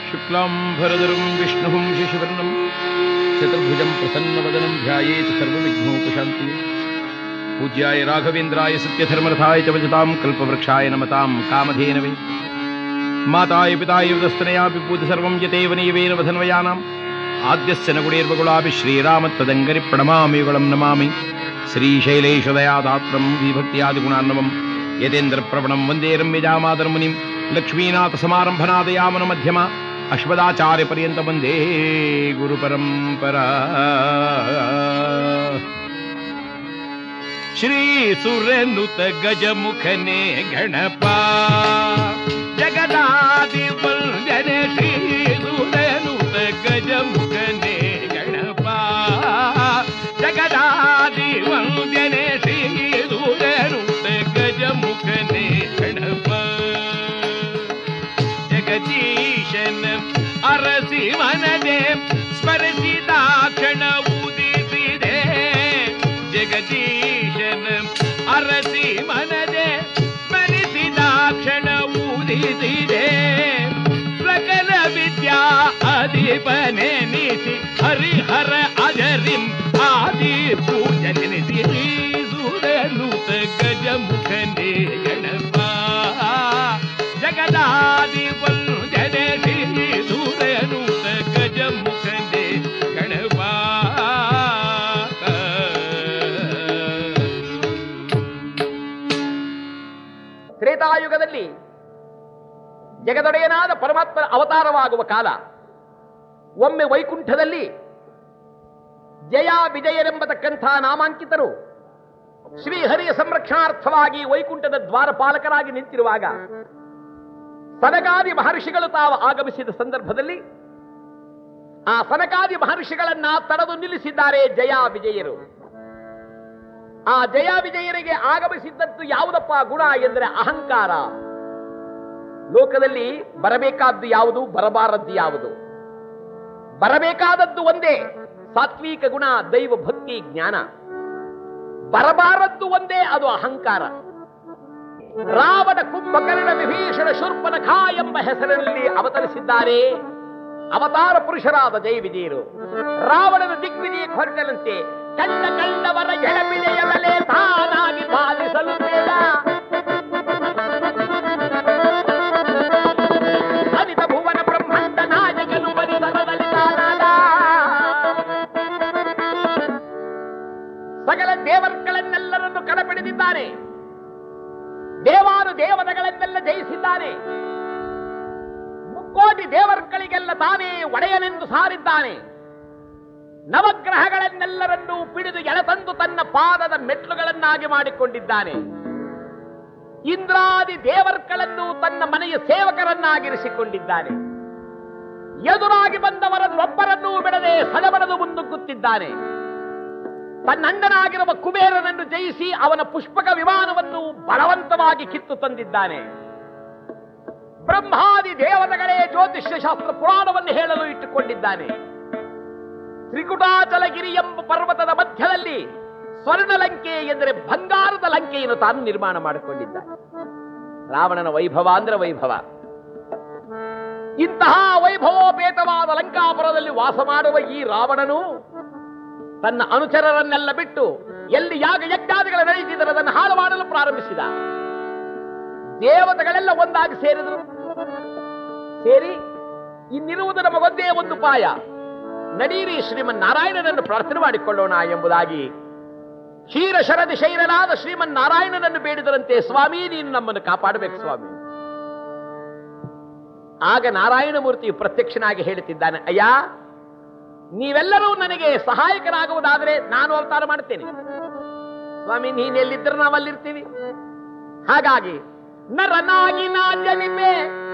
शुक्लाम्भरधरं विष्णुं शिशुवर्णं चतुर्भुजं प्रसन्नवदनं ध्यायेत् सर्वविघ्नोपशान्ति पूज्याय राघवेन्द्राय सत्यधर्मरथाय च भजतां कल्पवृक्षाय नमतां कामधेनवे माताय पिताय उदस्तनया विभूति सर्वं यतेव नैवेन वधन्वयानाम् आद्यस्य न गुणेर्वगुणापि श्रीरामत्वदङ्गरि प्रणमामि नमामि श्रीशैलेशदयादात्रं विभक्त्यादिगुणान्नवं यतेन्द्रप्रवणं वन्दे रम्यजामादरमुनिं लक्ष्मीनाथसमारम्भनादयामनमध्यमा अश्वदाचार्यपर्यन्तं वन्दे गुरुपरम्परा ಶ್ರೀಸುರನುತ ಗಜಮುಖನೆ ಗಣಪ ಜಗದಾದಿ ವಂದನೆ ಶ್ರೀಸುರನುತ ಗಜಮುಖನೆ ಗಣಪ ಜಗದಾದಿ ವಂದನೆ ಶ್ರೀಸುರನುತ ಗಜಮುಖನೆ ಗಣಪ ಜಗದೀಶನ ಅರಸಿ ಮನದೆ ಸ್ಮರಿಸಿದಾಕ್ಷಣ ಉದಿಸಿದೆ ಜಗದೀಶನ ಅರಸಿ ಮನದೆ ಸ್ಮರಿಸಿದಾಕ್ಷಣ ಉದಿಸಿದೆ ಸಕಲ ವಿದ್ಯಾ ಅಧಿಪನೆ ನಿಸಿ ಹರಿಹರ ಅಜರಿಂ ಆದಿ ಪೂಜನೆನಿಸಿ ಸೂರನುತ ಗಜಮುಖನೇ ಗಣಪ ಜಗದಾದಿ ವಂದನೆ ಶ್ರೀ ಸೂರನುತ ಗಜಮುಖನೇ ಗಣಪ ತ್ರೇತಾಯುಗದಲ್ಲಿ ಜಗದೊಡೆಯನಾದ ಪರಮಾತ್ಮನ ಅವತಾರವಾಗುವ ಕಾಲ ಒಮ್ಮೆ ವೈಕುಂಠದಲ್ಲಿ ಜಯ ವಿಜಯರೆಂಬತಕ್ಕಂಥ ನಾಮಾಂಕಿತರು ಶ್ರೀಹರಿಯ ಸಂರಕ್ಷಣಾರ್ಥವಾಗಿ ವೈಕುಂಠದ ದ್ವಾರಪಾಲಕರಾಗಿ ನಿಂತಿರುವಾಗ ಸನಕಾದಿ ಮಹರ್ಷಿಗಳು ತಾವು ಆಗಮಿಸಿದ ಸಂದರ್ಭದಲ್ಲಿ ಆ ಸನಕಾದಿ ಮಹರ್ಷಿಗಳನ್ನ ತಡೆದು ನಿಲ್ಲಿಸಿದ್ದಾರೆ ಜಯ ವಿಜಯರು ಆ ಜಯ ವಿಜಯರಿಗೆ ಆಗಮಿಸಿದ್ದದ್ದು ಯಾವುದಪ್ಪ ಗುಣ ಎಂದರೆ ಅಹಂಕಾರ ಲೋಕದಲ್ಲಿ ಬರಬೇಕಾದ್ದು ಯಾವುದು ಬರಬಾರದ್ದು ಯಾವುದು ಬರಬೇಕಾದದ್ದು ಒಂದೇ ಸಾತ್ವಿಕ ಗುಣ ದೈವ ಭಕ್ತಿ ಜ್ಞಾನ ಬರಬಾರದ್ದು ಒಂದೇ ಅದು ಅಹಂಕಾರ ರಾವಣ ಕುಂಭಕರ್ಣ ವಿಭೀಷಣ ಶೂರ್ಪನಖ ಎಂಬ ಹೆಸರಿನಲ್ಲಿ ಅವತರಿಸಿದ್ದಾರೆ ಅವತಾರ ಪುರುಷರಾದ ಜಯ ವಿಜಯರು ರಾವಣನ ದಿಗ್ವಿಜಯ ಹೊರಟನಂತೆ ಕಂಡ ಕಂಡವರ ಎಳಪಿದೆಯಲೇ ತಾನಾಗಿ ಬಾಧಿಸಲು ಬೇಡ ಅನಿತ ಭುವನ ಬ್ರಹ್ಮಾಂಡ ನಾಯಕನು ಪರಿಸರದಲ್ಲಿ ತಾನಾದ ಸಕಲ ದೇವರುಗಳನ್ನೆಲ್ಲರನ್ನು ಕಳಪಿಡಿದಿದ್ದಾನೆ ದೇವಾನು ದೇವತೆಗಳನ್ನೆಲ್ಲ ಜಯಿಸಿದ್ದಾನೆ ಮುಕ್ಕೋಟಿ ದೇವರುಗಳಿಗೆಲ್ಲ ತಾನೇ ಒಡೆಯನೆಂದು ಸಾರಿದ್ದಾನೆ ನವಗ್ರಹಗಳನ್ನೆಲ್ಲರನ್ನೂ ಪಿಡಿದು ಎಳೆತಂದು ತನ್ನ ಪಾದದ ಮೆಟ್ಲುಗಳನ್ನಾಗಿ ಮಾಡಿಕೊಂಡಿದ್ದಾನೆ ಇಂದ್ರಾದಿ ದೇವರುಗಳನ್ನು ತನ್ನ ಮನೆಯ ಸೇವಕರನ್ನಾಗಿರಿಸಿಕೊಂಡಿದ್ದಾನೆ ಎದುರಾಗಿ ಬಂದವರನ್ನೊಬ್ಬರನ್ನೂ ಬಿಡದೆ ಸಡಬಡದು ಮುನ್ನುಗ್ಗುತ್ತಿದ್ದಾನೆ ತನ್ನಣ್ಣನಾಗಿರುವ ಕುಬೇರನನ್ನು ಜಯಿಸಿ ಅವನ ಪುಷ್ಪಕ ವಿಮಾನವನ್ನು ಬಲವಂತವಾಗಿ ಕಿತ್ತು ತಂದಿದ್ದಾನೆ ಬ್ರಹ್ಮಾದಿ ದೇವತೆಗಳೇ ಜ್ಯೋತಿಷ್ಯ ಶಾಸ್ತ್ರ ಪುರಾಣವನ್ನು ಹೇಳಲು ಇಟ್ಟುಕೊಂಡಿದ್ದಾನೆ ತ್ರಿಕುಟಾಚಲಗಿರಿ ಎಂಬ ಪರ್ವತದ ಮಧ್ಯದಲ್ಲಿ ಸ್ವರ್ಣ ಲಂಕೆ ಎಂದರೆ ಬಂಗಾರದ ಲಂಕೆಯನ್ನು ತಾನು ನಿರ್ಮಾಣ ಮಾಡಿಕೊಂಡಿದ್ದಾನೆ ರಾವಣನ ವೈಭವ ಅಂದ್ರೆ ವೈಭವ ಇಂತಹ ವೈಭವೋಪೇತವಾದ ಲಂಕಾಪುರದಲ್ಲಿ ವಾಸ ಮಾಡುವ ಈ ರಾವಣನು ತನ್ನ ಅನುಚರರನ್ನೆಲ್ಲ ಬಿಟ್ಟು ಎಲ್ಲಿ ಯಾಗ ಯಜ್ಞಾದಿಗಳು ನಡೆಯುತ್ತಿದ್ದರೆ ಅದನ್ನು ಹಾಳು ಮಾಡಲು ಪ್ರಾರಂಭಿಸಿದ ದೇವತೆಗಳೆಲ್ಲ ಒಂದಾಗಿ ಸೇರಿದರು ಸೇರಿ ಇನ್ನಿರುವುದು ನಮಗೊಂದೇ ಒಂದು ಪಾಯ ನಡೀರಿ ಶ್ರೀಮನ್ ನಾರಾಯಣನನ್ನು ಪ್ರಾರ್ಥನೆ ಮಾಡಿಕೊಳ್ಳೋಣ ಎಂಬುದಾಗಿ ಕ್ಷೀರ ಶರದಿ ಶೈರನಾದ ಶ್ರೀಮನ್ ನಾರಾಯಣನನ್ನು ಬೇಡಿದರಂತೆ ಸ್ವಾಮಿ ನೀನು ನಮ್ಮನ್ನು ಕಾಪಾಡಬೇಕು ಸ್ವಾಮಿ ಆಗ ನಾರಾಯಣ ಮೂರ್ತಿಯು ಪ್ರತ್ಯಕ್ಷನಾಗಿ ಹೇಳುತ್ತಿದ್ದಾನೆ ಅಯ್ಯ ನೀವೆಲ್ಲರೂ ನನಗೆ ಸಹಾಯಕರಾಗುವುದಾದರೆ ನಾನು ಅವತಾರ ಮಾಡ್ತೇನೆ ಸ್ವಾಮಿ ನೀನ್ ಎಲ್ಲಿದ್ದರೆ ನಾವು ಅಲ್ಲಿರ್ತೀವಿ ಹಾಗಾಗಿ ನರನಾಗಿ ನಾ ಜನಿಪೆ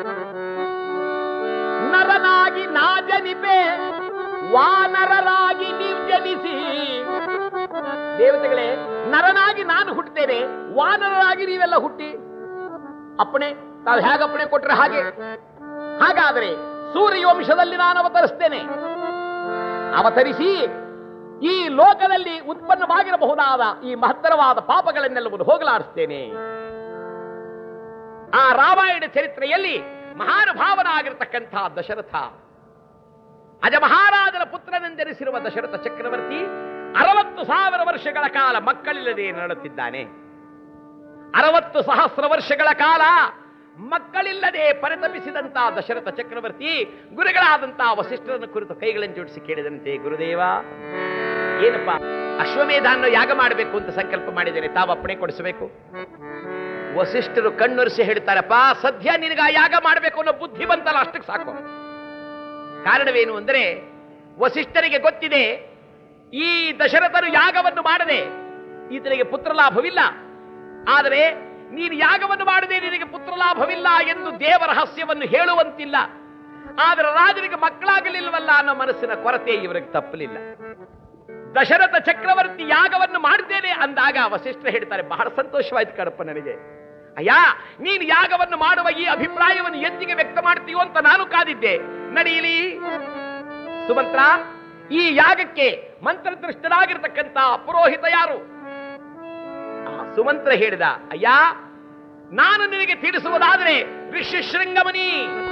ನರನಾಗಿ ನಾ ಜನಿಪೆ ವಾನರರಾಗಿ ನೀವು ಜನಿಸಿ ದೇವತೆಗಳೇ ನರನಾಗಿ ನಾನು ಹುಟ್ಟುತ್ತೇನೆ ವಾನರರಾಗಿ ನೀವೆಲ್ಲ ಹುಟ್ಟಿ ಅಪ್ಪಣೆ ತಾವು ಹೇಗೆ ಅಪ್ಪಣೆ ಕೊಟ್ರೆ ಹಾಗೆ ಹಾಗಾದರೆ ಸೂರ್ಯವಂಶದಲ್ಲಿ ನಾನು ಅವತರಿಸ್ತೇನೆ ಅವತರಿಸಿ ಈ ಲೋಕದಲ್ಲಿ ಉತ್ಪನ್ನವಾಗಿರಬಹುದಾದ ಈ ಮಹತ್ತರವಾದ ಪಾಪಗಳನ್ನೆಲ್ಲವನ್ನು ಹೋಗಲಾಡಿಸ್ತೇನೆ ಆ ರಾಮಾಯಣ ಚರಿತ್ರೆಯಲ್ಲಿ ಮಹಾನುಭಾವನಾಗಿರ್ತಕ್ಕಂಥ ದಶರಥ ಅಜಮಹಾರಾಜನ ಪುತ್ರನೆಂದೆನಿಸಿರುವ ದಶರಥ ಚಕ್ರವರ್ತಿ ಅರವತ್ತು ಸಾವಿರ ವರ್ಷಗಳ ಕಾಲ ಮಕ್ಕಳಿಲ್ಲದೆ ನರಳುತ್ತಿದ್ದಾನೆ ಅರವತ್ತು ಸಹಸ್ರ ವರ್ಷಗಳ ಕಾಲ ಮಕ್ಕಳಿಲ್ಲದೆ ಪರಿತಪಿಸಿದಂತ ದಶರಥ ಚಕ್ರವರ್ತಿ ಗುರುಗಳಾದಂತಹ ವಸಿಷ್ಠರನ್ನು ಕುರಿತು ಕೈಗಳನ್ನು ಜೋಡಿಸಿ ಕೇಳಿದಂತೆ ಗುರುದೇವ ಏನಪ್ಪ ಅಶ್ವಮೇಧ ಅನ್ನೋ ಯಾಗ ಮಾಡಬೇಕು ಅಂತ ಸಂಕಲ್ಪ ಮಾಡಿದ್ದೇನೆ ತಾವು ಅಪ್ಪಣೆ ಕೊಡಿಸಬೇಕು ವಸಿಷ್ಠರು ಕಣ್ಣೊರೆಸಿ ಹೇಳ್ತಾರಪ್ಪ ಸದ್ಯ ನಿನಗ ಆ ಯಾಗ ಮಾಡಬೇಕು ಅನ್ನೋ ಬುದ್ಧಿ ಬಂತಲ್ಲ ಅಷ್ಟಕ್ಕೆ ಸಾಕು ಕಾರಣವೇನು ಅಂದರೆ ವಸಿಷ್ಠರಿಗೆ ಗೊತ್ತಿದೆ ಈ ದಶರಥನು ಯಾಗವನ್ನು ಮಾಡದೆ ಈತನಿಗೆ ಪುತ್ರ ಲಾಭವಿಲ್ಲ ಆದರೆ ನೀನು ಯಾಗವನ್ನು ಮಾಡದೆ ನಿನಗೆ ಪುತ್ರ ಲಾಭವಿಲ್ಲ ಎಂದು ದೇವ ರಹಸ್ಯವನ್ನು ಹೇಳುವಂತಿಲ್ಲ ಆದರೆ ರಾಜನಿಗೆ ಮಕ್ಕಳಾಗಲಿಲ್ವಲ್ಲ ಅನ್ನೋ ಮನಸ್ಸಿನ ಕೊರತೆ ಇವರಿಗೆ ತಪ್ಪಲಿಲ್ಲ ದಶರಥ ಚಕ್ರವರ್ತಿ ಯಾಗವನ್ನು ಮಾಡ್ತೇನೆ ಅಂದಾಗ ವಸಿಷ್ಠರು ಹೇಳ್ತಾರೆ ಬಹಳ ಸಂತೋಷವಾಯ್ತು ಕಣಪ್ಪ ನನಗೆ ಅಯ್ಯ ನೀನು ಯಾಗವನ್ನು ಮಾಡುವ ಈ ಅಭಿಪ್ರಾಯವನ್ನು ಎಂದಿಗೆ ವ್ಯಕ್ತ ಮಾಡ್ತೀಯೋ ಅಂತ ನಾನು ಕಾದಿದ್ದೆ ನಡೆಯಲಿ ಸುಮಂತ್ರ ಈ ಯಾಗಕ್ಕೆ ಮಂತ್ರದೃಷ್ಟರಾಗಿರ್ತಕ್ಕಂಥ ಪುರೋಹಿತ ಯಾರು ಆ ಸುಮಂತ್ರ ಹೇಳಿದ ಅಯ್ಯ ನಾನು ನಿನಗೆ ತಿಳಿಸುವುದಾದರೆ ಋಷಿ ಶೃಂಗಮನಿ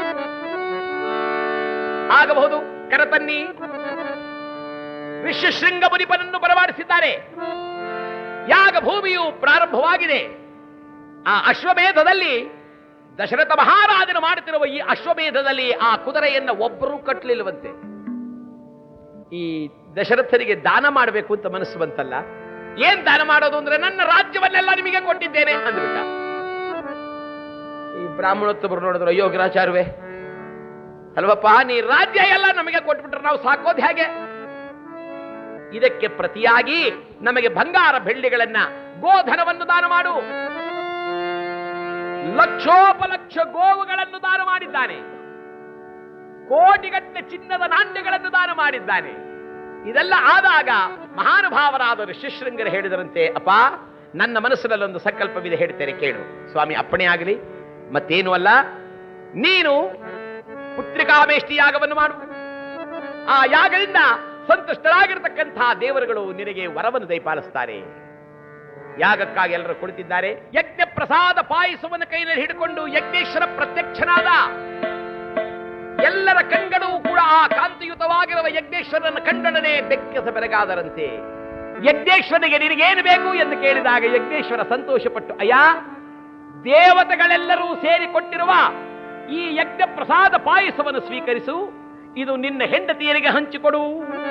ಆಗಬಹುದು ಕರತನ್ನಿ ಋಷಿ ಶೃಂಗ ಮುನಿಪನನ್ನು ಬರಮಾಡಿಸಿದ್ದಾರೆ ಯಾಗ ಭೂಮಿಯು ಪ್ರಾರಂಭವಾಗಿದೆ ಆ ಅಶ್ವಮೇಧದಲ್ಲಿ ದಶರಥ ಮಹಾರಾಜನು ಮಾಡುತ್ತಿರುವ ಈ ಅಶ್ವಮೇಧದಲ್ಲಿ ಆ ಕುದುರೆಯನ್ನ ಒಬ್ಬರೂ ಕಟ್ಟಲಿಲ್ಲವಂತೆ ಈ ದಶರಥನಿಗೆ ದಾನ ಮಾಡಬೇಕು ಅಂತ ಮನಸ್ಸು ಬಂತಲ್ಲ ಏನ್ ದಾನ ಮಾಡೋದು ಅಂದ್ರೆ ನನ್ನ ರಾಜ್ಯವನ್ನೆಲ್ಲ ನಿಮಗೆ ಕೊಟ್ಟಿದ್ದೇನೆ ಅಂದ್ಬಿಟ್ಟ ಈ ಬ್ರಾಹ್ಮಣೋತ್ತಮರು ನೋಡಿದ್ರು ಅಯ್ಯೋ ಗ್ರಾಚಾರ್ವೇ ಅಲ್ವಪ್ಪ ನೀ ರಾಜ್ಯ ಎಲ್ಲ ನಮಗೆ ಕೊಟ್ಬಿಟ್ರೆ ನಾವು ಸಾಕೋದು ಹೇಗೆ ಇದಕ್ಕೆ ಪ್ರತಿಯಾಗಿ ನಮಗೆ ಬಂಗಾರ ಬೆಳ್ಳಿಗಳನ್ನ ಗೋಧನವನ್ನು ದಾನ ಮಾಡು ಲಕ್ಷೋಪಲಕ್ಷ ಗೋವುಗಳನ್ನು ದಾನ ಮಾಡಿದ್ದಾನೆ ಕೋಟಿಗಟ್ಟಲೆ ಚಿನ್ನದ ನಾಣ್ಯಗಳನ್ನು ದಾನ ಮಾಡಿದ್ದಾನೆ ಇದೆಲ್ಲ ಆದಾಗ ಮಹಾನುಭಾವರಾದ ಋಷಿಶೃಂಗರು ಹೇಳಿದರಂತೆ ಅಪ್ಪ ನನ್ನ ಮನಸ್ಸಿನಲ್ಲಿ ಒಂದು ಸಂಕಲ್ಪವಿದೆ ಹೇಳ್ತೇನೆ ಕೇಳು ಸ್ವಾಮಿ ಅಪ್ಪಣೆ ಆಗಲಿ ಮತ್ತೇನು ಅಲ್ಲ ನೀನು ಪುತ್ರಿಕಾಮೇಷ್ಟಿ ಯಾಗವನ್ನು ಮಾಡು ಆ ಯಾಗದಿಂದ ಸಂತುಷ್ಟರಾಗಿರ್ತಕ್ಕಂತಹ ದೇವರುಗಳು ನಿನಗೆ ವರವನ್ನು ದಯಪಾಲಿಸ್ತಾರೆ ಯಾಗಕ್ಕಾಗಿ ಎಲ್ಲರೂ ಕುಳಿತಿದ್ದಾರೆ ಯಜ್ಞ ಪ್ರಸಾದ ಪಾಯಿಸವನ್ನು ಕೈಯಲ್ಲಿ ಹಿಡಿಕೊಂಡು ಯಜ್ಞೇಶ್ವರ ಪ್ರತ್ಯಕ್ಷನಾದ ಎಲ್ಲರ ಕಂಗಳು ಕೂಡ ಆ ಕಾಂತಿಯುತವಾಗಿರುವ ಯಜ್ಞೇಶ್ವರನ ಕಂಡೊಡನೆ ಬೆಕ್ಕಸ ಬೆರಗಾದರಂತೆ ಯಜ್ಞೇಶ್ವರನಿಗೆ ನಿನಗೇನು ಬೇಕು ಎಂದು ಕೇಳಿದಾಗ ಯಜ್ಞೇಶ್ವರ ಸಂತೋಷಪಟ್ಟು ಅಯ್ಯ ದೇವತೆಗಳೆಲ್ಲರೂ ಸೇರಿಕೊಟ್ಟಿರುವ ಈ ಯಜ್ಞ ಪ್ರಸಾದ ಪಾಯಸವನ್ನು ಸ್ವೀಕರಿಸು ಇದು ನಿನ್ನ ಹೆಂಡತಿಯರಿಗೆ ಹಂಚಿಕೊಡು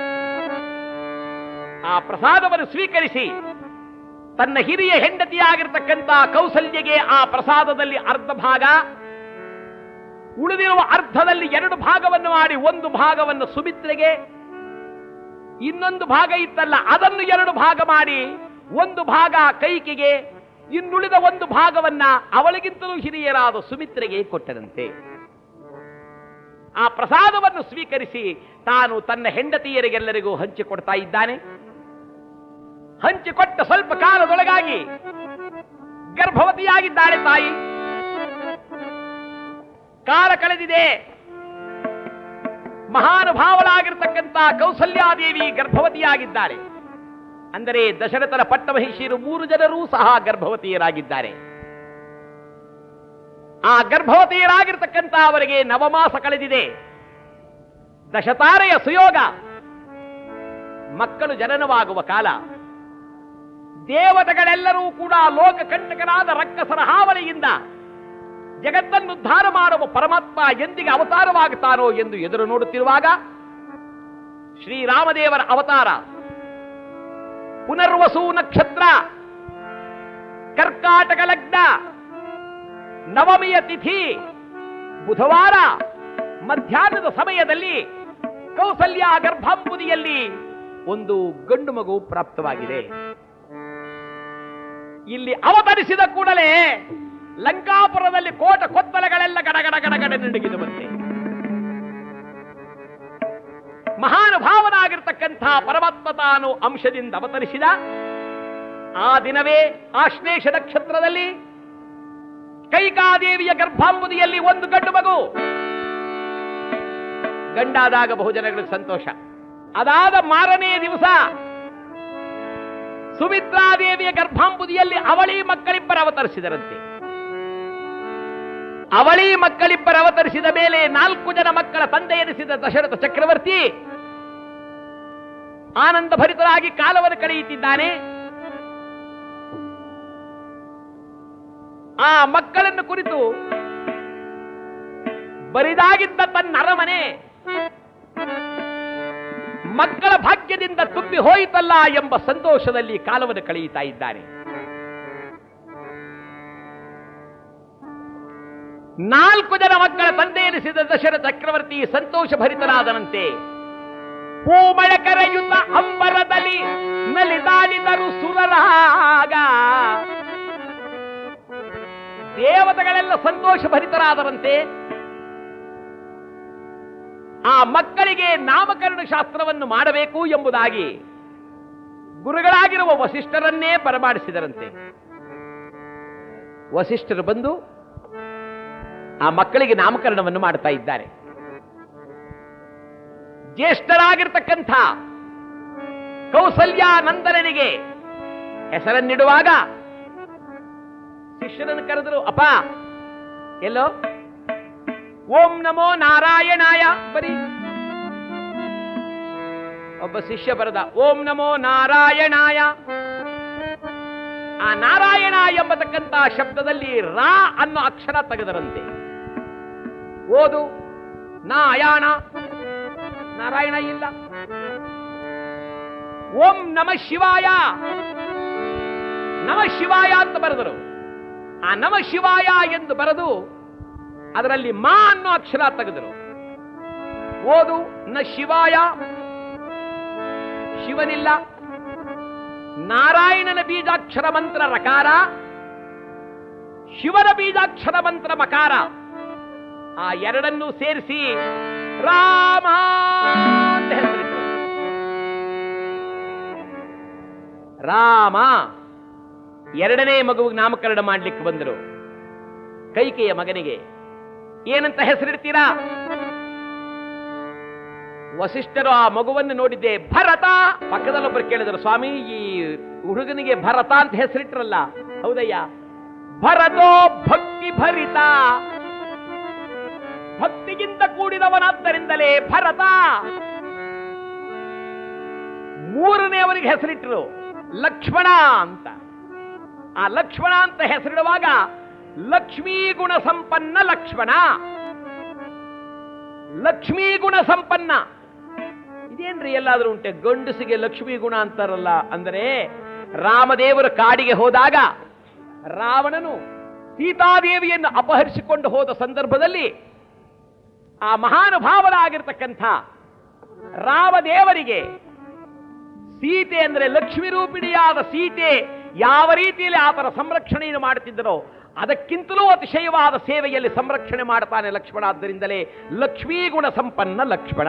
ಆ ಪ್ರಸಾದವನ್ನು ಸ್ವೀಕರಿಸಿ ತನ್ನ ಹಿರಿಯ ಹೆಂಡತಿಯಾಗಿರ್ತಕ್ಕಂಥ ಕೌಸಲ್ಯಗೆ ಆ ಪ್ರಸಾದದಲ್ಲಿ ಅರ್ಧ ಭಾಗ ಉಳಿದಿರುವ ಅರ್ಧದಲ್ಲಿ ಎರಡು ಭಾಗವನ್ನು ಮಾಡಿ ಒಂದು ಭಾಗವನ್ನು ಸುಮಿತ್ರೆಗೆ ಇನ್ನೊಂದು ಭಾಗ ಇತ್ತಲ್ಲ ಅದನ್ನು ಎರಡು ಭಾಗ ಮಾಡಿ ಒಂದು ಭಾಗ ಕೈಕಿಗೆ ಇನ್ನುಳಿದ ಒಂದು ಭಾಗವನ್ನ ಅವಳಿಗಿಂತಲೂ ಹಿರಿಯರಾದ ಸುಮಿತ್ರೆಗೆ ಕೊಟ್ಟರಂತೆ ಆ ಪ್ರಸಾದವನ್ನು ಸ್ವೀಕರಿಸಿ ತಾನು ತನ್ನ ಹೆಂಡತಿಯರಿಗೆಲ್ಲರಿಗೂ ಹಂಚಿಕೊಡ್ತಾ ಇದ್ದಾನೆ ಹಂಚಿಕೊಟ್ಟ ಸ್ವಲ್ಪ ಕಾಲದೊಳಗಾಗಿ ಗರ್ಭವತಿಯಾಗಿದ್ದಾಳೆ ತಾಯಿ ಕಾಲ ಕಳೆದಿದೆ ಮಹಾನುಭಾವಳಾಗಿರ್ತಕ್ಕಂಥ ಕೌಸಲ್ಯಾದೇವಿ ಗರ್ಭವತಿಯಾಗಿದ್ದಾಳೆ ಅಂದರೆ ದಶರಥನ ಪಟ್ಟಮಹಿಷಿಯರು ಮೂರು ಜನರೂ ಸಹ ಗರ್ಭವತಿಯರಾಗಿದ್ದಾರೆ ಆ ಗರ್ಭವತಿಯರಾಗಿರ್ತಕ್ಕಂಥ ಅವರಿಗೆ ನವಮಾಸ ಕಳೆದಿದೆ ದಶತಾರೆಯ ಸುಯೋಗ ಮಕ್ಕಳು ಜನನವಾಗುವ ಕಾಲ ದೇವತೆಗಳೆಲ್ಲರೂ ಕೂಡ ಲೋಕಕಂಟಕನಾದ ರಕ್ಕಸರ ಹಾವಳಿಯಿಂದ ಜಗತ್ತನ್ನು ಉದ್ಧಾರ ಮಾಡುವ ಪರಮಾತ್ಮ ಎಂದಿಗೆ ಅವತಾರವಾಗುತ್ತಾನೋ ಎಂದು ಎದುರು ನೋಡುತ್ತಿರುವಾಗ ಶ್ರೀರಾಮದೇವರ ಅವತಾರ ಪುನರ್ವಸು ನಕ್ಷತ್ರ ಕರ್ಕಾಟಕ ಲಗ್ನ ನವಮಿಯ ತಿಥಿ ಬುಧವಾರ ಮಧ್ಯಾಹ್ನದ ಸಮಯದಲ್ಲಿ ಕೌಸಲ್ಯ ಗರ್ಭಾಂಬುದಿಯಲ್ಲಿ ಒಂದು ಗಂಡು ಮಗು ಪ್ರಾಪ್ತವಾಗಿದೆ ಇಲ್ಲಿ ಅವತರಿಸಿದ ಕೂಡಲೇ ಲಂಕಾಪುರದಲ್ಲಿ ಕೋಟ ಕೊತ್ತಲಗಳೆಲ್ಲ ಗಡಗಡ ಗಡಗಡ ನಡುಗಿದುವಂತೆ ಮಹಾನುಭಾವನಾಗಿರ್ತಕ್ಕಂಥ ಪರಮಾತ್ಮ ತಾನು ಅಂಶದಿಂದ ಅವತರಿಸಿದ ಆ ದಿನವೇ ಆಶ್ಲೇಷ ನಕ್ಷತ್ರದಲ್ಲಿ ಕೈಕಾದೇವಿಯ ಗರ್ಭಾಂಬುದಿಯಲ್ಲಿ ಒಂದು ಗಂಡು ಮಗು ಗಂಡಾದಾಗ ಬಹುಜನಗಳಿಗೆ ಸಂತೋಷ ಅದಾದ ಮಾರನೇ ದಿವಸ ಸುಮಿತ್ರಾದೇವಿಯ ಗರ್ಭಾಂಬುದಿಯಲ್ಲಿ ಅವಳಿ ಮಕ್ಕಳಿಬ್ಬರು ಅವತರಿಸಿದರಂತೆ ಅವಳಿ ಮಕ್ಕಳಿಬ್ಬರು ಅವತರಿಸಿದ ಮೇಲೆ ನಾಲ್ಕು ಜನ ಮಕ್ಕಳ ತಂದೆ ಎನಿಸಿದ ದಶರಥ ಚಕ್ರವರ್ತಿ ಆನಂದ ಭರಿತರಾಗಿ ಕಾಲವನ್ನು ಕಳೆಯುತ್ತಿದ್ದಾನೆ ಆ ಮಕ್ಕಳನ್ನು ಕುರಿತು ಬರಿದಾಗಿದ್ದ ತನ್ನ ಅರಮನೆ ಮಕ್ಕಳ ಭಾಗ್ಯದಿಂದ ತುಂಬಿ ಹೋಯಿತಲ್ಲ ಎಂಬ ಸಂತೋಷದಲ್ಲಿ ಕಾಲವನ್ನು ಕಳೆಯುತ್ತಾ ಇದ್ದಾನೆ ನಾಲ್ಕು ಜನ ಮಕ್ಕಳ ತಂದೆ ಎನಿಸಿದ ದಶರಥ ಚಕ್ರವರ್ತಿ ಸಂತೋಷ ಭರಿತರಾದನಂತೆ ಪೂಮಳ ಕರೆಯುತ್ತ ಅಂಬರದಲ್ಲಿ ನಲಿದಾಡಿದರು ಸುರರಾಗ ದೇವತೆಗಳೆಲ್ಲ ಸಂತೋಷ ಭರಿತರಾದರಂತೆ ಆ ಮಕ್ಕಳಿಗೆ ನಾಮಕರಣ ಶಾಸ್ತ್ರವನ್ನು ಮಾಡಬೇಕು ಎಂಬುದಾಗಿ ಗುರುಗಳಾಗಿರುವ ವಸಿಷ್ಠರನ್ನೇ ಬರಮಾಡಿಸಿದರಂತೆ ವಸಿಷ್ಠರು ಬಂದು ಆ ಮಕ್ಕಳಿಗೆ ನಾಮಕರಣವನ್ನು ಮಾಡ್ತಾ ಇದ್ದಾರೆ ಜ್ಯೇಷ್ಠರಾಗಿರ್ತಕ್ಕಂಥ ಕೌಸಲ್ಯಾನಂದನಿಗೆ ಹೆಸರನ್ನಿಡುವಾಗ ಶಿಷ್ಯರನ್ನು ಕರೆದರು ಅಪ್ಪ ಎಲ್ಲೋ ಓಂ ನಮೋ ನಾರಾಯಣಾಯ ಬರೀ ಒಬ್ಬ ಶಿಷ್ಯ ಬರದ ಓಂ ನಮೋ ನಾರಾಯಣಾಯ ಆ ನಾರಾಯಣ ಎಂಬತಕ್ಕಂತ ಶಬ್ದದಲ್ಲಿ ರಾ ಅನ್ನೋ ಅಕ್ಷರ ತೆಗೆದರಂತೆ ಓದು ನಾಯಾಣ ನಾರಾಯಣ ಇಲ್ಲ ಓಂ ನಮ ಶಿವಾಯ ನಮ ಶಿವಾಯ ಅಂತ ಬರೆದರು ಆ ನಮ ಶಿವಾಯ ಎಂದು ಬರೆದು ಅದರಲ್ಲಿ ಮಾ ಅನ್ನೋ ಅಕ್ಷರ ತೆಗೆದರು ಓದು ನ ಶಿವಾಯ ಶಿವನಿಲ್ಲ ನಾರಾಯಣನ ಬೀಜಾಕ್ಷರ ಮಂತ್ರ ರಕಾರ ಶಿವನ ಬೀಜಾಕ್ಷರ ಮಂತ್ರ ಮಕಾರ ಆ ಎರಡನ್ನೂ ಸೇರಿಸಿ ರಾಮ ಅಂತ ಹೆಸರಿಟ್ಟರು ರಾಮ ಎರಡನೇ ಮಗುವಿಗೆ ನಾಮಕರಣ ಮಾಡ್ಲಿಕ್ಕೆ ಬಂದರು ಕೈಕೆಯ ಮಗನಿಗೆ ಏನಂತ ಹೆಸರಿಡ್ತೀರಾ ವಸಿಷ್ಠರು ಆ ಮಗುವನ್ನು ನೋಡಿದ್ದೆ ಭರತ ಪಕ್ಕದಲ್ಲೊಬ್ಬರು ಕೇಳಿದರು ಸ್ವಾಮಿ ಈ ಹುಡುಗನಿಗೆ ಭರತ ಅಂತ ಹೆಸರಿಟ್ರಲ್ಲ ಹೌದಯ್ಯ ಭರತೋ ಭಕ್ತಿ ಭರಿತ ಭಕ್ತಿಗಿಂತ ಕೂಡಿದವನಾದ್ದರಿಂದಲೇ ಭರತ ಮೂರನೇ ಅವರಿಗೆ ಹೆಸರಿಟ್ಟರು ಲಕ್ಷ್ಮಣ ಅಂತ ಆ ಲಕ್ಷ್ಮಣ ಅಂತ ಹೆಸರಿಡುವಾಗ ಲಕ್ಷ್ಮೀ ಗುಣ ಸಂಪನ್ನ ಲಕ್ಷ್ಮಣ ಲಕ್ಷ್ಮೀ ಗುಣ ಸಂಪನ್ನ ಇದೇನ್ರಿ ಎಲ್ಲಾದ್ರೂ ಉಂಟೆ ಗಂಡಸಿಗೆ ಲಕ್ಷ್ಮೀ ಗುಣ ಅಂತಾರಲ್ಲ ಅಂದರೆ ರಾಮದೇವರು ಕಾಡಿಗೆ ಹೋದಾಗ ರಾವಣನು ಸೀತಾದೇವಿಯನ್ನು ಅಪಹರಿಸಿಕೊಂಡು ಹೋದ ಸಂದರ್ಭದಲ್ಲಿ ಆ ಮಹಾನುಭಾವರಾಗಿರ್ತಕ್ಕಂಥ ರಾಮದೇವರಿಗೆ ಸೀತೆ ಅಂದರೆ ಲಕ್ಷ್ಮೀ ರೂಪಿಣಿಯಾದ ಸೀತೆ ಯಾವ ರೀತಿಯಲ್ಲಿ ಆತನ ಸಂರಕ್ಷಣೆಯನ್ನು ಮಾಡುತ್ತಿದ್ದರೋ ಅದಕ್ಕಿಂತಲೂ ಅತಿಶಯವಾದ ಸೇವೆಯಲ್ಲಿ ಸಂರಕ್ಷಣೆ ಮಾಡ್ತಾನೆ ಲಕ್ಷ್ಮಣ ಆದ್ದರಿಂದಲೇ ಲಕ್ಷ್ಮೀ ಗುಣ ಸಂಪನ್ನ ಲಕ್ಷ್ಮಣ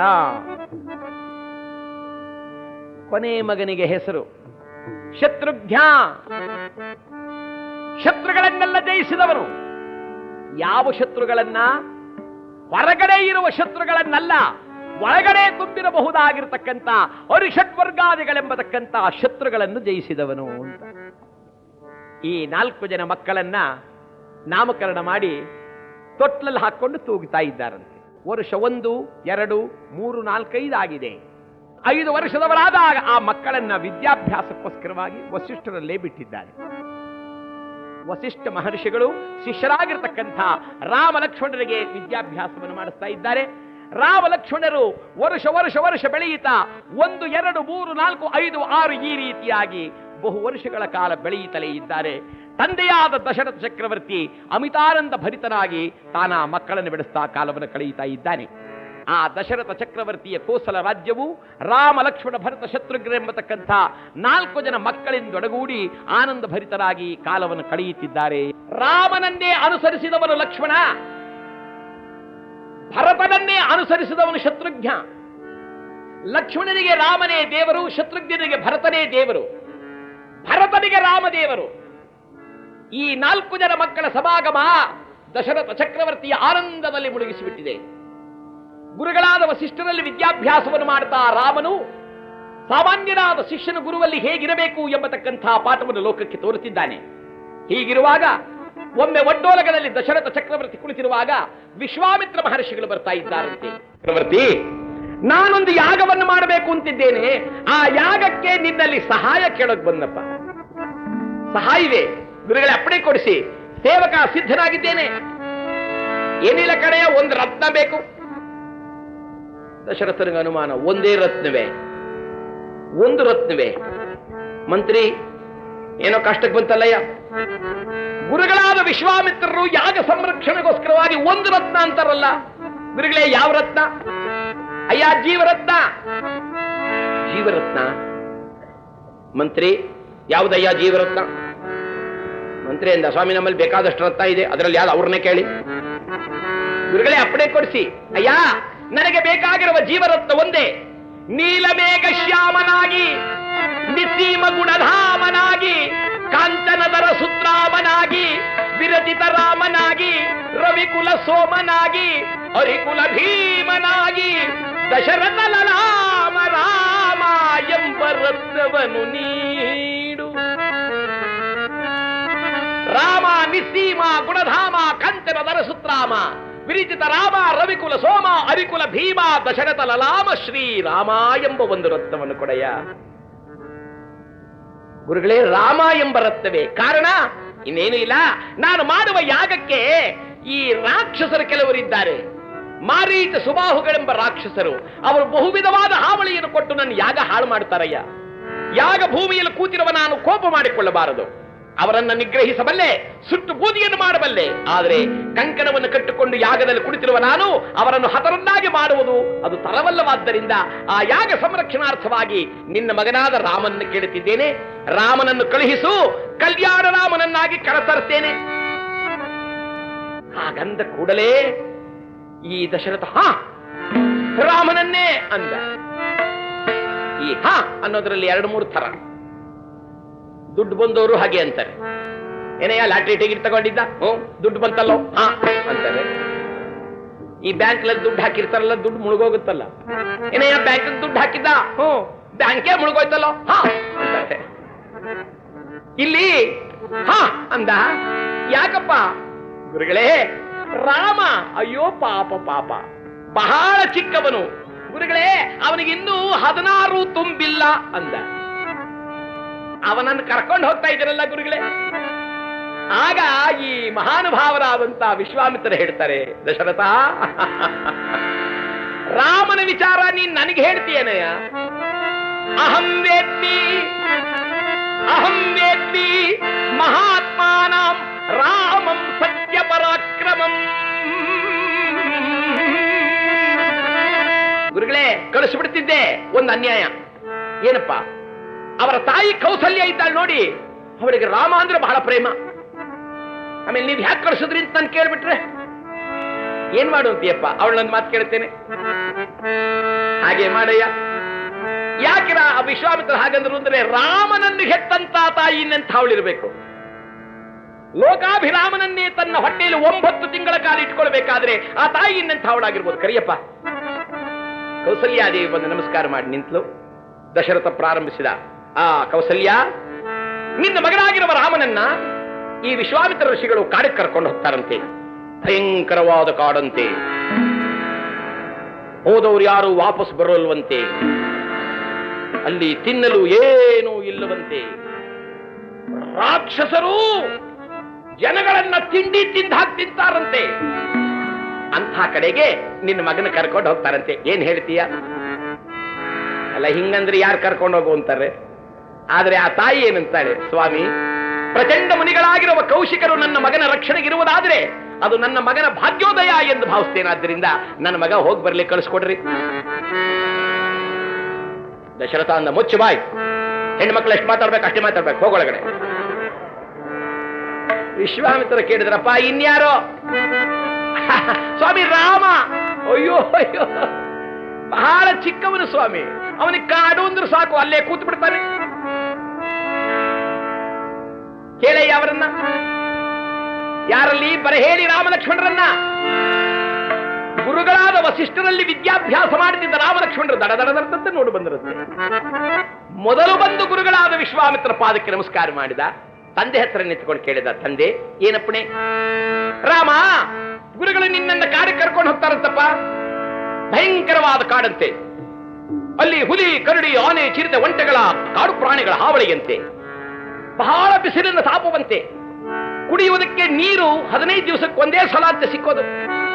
ಕೊನೆ ಮಗನಿಗೆ ಹೆಸರು ಶತ್ರುಘ್ನ ಶತ್ರುಗಳನ್ನೆಲ್ಲ ಜಯಿಸಿದವನು ಯಾವ ಶತ್ರುಗಳನ್ನ ಹೊರಗಡೆ ಇರುವ ಶತ್ರುಗಳನ್ನಲ್ಲ ಒಳಗಡೆ ತುಂಬಿರಬಹುದಾಗಿರ್ತಕ್ಕಂಥ ಅರಿಷಡ್ವರ್ಗಾದಿಗಳೆಂಬತಕ್ಕಂಥ ಶತ್ರುಗಳನ್ನು ಜಯಿಸಿದವನು ಅಂತ ಈ ನಾಲ್ಕು ಜನ ಮಕ್ಕಳನ್ನ ನಾಮಕರಣ ಮಾಡಿ ತೊಟ್ಲಲ್ಲಿ ಹಾಕೊಂಡು ತೂಗುತ್ತಾ ಇದ್ದಾರಂತೆ ವರ್ಷ ಒಂದು ಎರಡು ಮೂರು ನಾಲ್ಕೈದು ಆಗಿದೆ ಐದು ವರ್ಷದವರಾದಾಗ ಆ ಮಕ್ಕಳನ್ನ ವಿದ್ಯಾಭ್ಯಾಸಕ್ಕೋಸ್ಕರವಾಗಿ ವಸಿಷ್ಠರಲ್ಲೇ ಬಿಟ್ಟಿದ್ದಾರೆ ವಸಿಷ್ಠ ಮಹರ್ಷಿಗಳು ಶಿಷ್ಯರಾಗಿರ್ತಕ್ಕಂಥ ರಾಮ ಲಕ್ಷ್ಮಣರಿಗೆ ವಿದ್ಯಾಭ್ಯಾಸವನ್ನು ಮಾಡಿಸ್ತಾ ಇದ್ದಾರೆ ರಾಮ ಲಕ್ಷ್ಮಣರು ವರ್ಷ ವರ್ಷ ವರ್ಷ ಬೆಳೆಯುತ್ತಾ ಒಂದು ಎರಡು ಮೂರು ನಾಲ್ಕು ಐದು ಆರು ಈ ರೀತಿಯಾಗಿ ಬಹು ವರ್ಷಗಳ ಕಾಲ ಬೆಳೆಯುತ್ತಲೇ ಇದ್ದಾರೆ ತಂದೆಯಾದ ದಶರಥ ಚಕ್ರವರ್ತಿ ಅಮಿತಾನಂದ ಭರಿತನಾಗಿ ತಾನ ಮಕ್ಕಳನ್ನು ಬೆಳೆಸ್ತಾ ಕಾಲವನ್ನು ಕಳೆಯುತ್ತಾ ಇದ್ದಾನೆ ಆ ದಶರಥ ಚಕ್ರವರ್ತಿಯ ಕೋಸಲ ರಾಜ್ಯವು ರಾಮ ಲಕ್ಷ್ಮಣ ಭರತ ಶತ್ರುಘ್ನ ಎಂಬತಕ್ಕಂಥ ನಾಲ್ಕು ಜನ ಮಕ್ಕಳಿಂದೊಡಗೂಡಿ ಆನಂದ ಭರಿತರಾಗಿ ಕಾಲವನ್ನು ಕಳೆಯುತ್ತಿದ್ದಾರೆ ರಾಮನನ್ನೇ ಅನುಸರಿಸಿದವನು ಲಕ್ಷ್ಮಣ ಭರತನನ್ನೇ ಅನುಸರಿಸಿದವನು ಶತ್ರುಘ್ನ ಲಕ್ಷ್ಮಣನಿಗೆ ರಾಮನೇ ದೇವರು ಶತ್ರುಘ್ನಿಗೆ ಭರತನೇ ದೇವರು ಭರತನಿಗೆ ರಾಮದೇವರು ಈ ನಾಲ್ಕು ಜನ ಮಕ್ಕಳ ಸಮಾಗಮ ದಶರಥ ಚಕ್ರವರ್ತಿಯ ಆನಂದದಲ್ಲಿ ಮುಳುಗಿಸಿಬಿಟ್ಟಿದೆ ಗುರುಗಳಾದ ವಸಿಷ್ಠರಲ್ಲಿ ವಿದ್ಯಾಭ್ಯಾಸವನ್ನು ಮಾಡ್ತಾ ರಾಮನು ಸಾಮಾನ್ಯನಾದ ಶಿಷ್ಯನ ಗುರುವಲ್ಲಿ ಹೇಗಿರಬೇಕು ಎಂಬತಕ್ಕಂಥ ಪಾಠವನ್ನು ಲೋಕಕ್ಕೆ ತೋರುತ್ತಿದ್ದಾನೆ ಹೀಗಿರುವಾಗ ಒಮ್ಮೆ ಒಡ್ಡೋಲಗದಲ್ಲಿ ದಶರಥ ಚಕ್ರವರ್ತಿ ಕುಳಿತಿರುವಾಗ ವಿಶ್ವಾಮಿತ್ರ ಮಹರ್ಷಿಗಳು ಬರ್ತಾ ಇದ್ದಾರಂತೆ ಚಕ್ರವರ್ತಿ ನಾನೊಂದು ಯಾಗವನ್ನು ಮಾಡಬೇಕು ಅಂತಿದ್ದೇನೆ ಆ ಯಾಗಕ್ಕೆ ನಿನ್ನಲ್ಲಿ ಸಹಾಯ ಕೇಳೋಕ್ ಬಂದಪ್ಪ ಸಹಾಯವೇ ಗುರುಗಳೇ ಅಪ್ಪಣೆ ಕೊಡಿಸಿ ಸೇವಕ ಸಿದ್ಧನಾಗಿದ್ದೇನೆ ಏನಿಲ್ಲ ಕಡೆಯ ಒಂದು ರತ್ನ ಬೇಕು ದಶರಥನಿಗೆ ಅನುಮಾನ ಒಂದೇ ರತ್ನವೇ ಒಂದು ರತ್ನವೇ ಮಂತ್ರಿ ಏನೋ ಕಷ್ಟಕ್ಕೆ ಬಂತಲ್ಲಯ್ಯ ಗುರುಗಳಾದ ವಿಶ್ವಾಮಿತ್ರರು ಯಾಗ ಸಂರಕ್ಷಣೆಗೋಸ್ಕರವಾಗಿ ಒಂದು ರತ್ನ ಅಂತಾರಲ್ಲ ಗುರುಗಳೇ ಯಾವ ರತ್ನ ಅಯ್ಯ ಜೀವರತ್ನ ಜೀವರತ್ನ ಮಂತ್ರಿ ಯಾವುದಯ್ಯ ಜೀವರತ್ನ ಮಂತ್ರಿ ಅಂದ ಸ್ವಾಮಿ ನಮ್ಮಲ್ಲಿ ಬೇಕಾದಷ್ಟು ರತ್ನ ಇದೆ ಅದರಲ್ಲಿ ಯಾವ್ದು ಅವ್ರನ್ನೇ ಕೇಳಿ ಗುರುಗಳೇ ಅಪ್ಪಣೆ ಕೊಡಿಸಿ ಅಯ್ಯ ನನಗೆ ಬೇಕಾಗಿರುವ ಜೀವರತ್ನ ಒಂದೇ ನೀಲಮೇಘ ಶ್ಯಾಮನಾಗಿ ನಿಸ್ಸೀಮ ಗುಣಧಾಮನಾಗಿ ಕಾಂಚನದರ ಸುತ್ರಾಮನಾಗಿ ವಿರಚಿತ ರಾಮನಾಗಿ ರವಿಕುಲ ಸೋಮನಾಗಿ ಹರಿಕುಲ ಭೀಮನಾಗಿ ದಶರಥ ಲಲಾಮ ರಾಮ ಎಂಬ ರತ್ನವನ್ನು ನೀಡು ರಾಮ ನಿಸ್ಸೀಮ ಗುಣಧಾಮ ಕಂಚನ ದರಸುತ್ರಾಮ ವಿರಿಚಿತ ರಾಮ ರವಿಕುಲ ಸೋಮ ಅರಿಕುಲ ಭೀಮ ದಶರಥ ಲಲಾಮ ಶ್ರೀ ರಾಮ ಎಂಬ ಒಂದು ರತ್ನವನ್ನು ಕೊಡೆಯ ಗುರುಗಳೇ ರಾಮ ಎಂಬ ರತ್ನವೇ ಕಾರಣ ಇನ್ನೇನು ಇಲ್ಲ ನಾನು ಮಾಡುವ ಯಾಗಕ್ಕೆ ಈ ರಾಕ್ಷಸರು ಕೆಲವರಿದ್ದಾರೆ ಮಾರೀಚ ಸುಬಾಹುಗಳೆಂಬ ರಾಕ್ಷಸರು ಅವರು ಬಹುವಿಧವಾದ ಹಾವಳಿಯನ್ನು ಕೊಟ್ಟು ನನ್ನ ಯಾಗ ಹಾಳು ಮಾಡುತ್ತಾರಯ್ಯ ಯಾಗ ಭೂಮಿಯಲ್ಲಿ ಕೂತಿರುವ ನಾನು ಕೋಪ ಮಾಡಿಕೊಳ್ಳಬಾರದು ಅವರನ್ನ ನಿಗ್ರಹಿಸಬಲ್ಲೆ ಸುಟ್ಟು ಬೂದಿಯನ್ನು ಮಾಡಬಲ್ಲೆ ಆದರೆ ಕಂಕಣವನ್ನು ಕಟ್ಟಿಕೊಂಡು ಯಾಗದಲ್ಲಿ ಕುಳಿತಿರುವ ನಾನು ಅವರನ್ನು ಹತರನ್ನಾಗಿ ಮಾಡುವುದು ಅದು ತರವಲ್ಲವಾದ್ದರಿಂದ ಆ ಯಾಗ ಸಂರಕ್ಷಣಾರ್ಥವಾಗಿ ನಿನ್ನ ಮಗನಾದ ರಾಮನನ್ನು ಕೇಳುತ್ತಿದ್ದೇನೆ ರಾಮನನ್ನು ಕಳುಹಿಸು ಕಲ್ಯಾಣ ರಾಮನನ್ನಾಗಿ ಕರೆತರ್ತೇನೆ ಹಾಗಂದ ಕೂಡಲೇ ಈ ದಶರಥ ಹಾ ರಾಮನನ್ನೇ ಅಂದ ಈ ಹಾ ಅನ್ನೋದ್ರಲ್ಲಿ ಎರಡು ಮೂರು ಥರ ದುಡ್ಡು ಬಂದವರು ಹಾಗೆ ಅಂತಾರೆ ಏನಯ್ಯ ಲಾಟ್ರಿ ಟಿಕೆಟ್ ತಗೊಂಡಿದ್ದ ಹ್ಞೂ ದುಡ್ಡು ಬಂತಲ್ಲೋ ಹಾ ಅಂತಾರೆ ಈ ಬ್ಯಾಂಕ್ ದುಡ್ಡು ಹಾಕಿರ್ತಾರಲ್ಲ ದುಡ್ಡು ಮುಳುಗೋಗುತ್ತಲ್ಲ ಏನಯ್ಯ ಬ್ಯಾಂಕ್ ದುಡ್ಡು ಹಾಕಿದ್ದ ಹ್ಞೂ ಬ್ಯಾಂಕೇ ಮುಳುಗೋಯ್ತಲ್ಲೋ ಹಾ ಅಂತಾರೆ ಇಲ್ಲಿ ಹಾ ಅಂದ ಯಾಕಪ್ಪ ಗುರುಗಳೇ ರಾಮ ಅಯ್ಯೋ ಪಾಪ ಪಾಪ ಬಹಳ ಚಿಕ್ಕವನು ಗುರುಗಳೇ ಅವನಿಗೆ ಇನ್ನೂ ಹದಿನಾರು ತುಂಬಿಲ್ಲ ಅಂದ ಅವನನ್ನು ಕರ್ಕೊಂಡು ಹೋಗ್ತಾ ಇದ್ದೀರಲ್ಲ ಗುರುಗಳೇ ಆಗ ಈ ಮಹಾನುಭಾವರಾದಂತ ವಿಶ್ವಾಮಿತ್ರ ಹೇಳ್ತಾರೆ ದಶರಥ ರಾಮನ ವಿಚಾರ ನೀನ್ ನನಗೆ ಹೇಳ್ತೀಯನಯ್ಯ ಅಹಂ ವೇತ್ತಿ ಅಹಂ ವೇತ್ತಿ ಮಹಾತ್ಮಾನಾಂ ರಾಮಂ ಸತ್ಯ ಪರಾಕ್ರಮಂ ಗುರುಗಳೇ ಕಳಿಸ್ಬಿಡ್ತಿದ್ದೆ ಒಂದು ಅನ್ಯಾಯ ಏನಪ್ಪ ಅವರ ತಾಯಿ ಕೌಸಲ್ಯ ಇದ್ದಾಳೆ ನೋಡಿ ಅವಳಿಗೆ ರಾಮ ಅಂದ್ರೆ ಬಹಳ ಪ್ರೇಮ ಆಮೇಲೆ ನೀವು ಯಾಕೆ ಕಳಿಸಿದ್ರಿ ಅಂತ ನಾನು ಕೇಳ್ಬಿಟ್ರೆ ಏನ್ ಮಾಡು ಅಂತೀಯಪ್ಪ ಅವಳನ್ನ ಮಾತು ಕೇಳ್ತೇನೆ ಹಾಗೆ ಮಾಡಯ್ಯ ಯಾಕೆ ರಾ- ಆ ವಿಶ್ವಾಮಿತ್ರ ಹಾಗಂದ್ರು ಅಂದ್ರೆ ರಾಮನನ್ನು ಹೆತ್ತಂತ ತಾಯಿ ಇನ್ನೆಂಥ ಅವಳಿರ್ಬೇಕು ಲೋಕಾಭಿರಾಮನನ್ನೇ ತನ್ನ ಹೊಟ್ಟೆಯಲ್ಲಿ ಒಂಬತ್ತು ತಿಂಗಳ ಕಾಲ ಇಟ್ಕೊಳ್ಬೇಕಾದ್ರೆ ಆ ತಾಯಿ ಇನ್ನೆಂಥ ಅವಳಾಗಿರ್ಬೋದು ಕರಿಯಪ್ಪ ಕೌಸಲ್ಯಾದೇವಿ ಬಂದು ನಮಸ್ಕಾರ ಮಾಡಿ ನಿಂತಲು ದಶರಥ ಪ್ರಾರಂಭಿಸಿದ ಆ ಕೌಸಲ್ಯ ನಿನ್ನ ಮಗನಾಗಿರುವ ರಾಮನನ್ನ ಈ ವಿಶ್ವಾಮಿತ್ರ ಋಷಿಗಳು ಕಾಡಿಗೆ ಕರ್ಕೊಂಡು ಹೋಗ್ತಾರಂತೆ ಭಯಂಕರವಾದ ಕಾಡಂತೆ ಹೋದವರು ಯಾರು ವಾಪಸ್ ಬರೋಲ್ವಂತೆ ಅಲ್ಲಿ ತಿನ್ನಲು ಏನೂ ಇಲ್ಲವಂತೆ ರಾಕ್ಷಸರು ಜನಗಳನ್ನ ತಿಂಡಿ ತಿಂದ ಹಾಕಿ ತಿಂತಾರಂತೆ ಅಂಥ ಕಡೆಗೆ ನಿನ್ನ ಮಗನ ಕರ್ಕೊಂಡು ಹೋಗ್ತಾರಂತೆ ಏನ್ ಹೇಳ್ತೀಯ ಅಲ್ಲ ಹಿಂಗಂದ್ರೆ ಯಾರು ಕರ್ಕೊಂಡು ಹೋಗು ಅಂತಾರೆ ಆದ್ರೆ ಆ ತಾಯಿ ಏನಂತಾಳೆ ಸ್ವಾಮಿ ಪ್ರಚಂಡ ಮುನಿಗಳಾಗಿರುವ ಕೌಶಿಕರು ನನ್ನ ಮಗನ ರಕ್ಷಣೆಗಿರುವುದಾದ್ರೆ ಅದು ನನ್ನ ಮಗನ ಭಾಗ್ಯೋದಯ ಎಂದು ಭಾವಿಸ್ತೇನಾದ್ರಿಂದ ನನ್ನ ಮಗ ಹೋಗಿ ಬರ್ಲಿ ಕಳಿಸ್ಕೊಡ್ರಿ ದಶರಥ ಅಂದ ಮುಚ್ಚು ಬಾಯ್ ಹೆಣ್ಮಕ್ಳು ಎಷ್ಟು ಮಾತಾಡ್ಬೇಕು ಅಷ್ಟೇ ಮಾತಾಡ್ಬೇಕು ಹೋಗೊಳಗಡೆ ವಿಶ್ವಾಮಿತ್ರ ಕೇಳಿದ್ರಪ್ಪ ಇನ್ಯಾರೋ ಸ್ವಾಮಿ ರಾಮ ಅಯ್ಯೋ ಅಯ್ಯೋ ಬಹಳ ಚಿಕ್ಕವನು ಸ್ವಾಮಿ ಅವನಿಗೆ ಕಾಡು ಅಂದ್ರೆ ಸಾಕು ಅಲ್ಲೇ ಕೂತು ಬಿಡ್ತಾನೆ ಕೇಳಯ್ಯ ಅವರನ್ನ ಯಾರಲ್ಲಿ ಬರಹೇಳಿ ರಾಮಲಕ್ಷ್ಮಣರನ್ನ ಗುರುಗಳಾದ ವಸಿಷ್ಠರಲ್ಲಿ ವಿದ್ಯಾಭ್ಯಾಸ ಮಾಡುತ್ತಿದ್ದ ರಾಮಲಕ್ಷ್ಮಣರು ದಡ ದಡದಂತೆ ನೋಡು ಬಂದಿರುತ್ತೆ ಮೊದಲು ಬಂದು ಗುರುಗಳಾದ ವಿಶ್ವಾಮಿತ್ರ ಪಾದಕ್ಕೆ ನಮಸ್ಕಾರ ಮಾಡಿದ ತಂದೆ ಹತ್ರ ನಿಂತ್ಕೊಂಡು ಕೇಳಿದ ತಂದೆ ಏನಪ್ಪಣೆ ರಾಮ ಗುರುಗಳು ನಿನ್ನನ್ನ ಕಾಡಿಗೆ ಕರ್ಕೊಂಡು ಹೋಗ್ತಾರಂತಪ್ಪ ಭಯಂಕರವಾದ ಕಾಡಂತೆ ಅಲ್ಲಿ ಹುಲಿ ಕರಡಿ ಆನೆ ಚಿರತೆ ಒಂಟೆಗಳ ಕಾಡು ಪ್ರಾಣಿಗಳ ಹಾವಳಿಯಂತೆ ಬಹಳ ಬಿಸಿಲಿನ ತಾಪವಂತೆ ಕುಡಿಯುವುದಕ್ಕೆ ನೀರು ಹದಿನೈದು ದಿವಸಕ್ಕೆ ಒಂದೇ ಸಲ ಅಂತ ಸಿಕ್ಕೋದು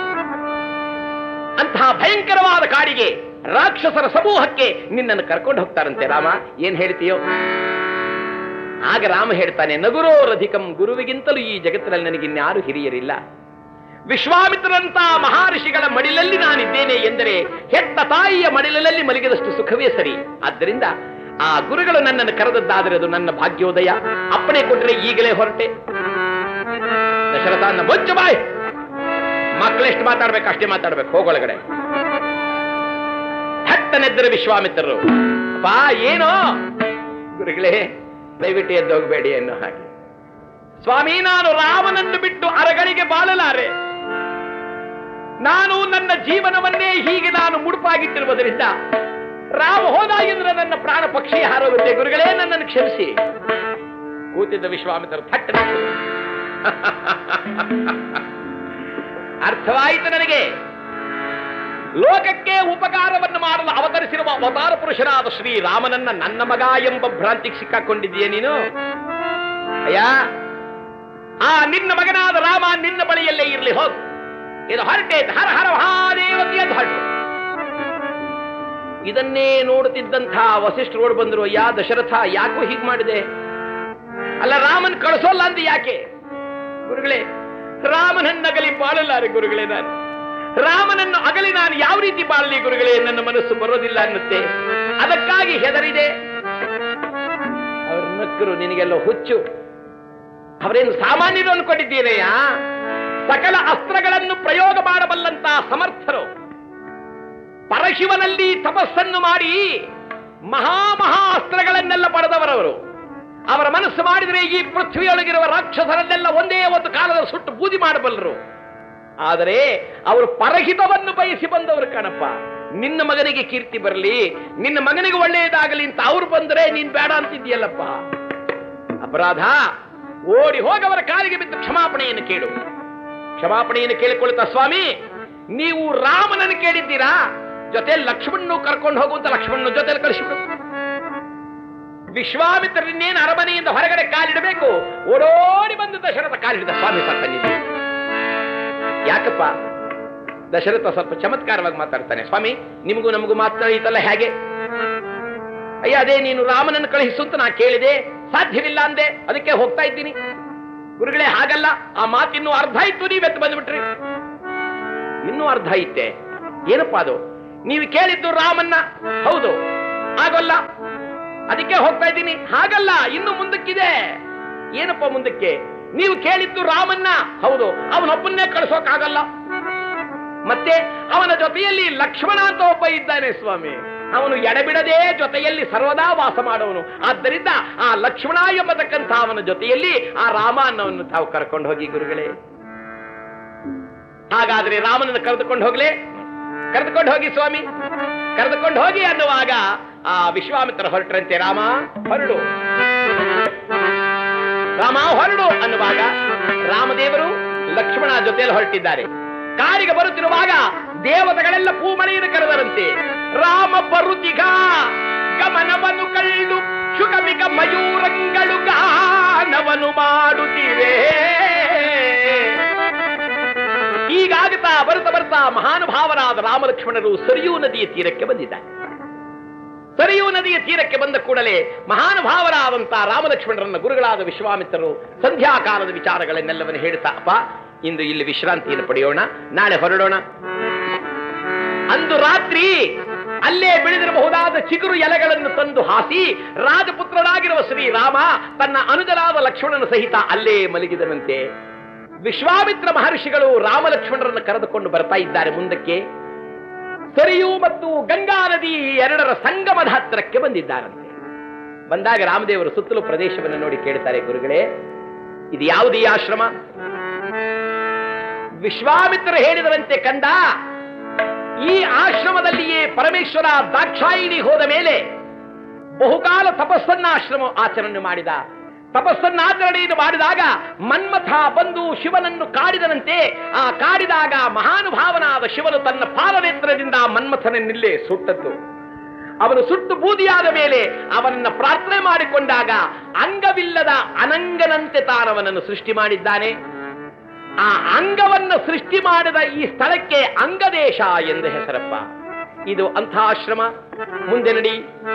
ಅಂತಹ ಭಯಂಕರವಾದ ಕಾಡಿಗೆ ರಾಕ್ಷಸರ ಸಮೂಹಕ್ಕೆ ನಿನ್ನನ್ನು ಕರ್ಕೊಂಡು ಹೋಗ್ತಾರಂತೆ ರಾಮ ಏನ್ ಹೇಳ್ತೀಯೋ ಆಗ ರಾಮ ಹೇಳ್ತಾನೆ ನಗುರೋರಧಿಕಂ ಗುರುವಿಗಿಂತಲೂ ಈ ಜಗತ್ತಿನಲ್ಲಿ ನನಗಿನ್ಯಾರು ಹಿರಿಯರಿಲ್ಲ ವಿಶ್ವಾಮಿತ್ರರಂತ ಮಹರ್ಷಿಗಳ ಮಡಿಲಲ್ಲಿ ನಾನಿದ್ದೇನೆ ಎಂದರೆ ಹೆತ್ತ ತಾಯಿಯ ಮಡಿಲಲ್ಲಿ ಮಲಗಿದಷ್ಟು ಸುಖವೇ ಸರಿ ಆದ್ದರಿಂದ ಆ ಗುರುಗಳು ನನ್ನನ್ನು ಕರೆದದ್ದಾದರೆ ಅದು ನನ್ನ ಭಾಗ್ಯೋದಯ ಅಪ್ಪಣೆ ಕೊಟ್ಟರೆ ಈಗಲೇ ಹೊರಟೆ ದಶರಥ ಅನ್ನ ಮುಚ್ಚ ಬಾಯ್ ಮಕ್ಕಳೆಷ್ಟು ಮಾತಾಡ್ಬೇಕು ಅಷ್ಟೇ ಮಾತಾಡ್ಬೇಕು ಹೋಗೊಳಗಡೆ ಹಟ್ಟನೆದ್ದರು ವಿಶ್ವಾಮಿತ್ರರು ಬಾ ಏನೋ ಗುರುಗಳೇ ದಯವಿಟ್ಟು ಎದ್ದೋಗ್ಬೇಡಿ ಅನ್ನೋ ಹಾಗೆ ಸ್ವಾಮಿ ನಾನು ರಾಮನನ್ನು ಬಿಟ್ಟು ಅರಗಳಿಗೆ ಬಾಳಲಾರೆ ನಾನು ನನ್ನ ಜೀವನವನ್ನೇ ಹೀಗೆ ನಾನು ಮುಡುಪಾಗಿಟ್ಟಿರುವುದರಿಂದ ರಾಮ ಹೋದಾಗಿದ್ರೆ ನನ್ನ ಪ್ರಾಣ ಪಕ್ಷಿ ಹಾರೋಗುತ್ತೆ ಗುರುಗಳೇ ನನ್ನನ್ನು ಕ್ಷಮಿಸಿ ಕೂತಿದ್ದ ವಿಶ್ವಾಮಿತ್ರರು ಥಟ್ಟ ಅರ್ಥವಾಯಿತು ನನಗೆ ಲೋಕಕ್ಕೆ ಉಪಕಾರವನ್ನು ಮಾಡಲು ಅವತರಿಸಿರುವ ಅವತಾರ ಪುರುಷನಾದ ಶ್ರೀರಾಮನನ್ನ ನನ್ನ ಮಗ ಎಂಬ ಭ್ರಾಂತಿಗೆ ಸಿಕ್ಕಾಕೊಂಡಿದ್ದೀಯ ನೀನು ಅಯ್ಯ ಆ ನಿನ್ನ ಮಗನಾದ ರಾಮ ನಿನ್ನ ಬಳಿಯಲ್ಲೇ ಇರಲಿ ಹೋಗು ಇದು ಹೊರಟೆ ಹರ ಹರ ಮಹಾದೇವತೆಯ ಹೊರಟು ಇದನ್ನೇ ನೋಡುತ್ತಿದ್ದಂಥ ವಸಿಷ್ಠರು ಓಡ್ ಬಂದ್ರು ಯಾ ದಶರಥ ಯಾಕೋ ಹೀಗೆ ಮಾಡಿದೆ ಅಲ್ಲ ರಾಮನ್ ಕಳಿಸೋಲ್ಲ ಅಂದ ಯಾಕೆ ಗುರುಗಳೇ ರಾಮನನ್ನಗಲಿ ಬಾಳಲಾರೆ ಗುರುಗಳೇ ನಾನು ರಾಮನನ್ನು ಅಗಲಿ ನಾನು ಯಾವ ರೀತಿ ಬಾಳಲಿ ಗುರುಗಳೇ ನನ್ನ ಮನಸ್ಸು ಬರೋದಿಲ್ಲ ಅನ್ನುತ್ತೆ ಅದಕ್ಕಾಗಿ ಹೆದರಿದೆ ಅವ್ರ ನಕ್ಕರು ನಿನಗೆಲ್ಲ ಹುಚ್ಚು ಅವರೇನು ಸಾಮಾನ್ಯರು ಅನ್ಕೊಂಡಿದ್ದೀರಯ್ಯ ಸಕಲ ಅಸ್ತ್ರಗಳನ್ನು ಪ್ರಯೋಗ ಮಾಡಬಲ್ಲಂತ ಸಮರ್ಥರು ಪರಶಿವನಲ್ಲಿ ತಪಸ್ಸನ್ನು ಮಾಡಿ ಮಹಾ ಮಹಾ ಅಸ್ತ್ರಗಳನ್ನೆಲ್ಲ ಪಡೆದವರವರು ಅವರ ಮನಸ್ಸು ಮಾಡಿದರೆ ಈ ಪೃಥ್ವಿಯೊಳಗಿರುವ ರಾಕ್ಷಸರನ್ನೆಲ್ಲ ಒಂದೇ ಒಂದು ಕಾಲದ ಸುಟ್ಟು ಬೂದಿ ಮಾಡಬಲ್ಲರು ಆದರೆ ಅವರು ಪರಹಿತವನ್ನು ಬಯಸಿ ಬಂದವರು ಕಣಪ್ಪ ನಿನ್ನ ಮಗನಿಗೆ ಕೀರ್ತಿ ಬರಲಿ ನಿನ್ನ ಮಗನಿಗೆ ಒಳ್ಳೆಯದಾಗಲಿ ಅಂತ ಅವ್ರು ಬಂದರೆ ನೀನ್ ಬೇಡ ಅಂತಿದ್ಯಲ್ಲಪ್ಪ ಅಪರಾಧ ಓಡಿ ಹೋಗವರ ಕಾಲಿಗೆ ಬಿದ್ದು ಕ್ಷಮಾಪಣೆಯನ್ನು ಕೇಳು ಕ್ಷಮಾಪಣೆಯನ್ನು ಕೇಳಿಕೊಳ್ಳುತ್ತಾ ಸ್ವಾಮಿ ನೀವು ರಾಮನನ್ನು ಕೇಳಿದ್ದೀರಾ ಜೊತೆ ಲಕ್ಷ್ಮಣ್ಣು ಕರ್ಕೊಂಡು ಹೋಗುವಂತ ಲಕ್ಷ್ಮಣ್ಣನ ಜೊತೆಲಿ ಕಳಿಸಿಬಿಡು ವಿಶ್ವಾಮಿತ್ರನ್ನೇನು ಅರಮನೆಯಿಂದ ಹೊರಗಡೆ ಕಾಲಿಡಬೇಕು ಓಡೋಡಿ ಬಂದು ದಶರಥ ಕಾಲಿಡಿದ ಸ್ವಾಮಿ ಸಾಕಂದಿದ್ದೆ ಯಾಕಪ್ಪ ದಶರಥ ಸ್ವಲ್ಪ ಚಮತ್ಕಾರವಾಗಿ ಮಾತಾಡ್ತಾನೆ ಸ್ವಾಮಿ ನಿಮಗೂ ನಮಗೂ ಮಾತನಾಡಿತಲ್ಲ ಹೇಗೆ ಅಯ್ಯ ಅದೇ ನೀನು ರಾಮನನ್ನು ಕಳುಹಿಸು ಅಂತ ನಾ ಕೇಳಿದೆ ಸಾಧ್ಯವಿಲ್ಲ ಅಂದೆ ಅದಕ್ಕೆ ಹೋಗ್ತಾ ಇದ್ದೀನಿ ಗುರುಗಳೇ ಹಾಗಲ್ಲ ಆ ಮಾತಿನ್ನೂ ಅರ್ಧ ಇತ್ತು ನೀವೆತ್ತು ಬಂದ್ಬಿಟ್ರಿ ಇನ್ನೂ ಅರ್ಧ ಇತ್ತೆ ಏನಪ್ಪ ಅದು ನೀವು ಕೇಳಿದ್ದು ರಾಮನ್ನ ಹೌದು ಆಗೋಲ್ಲ ಅದಕ್ಕೆ ಹೋಗ್ತಾ ಇದ್ದೀನಿ ಹಾಗಲ್ಲ ಇನ್ನು ಮುಂದಕ್ಕಿದೆ ಏನಪ್ಪ ಮುಂದಕ್ಕೆ ನೀವು ಕೇಳಿದ್ದು ರಾಮನ್ನ ಹೌದು ಅವನೊಬ್ಬನ್ನೇ ಕಳಿಸೋಕಾಗಲ್ಲ ಮತ್ತೆ ಅವನ ಜೊತೆಯಲ್ಲಿ ಲಕ್ಷ್ಮಣ ಅಂತ ಒಬ್ಬ ಇದ್ದಾನೆ ಸ್ವಾಮಿ ಅವನು ಎಡಬಿಡದೆ ಜೊತೆಯಲ್ಲಿ ಸರ್ವದಾ ವಾಸ ಮಾಡುವನು ಆದ್ದರಿಂದ ಆ ಲಕ್ಷ್ಮಣ ಎಂಬತಕ್ಕಂಥ ಅವನ ಜೊತೆಯಲ್ಲಿ ಆ ರಾಮ ಅನ್ನೋವನ್ನು ತಾವು ಕರ್ಕೊಂಡು ಹೋಗಿ ಗುರುಗಳೇ ಹಾಗಾದ್ರೆ ರಾಮನನ್ನು ಕರೆದುಕೊಂಡು ಹೋಗ್ಲೇ ಕರೆದುಕೊಂಡು ಹೋಗಿ ಸ್ವಾಮಿ ಕರೆದುಕೊಂಡು ಹೋಗಿ ಅನ್ನುವಾಗ ಆ ವಿಶ್ವಾಮಿತ್ರ ಹೊರಟ್ರಂತೆ ರಾಮ ಹೊರಡು ರಾಮ ಹೊರಡು ಅನ್ನುವಾಗ ರಾಮದೇವರು ಲಕ್ಷ್ಮಣ ಜೊತೆಯಲ್ಲಿ ಹೊರಟಿದ್ದಾರೆ ಕಾರಿಗೆ ಬರುತ್ತಿರುವಾಗ ದೇವತೆಗಳೆಲ್ಲ ಪೂಮಳೆಯನ್ನು ಕರೆದರಂತೆ ರಾಮ ಬರುತಿಗ ಗಮನವನ್ನು ಕಳ್ಳು ಶುಕಮಿಕ ಮಯೂರಂಗಳು ಗಾನವನ್ನು ಮಾಡುತ್ತಿವೆ ಈಗಾಗುತ್ತಾ ಬರ್ತಾ ಬರ್ತಾ ಮಹಾನುಭಾವರಾದ ರಾಮಲಕ್ಷ್ಮಣರು ಸರಿಯೂ ನದಿಯ ತೀರಕ್ಕೆ ಬಂದಿದ್ದಾರೆ ಸರಿಯೂ ನದಿಯ ತೀರಕ್ಕೆ ಬಂದ ಕೂಡಲೇ ಮಹಾನುಭಾವರಾದಂತ ರಾಮಲಕ್ಷ್ಮಣರನ್ನ ಗುರುಗಳಾದ ವಿಶ್ವಾಮಿತ್ರರು ಸಂಧ್ಯಾಕಾಲದ ವಿಚಾರಗಳನ್ನೆಲ್ಲವನ್ನು ಹೇಳ್ತಾ ಅಪ್ಪ ಇಂದು ಇಲ್ಲಿ ವಿಶ್ರಾಂತಿಯನ್ನು ಪಡೆಯೋಣ ನಾಳೆ ಹೊರಡೋಣ ಅಂದು ರಾತ್ರಿ ಅಲ್ಲೇ ಬೆಳೆದಿರಬಹುದಾದ ಚಿಗುರು ಎಲೆಗಳನ್ನು ತಂದು ಹಾಸಿ ರಾಜಪುತ್ರನಾಗಿರುವ ಶ್ರೀರಾಮ ತನ್ನ ಅನುಜರಾದ ಲಕ್ಷ್ಮಣನ ಸಹಿತ ಅಲ್ಲೇ ಮಲಗಿದನಂತೆ ವಿಶ್ವಾಮಿತ್ರ ಮಹರ್ಷಿಗಳು ರಾಮ ಲಕ್ಷ್ಮಣರನ್ನು ಕರೆದುಕೊಂಡು ಬರ್ತಾ ಇದ್ದಾರೆ ಮುಂದಕ್ಕೆ ಸರಿಯು ಮತ್ತು ಗಂಗಾ ನದಿ ಎರಡರ ಸಂಗಮದ ಹತ್ತಿರಕ್ಕೆ ಬಂದಿದ್ದಾರಂತೆ ಬಂದಾಗ ರಾಮದೇವರು ಸುತ್ತಲೂ ಪ್ರದೇಶವನ್ನು ನೋಡಿ ಕೇಳ್ತಾರೆ ಗುರುಗಳೇ ಇದು ಯಾವುದು ಈ ಆಶ್ರಮ ವಿಶ್ವಾಮಿತ್ರ ಹೇಳಿದರಂತೆ ಕಂದ ಈ ಆಶ್ರಮದಲ್ಲಿಯೇ ಪರಮೇಶ್ವರ ದಾಕ್ಷಾಯಿಣಿ ಹೋದ ಮೇಲೆ ಬಹುಕಾಲ ತಪಸ್ಸನ್ನ ಆಶ್ರಮ ಆಚರಣೆ ಮಾಡಿದ ತಪಸ್ಸನ್ನಾಚರಣೆಯನ್ನು ಮಾಡಿದಾಗ ಮನ್ಮಥ ಬಂದು ಶಿವನನ್ನು ಕಾಡಿದನಂತೆ ಆ ಕಾಡಿದಾಗ ಮಹಾನುಭಾವನಾದ ಶಿವನು ತನ್ನ ಪಾಲನೇತ್ರದಿಂದ ಮನ್ಮಥನನ್ನಿಲ್ಲೇ ಸುಟ್ಟದ್ದು ಅವನು ಸುಟ್ಟು ಬೂದಿಯಾದ ಮೇಲೆ ಅವನನ್ನ ಪ್ರಾರ್ಥನೆ ಮಾಡಿಕೊಂಡಾಗ ಅಂಗವಿಲ್ಲದ ಅನಂಗನಂತೆ ತಾನವನನ್ನು ಸೃಷ್ಟಿ ಮಾಡಿದ್ದಾನೆ ಆ ಅಂಗವನ್ನು ಸೃಷ್ಟಿ ಮಾಡಿದ ಈ ಸ್ಥಳಕ್ಕೆ ಅಂಗದೇಶ ಎಂದು ಹೆಸರಪ್ಪ ಇದು ಅಂಥ ಆಶ್ರಮ ಮುಂದೆ ನಡಿ